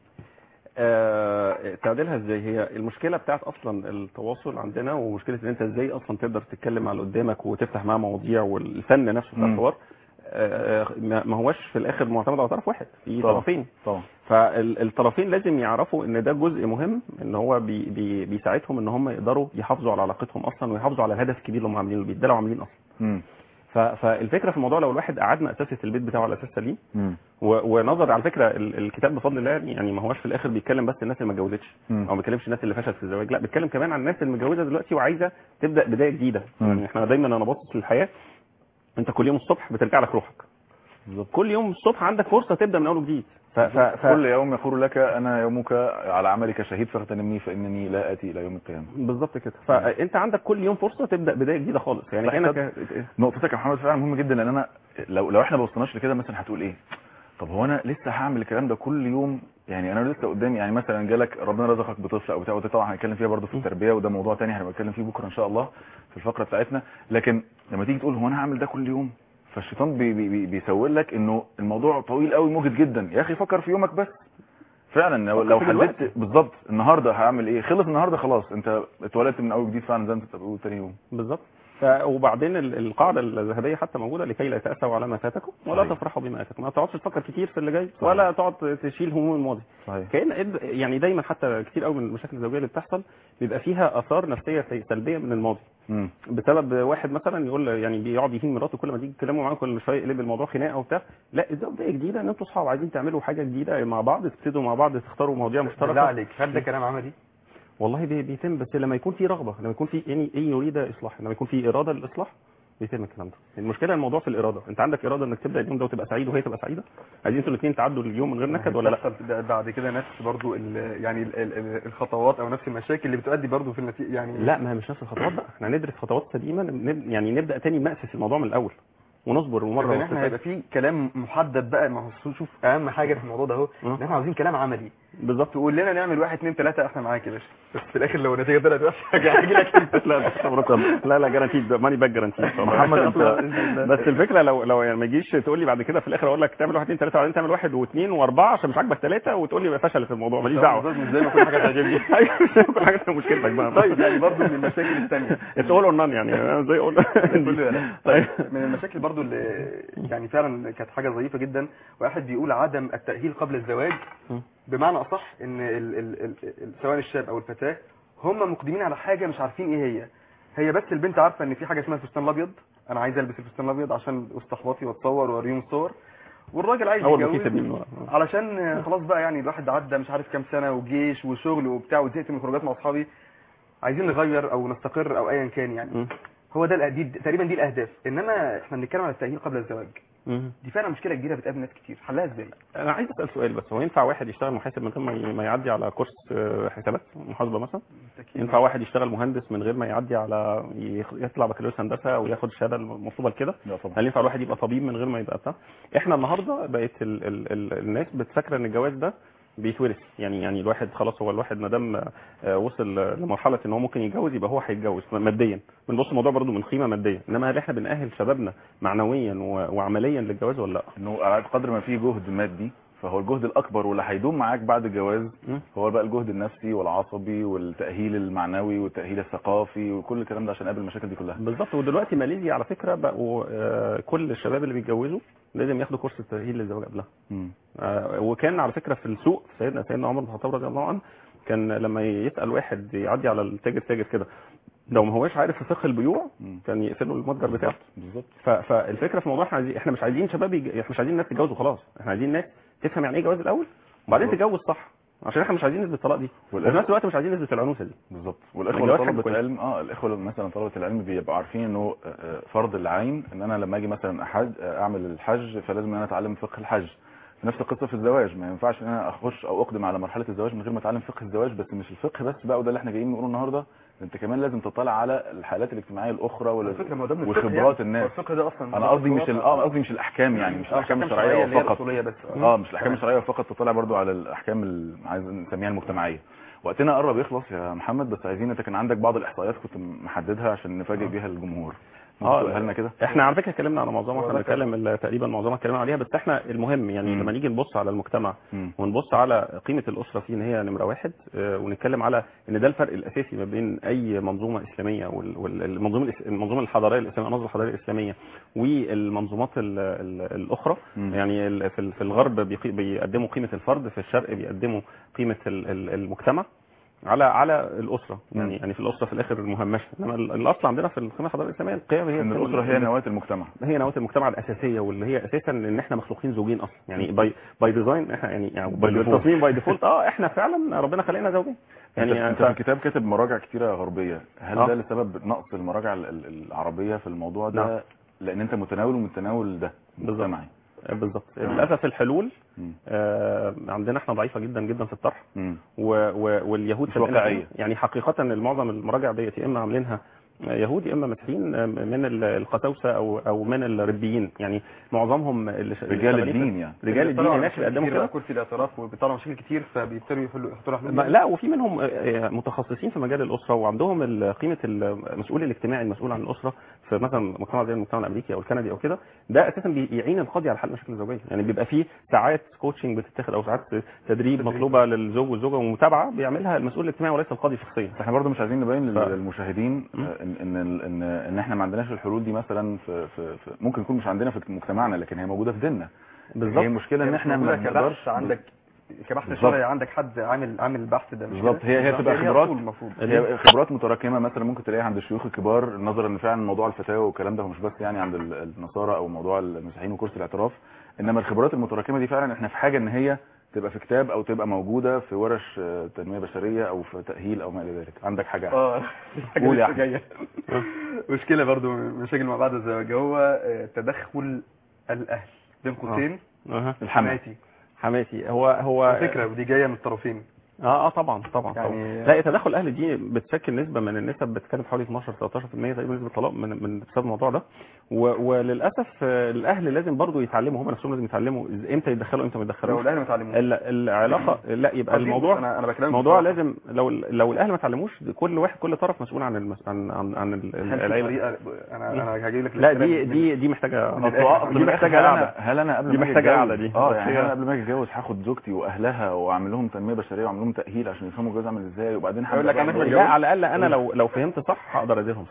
G: آه، تعديلها ازاي هي المشكله بتاعت اصلا التواصل عندنا ومشكله ان انت ازاي اصلا تقدر تتكلم مع اللي قدامك وتفتح معاه مواضيع والفن نفسه بتاع
B: مم.
G: الحوار آه، ما ما هوش في الاخر معتمد على طرف واحد في
B: طبعا.
G: طرفين
B: طبعا
G: فالطرفين لازم يعرفوا ان ده جزء مهم ان هو بي بي بيساعدهم ان هم يقدروا يحافظوا على علاقتهم اصلا ويحافظوا على الهدف الكبير اللي هم عاملينه البيت ده لو عاملين اصلا
B: مم.
G: ف- فالفكره في الموضوع لو الواحد قعد مأسسة البيت بتاعه على اساس سليم
B: مم.
G: و- ونظر على فكره ال- الكتاب بفضل الله يعني ما هوش في الاخر بيتكلم بس الناس اللي ما اتجوزتش
B: مم.
G: او ما بيتكلمش الناس اللي فشلت في الزواج لا بيتكلم كمان عن الناس اللي متجوزه دلوقتي وعايزه تبدا بدايه جديده
B: مم.
G: يعني احنا دايما انا باصص للحياه انت كل يوم الصبح بترجع لك روحك كل يوم الصبح عندك فرصه تبدا من اول وجديد ف... ف... ف...
B: كل يوم يقول لك انا يومك على عملك شهيد فاغتنمني فانني لا اتي الى يوم القيامه
G: بالظبط كده فانت عندك كل يوم فرصه تبدا بدايه جديده خالص يعني
B: صح
G: كانك
B: كده. نقطتك يا محمد فعلا مهمه جدا لان انا لو لو احنا ما بصيناش لكده مثلا هتقول ايه طب هو انا لسه هعمل الكلام ده كل يوم يعني انا لسه قدامي يعني مثلا جالك ربنا رزقك بطفل او بتاع وده طبعا هنتكلم فيها برضه في التربيه وده موضوع تاني هنبقى نتكلم فيه بكره ان شاء الله في الفقره بتاعتنا لكن لما تيجي تقول هو انا هعمل ده كل يوم فالشيطان بي بي بي بيسول لك انه الموضوع طويل قوي مجهد جدا يا اخي فكر في يومك بس فعلا لو,
G: فكر
B: لو
G: في دلوقتي.
B: حددت بالظبط النهارده هعمل ايه خلص النهارده خلاص انت اتولدت من اول جديد فعلا زي ما انت بتقول تاني يوم
G: بالظبط ف... وبعدين ال- القاعده الذهبيه حتى موجوده لكي لا تاسوا على ما فاتكم ولا
B: صحيح.
G: تفرحوا بما اتاكم ما تقعدش تفكر كتير في اللي جاي ولا تقعد تشيل هموم الماضي
B: صحيح
G: كان إد- يعني دايما حتى كتير قوي من المشاكل الزوجيه اللي بتحصل بيبقى فيها اثار نفسيه سي- سلبيه من الماضي
B: مم.
G: بسبب واحد مثلا يقول يعني بيقعد يهين مراته كل ما تيجي تتكلموا معاه كل شويه يقلب الموضوع خناقه وبتاع لا ده بدايه جديده ان انتوا اصحاب عايزين تعملوا حاجه جديده مع بعض تبتدوا مع بعض تختاروا مواضيع مشتركه
A: بالله عليك هل ده كلام عملي
G: والله بي- بيتم بس لما يكون في رغبه لما يكون في يعني ايه يريد اصلاح لما يكون في اراده للاصلاح بيتم الكلام ده المشكله الموضوع في الاراده انت عندك اراده انك تبدا اليوم ده وتبقى سعيد وهي تبقى سعيده عايزين انتوا الاثنين تعدوا اليوم من غير نكد ولا لا
A: بتحصل ده بعد كده نفس برضو ال- يعني ال- ال- ال- الخطوات او نفس المشاكل اللي بتؤدي برضو في النتيجه يعني
G: لا ما هي مش نفس الخطوات بقى احنا ندرس خطوات سليمه نب- يعني نبدا تاني ناسس الموضوع من الاول ونصبر ومره
A: يعني احنا هيبقى في كلام محدد بقى ما هو شوف اهم حاجه في الموضوع ده اهو ان احنا عاوزين كلام عملي
G: بالظبط
A: تقول لنا نعمل واحد اتنين تلاته احنا معاك يا باشا بس في الاخر لو النتيجه طلعت وحشه هاجي لك انت
G: لا لا لا جارانتيد ماني باك جارانتيد
B: محمد انت
G: بس الفكره لو لو يعني ما تجيش تقول لي بعد كده في الاخر اقول لك تعمل واحد اثنين ثلاثه وبعدين تعمل واحد واثنين واربعه عشان مش عاجبك ثلاثه وتقول لي فشل في الموضوع ماليش دعوه
A: مش زي ما كل حاجه تعجبني
G: ايوه مش زي ما كل حاجه تبقى مشكلتك بقى
A: طيب يعني برضو من المشاكل الثانيه
G: تقول اور نان يعني أنا زي اقول
A: كل ده لا. طيب من المشاكل برضو اللي يعني فعلا كانت حاجه ظريفه جدا واحد بيقول عدم التاهيل قبل الزواج بمعنى اصح ان ال ال ال ال سواء الشاب او الفتاه هم مقدمين على حاجه مش عارفين ايه هي هي بس البنت عارفه ان في حاجه اسمها الفستان الابيض انا عايز البس الفستان الابيض عشان استحباطي واتصور واوريهم الصور والراجل عايز
G: اول ما
A: يتجوز
G: تيجي تبني
A: علشان خلاص بقى يعني الواحد عدى مش عارف كام سنه وجيش وشغل وبتاع وزهقت من الخروجات مع اصحابي عايزين نغير او نستقر او ايا كان يعني هو ده الأ- دي تقريبا دي الاهداف انما احنا بنتكلم على التاهيل قبل الزواج دي فعلا مشكله كبيره بتقابل ناس كتير حلها ازاي
G: انا عايز اسال سؤال بس هو ينفع واحد يشتغل محاسب من غير ما ي- ما يعدي على كورس آه، حسابات محاسبه مثلا ينفع واحد يشتغل مهندس من غير ما يعدي على يخ- يطلع بكالوريوس هندسه او ياخد الشهاده المطلوبه لكده هل ينفع الواحد يبقى طبيب من غير ما يبقى بتاع احنا النهارده بقت ال ال ال الناس بتفكر ان الجواز ده بيتورث يعني يعني الواحد خلاص هو الواحد ما دام آه، وصل لمرحله ان هو ممكن يتجوز يبقى هو هيتجوز ماديا بنبص الموضوع برضو من قيمه ماديه انما هل احنا بنأهل شبابنا معنويا و- وعمليا للجواز ولا لا
B: انه على قدر ما فيه جهد مادي فهو الجهد الاكبر واللي هيدوم معاك بعد الجواز هو بقى الجهد النفسي والعصبي والتاهيل المعنوي والتاهيل الثقافي وكل الكلام ده عشان نقابل المشاكل دي كلها
G: بالظبط ودلوقتي ماليزيا على فكره بقوا آه، كل الشباب اللي بيتجوزوا لازم ياخدوا كورس التأهيل للزواج قبلها آه، وكان على فكره في السوق سيدنا سيدنا عمر بن الخطاب رضي الله عنه كان لما يسال واحد يعدي على التاجر تاجر كده لو ما هوش عارف في فقه البيوع كان يقفله المتجر بتاعه
B: بالظبط
G: ف- فالفكره في الموضوع احنا عايزين احنا مش عايزين شباب يج... احنا مش عايزين الناس تتجوز وخلاص احنا عايزين ناس تفهم يعني ايه جواز الاول وبعدين
B: بالظبط.
G: تتجوز صح عشان احنا مش عايزين نسبه الطلاق دي وفي نفس الوقت مش عايزين نسبه العنوسه دي
B: بالظبط والاخوه
G: الجواز
B: اللي
G: حاجة
B: طلبه
G: كويسة.
B: العلم اه الاخوه اللي مثلا طلبه العلم بيبقوا عارفين انه آه، آه، فرض العين ان انا لما اجي مثلا احج آه، اعمل الحج فلازم ان انا اتعلم فقه الحج نفس القصه في الزواج ما ينفعش ان انا اخش او اقدم على مرحله الزواج من غير ما اتعلم فقه الزواج بس مش الفقه بس بقى وده اللي احنا جايين نقوله النهارده انت كمان لازم تطلع على الحالات الاجتماعيه الاخرى وال-
A: على فكرة ما هو ده من الفقه
B: وخبرات
A: يعني.
B: الناس
A: هو الفقه ده أصلاً
B: انا قصدي مش ال- اه قصدي مش الاحكام يعني مش
A: آه،
B: الاحكام
A: أحكام شرعية
B: الشرعيه
A: اللي هي
B: فقط
A: الأصولية بس.
B: اه مش الاحكام
A: تمام.
B: الشرعيه فقط تطلع برضو على الاحكام ال- عايز نسميها المجتمعيه وقتنا قرب يخلص يا محمد بس عايزين انت كان عندك بعض الاحصائيات كنت محددها عشان نفاجئ بيها الجمهور ممكن تقولها لنا كده
G: احنا على فكره اتكلمنا على معظمها
B: هو
G: احنا
B: ده
G: بنتكلم ال- تقريبا معظمها اتكلمنا عليها بس احنا المهم يعني
B: مم.
G: لما نيجي نبص على المجتمع
B: مم.
G: ونبص على قيمه الاسره فيه ان هي نمره واحد اه، ونتكلم على ان ده الفرق الاساسي ما بين اي منظومه اسلاميه والمنظومه المنظومه الحضاريه الاسلاميه النظره الحضاريه الاسلاميه والمنظومات ال- ال- الاخرى
B: مم.
G: يعني ال- في ال- في الغرب بيقي- بيقدموا قيمه الفرد في الشرق بيقدموا قيمه ال- ال- المجتمع على على الاسره يعني يعني في الاسره في الاخر المهمشه انما ال- الاصل عندنا في القيمه الحضاريه الاسلاميه القيم هي
B: ان الاسره هي نواه المجتمع
G: هي نواه المجتمع الاساسيه واللي هي اساسا ان احنا مخلوقين زوجين اصلا يعني باي باي ديزاين احنا يعني يعني
B: By default.
G: بالتصميم باي ديفولت اه احنا فعلا ربنا خلقنا زوجين
B: يعني
G: يعني
B: انت,
G: ف-
B: انت في الكتاب كاتب مراجع كتيره غربيه هل
G: آه.
B: ده لسبب نقص المراجع ال- ال- العربيه في الموضوع ده
G: نعم.
B: لان انت متناول ومن تناول ده مجتمعي
G: بالظبط للاسف الحلول آه عندنا احنا ضعيفه جدا جدا في الطرح
B: مم.
G: و و واليهود
B: مش
G: سابقين
B: واقعية.
G: فيها. يعني حقيقه معظم المراجع ديت يا اما عاملينها يهود يا اما مسيحيين آه، من ال- القساوسه او او من الربيين يعني معظمهم اللي ش- اللي
B: رجال
G: شغالين في-
B: الدين يعني.
G: رجال الدين هناك بيقدموا كده
A: كرسي الاعتراف وبيطلعوا مشاكل كتير فبيبتدوا يحلوا يحطوا لها حلول
G: ما- لا وفي منهم آه، آه، متخصصين في مجال الاسره وعندهم ال- قيمه المسؤول الاجتماعي المسؤول عن الاسره في مثلا مجتمع زي المجتمع الامريكي او الكندي او كده ده اساسا بيعين القاضي على حل المشاكل الزوجيه يعني بيبقى فيه ساعات كوتشنج بتتاخد او ساعات تدريب مطلوبه للزوج والزوجه ومتابعه بيعملها المسؤول الاجتماعي وليس القاضي شخصيا
B: احنا برضو مش عايزين نبين
G: ف-
B: للمشاهدين آه، ان ان ال- ان ان احنا ما عندناش الحلول دي مثلا في, في, في ممكن يكون مش عندنا في مجتمعنا لكن هي موجوده في ديننا
G: بالظبط.
B: هي المشكله ان احنا ما
A: كبحث
B: بنقدرش
A: عندك كبحث
B: بالظبط.
A: شرعي عندك حد عامل عامل بحث ده مش
B: بالظبط
A: كده؟
B: هي هي تبقى
A: هي
B: خبرات
A: أصول المفروض
B: هي خبرات متراكمه مثلا ممكن تلاقيها عند الشيوخ الكبار نظرا ان فعلا موضوع الفتاوى والكلام ده هو مش بس يعني عند ال- النصارى او موضوع المسيحيين وكرسي الاعتراف انما الخبرات المتراكمه دي فعلا احنا في حاجه ان هي تبقى في كتاب او تبقى موجوده في ورش آه، تنميه بشريه او في تاهيل او ما الى ذلك عندك حاجه
A: اه حاجة
B: قول يا
A: لسه
B: أحمد.
A: جايه مشكله برضو مشاكل ما بعد الزواج هو آه، تدخل الاهل بين قوسين
G: اها
A: حماتي
G: حماتي هو هو
A: على فكره ودي جايه من الطرفين
G: اه اه طبعا طبعا
A: يعني-
G: يعني لا تدخل الاهل دي بتشكل نسبه من النسب بتتكلم حوالي 12 13% تقريبا نسبه طلاق من من بسبب الموضوع ده و- وللاسف آه، الاهل لازم برضو يتعلموا هم نفسهم لازم يتعلموا إز- امتى يتدخلوا امتى ما يتدخلوش
A: لو الاهل ما اتعلموش
G: ال- العلاقه لا يبقى
A: قصدي
G: الموضوع
A: أنا- أنا بكلمك
G: الموضوع
A: بصراحة.
G: لازم لو لو الاهل ما اتعلموش كل واحد كل طرف مسؤول عن المس... عن عن, عن ال-
A: هل في
G: العيله
A: طريقه انا انا هجيب لك
G: لا
A: الكلام
G: دي
A: من-
G: دي دي محتاجه
A: من
G: أصل-
A: الآخر.
G: أصل
B: دي
G: دي
B: محتاجه
G: محتاجه
B: هل انا
G: قعده
B: هل انا قبل
G: دي
B: ما أجي
G: محتاجه
B: أتجوز-
G: قعده دي
B: اه
G: بس
B: يعني
G: هي-
B: انا قبل ما اجي اتجوز هاخد زوجتي واهلها واعمل لهم تنميه بشريه واعمل لهم تاهيل عشان يفهموا الجواز عامل ازاي وبعدين
A: أقول لك
B: هبدأ
A: أنا
B: بقى-
A: كنت
G: لا على الاقل انا لو لو فهمت صح هقدر اديرهم صح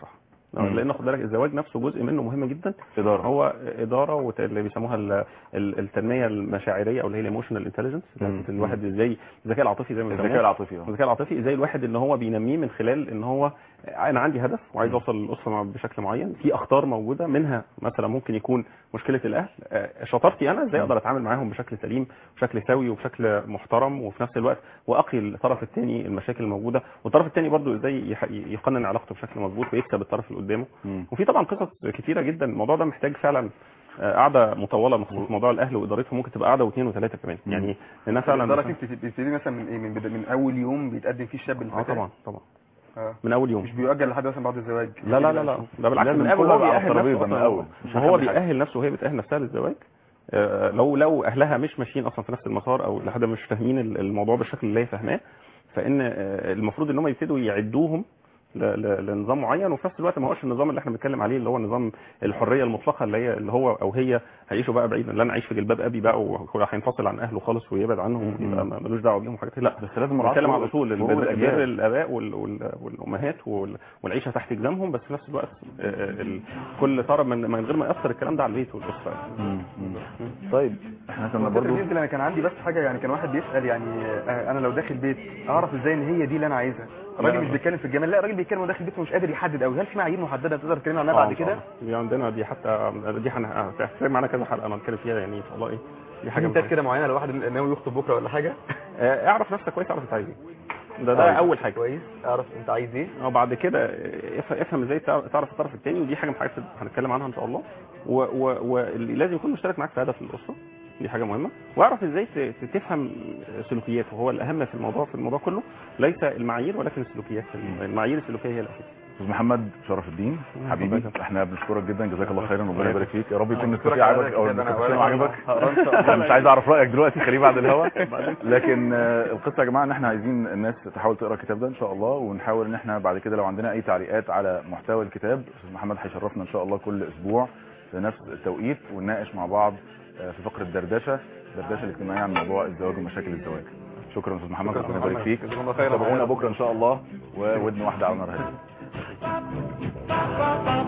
B: مم.
G: لان خد بالك الزواج نفسه جزء منه مهم جدا
B: اداره
G: هو اداره وت- اللي بيسموها ال- ال- التنميه المشاعريه او اللي هي الايموشنال انتليجنس
B: مم.
G: الواحد ازاي الذكاء العاطفي زي ما
B: الذكاء
G: بيسموه.
B: العاطفي اه.
G: الذكاء العاطفي ازاي الواحد ان هو بينميه من خلال ان هو انا عندي هدف وعايز اوصل للاسره مع- بشكل معين في اخطار موجوده منها مثلا ممكن يكون مشكله الاهل آه، شطارتي انا ازاي اقدر اتعامل معاهم بشكل سليم بشكل سوي وبشكل محترم وفي نفس الوقت واقي الطرف الثاني المشاكل الموجوده والطرف الثاني برضو ازاي يح- يقنن علاقته بشكل مظبوط ويكسب الطرف اللي قدامه
B: مم.
G: وفي طبعا قصص كتيره جدا الموضوع ده محتاج فعلا آه، قعده مطوله بخصوص موضوع الاهل وادارتهم ممكن تبقى قعده واثنين وثلاثه كمان
B: مم.
G: يعني لانها فعلا
A: الإدارة دي بتبتدي بتبتدي مثلا من ايه من, بدا- من اول يوم بيتقدم فيه الشاب
G: اه
A: للفتاة
G: طبعا طبعا
A: آه.
G: من اول يوم
A: مش بيؤجل لحد مثلا بعد الزواج
G: لا لا لا لا ده بالعكس
B: لازم
G: من اول
B: كله
G: هو
B: يبقى على
G: بيأهل
B: الترابيزة
G: نفسه
B: من
G: أصلاً.
B: الأول. مش
G: هو
B: هنخلي حاجة.
G: بيأهل نفسه وهي بتأهل نفسها للزواج آه، لو لو اهلها مش ماشيين اصلا في نفس المسار او لحد مش فاهمين ال- الموضوع بالشكل اللي هي فاهماه فان آه، المفروض ان هم يبتدوا يعدوهم ل- ل- لنظام معين وفي نفس الوقت ما هوش النظام اللي احنا بنتكلم عليه اللي هو نظام الحريه المطلقه اللي هي اللي هو او هي هيعيشوا بقى بعيد لا انا اعيش في جلباب ابي بقى وهو هينفصل عن اهله خالص ويبعد عنهم ويبقى
B: مم.
G: ملوش دعوه بيهم وحاجات لا
B: بس لازم مراعاة
G: بنتكلم على
B: حقوق-
G: الاصول
B: حقوق
G: البر
B: الأجيال.
G: بر الاباء وال- وال- والامهات وال- والعيشه تحت اقدامهم بس في نفس الوقت آه، آه، ال- كل طرف من من غير ما ياثر الكلام ده على البيت والاسره
B: مم. مم. طيب احنا كنا
A: برضه
B: برضو
A: انا كان عندي بس حاجه يعني كان واحد بيسال يعني آه، انا لو داخل بيت اعرف ازاي ان هي دي اللي انا عايزها الراجل
G: لا،
A: مش
G: لا.
A: بيتكلم في الجمال لا الراجل بيتكلم وداخل بيته مش قادر يحدد قوي هل في معايير محدده تقدر تكلمنا عنها
G: آه،
A: بعد
G: إن شاء
A: كده
G: الله. دي عندنا دي حتى دي هن- هتحتاج معانا كذا حلقه انا هنتكلم فيها يعني ان شاء الله ايه دي
A: في
G: حاجه
A: هنتات
G: من-
A: كده معينه لو واحد ناوي يخطب بكره ولا حاجه
G: آه، اعرف نفسك كويس اعرف انت عايز ايه ده ده
A: طيب.
G: اول حاجه
A: كويس اعرف انت عايز ايه
G: وبعد كده آه، افهم افهم ازاي تعرف تعرف الطرف الثاني ودي حاجه من الحاجات اللي هنتكلم عنها ان شاء الله و- و- واللي لازم يكون مشترك معاك في هدف الاسره دي حاجه مهمه واعرف ازاي ت- ت- تفهم سلوكياته هو الاهم في الموضوع في الموضوع كله ليس المعايير ولكن السلوكيات المعايير السلوكيه هي الاساس
B: استاذ محمد شرف الدين حبيبي
G: الله
B: احنا بنشكرك جدا جزاك الله خيرا وربنا يبارك فيك يا رب يكون
A: بشكرك
B: التوفيق
A: على
B: عجبك او
A: الكتاب. أنا
B: التفسير
A: أولاً
B: عجبك
A: هقراه إن شاء الله.
B: أنا مش عايز اعرف رايك دلوقتي خليه بعد الهوا لكن آه، القصه يا جماعه ان احنا عايزين الناس تحاول تقرا الكتاب ده ان شاء الله ونحاول ان احنا بعد كده لو عندنا اي تعليقات على محتوى الكتاب استاذ محمد هيشرفنا ان شاء الله كل اسبوع في نفس التوقيت ونناقش مع بعض آه، في فقره دردشه الدردشه الاجتماعيه عن موضوع الزواج ومشاكل الزواج شكرا استاذ محمد
A: شكراً
B: ربنا
A: أستاذ
B: يبارك
A: محمد.
B: فيك
A: جزاكم الله خيراً.
B: تابعونا بكره ان شاء الله وودن واحده على نار هاديه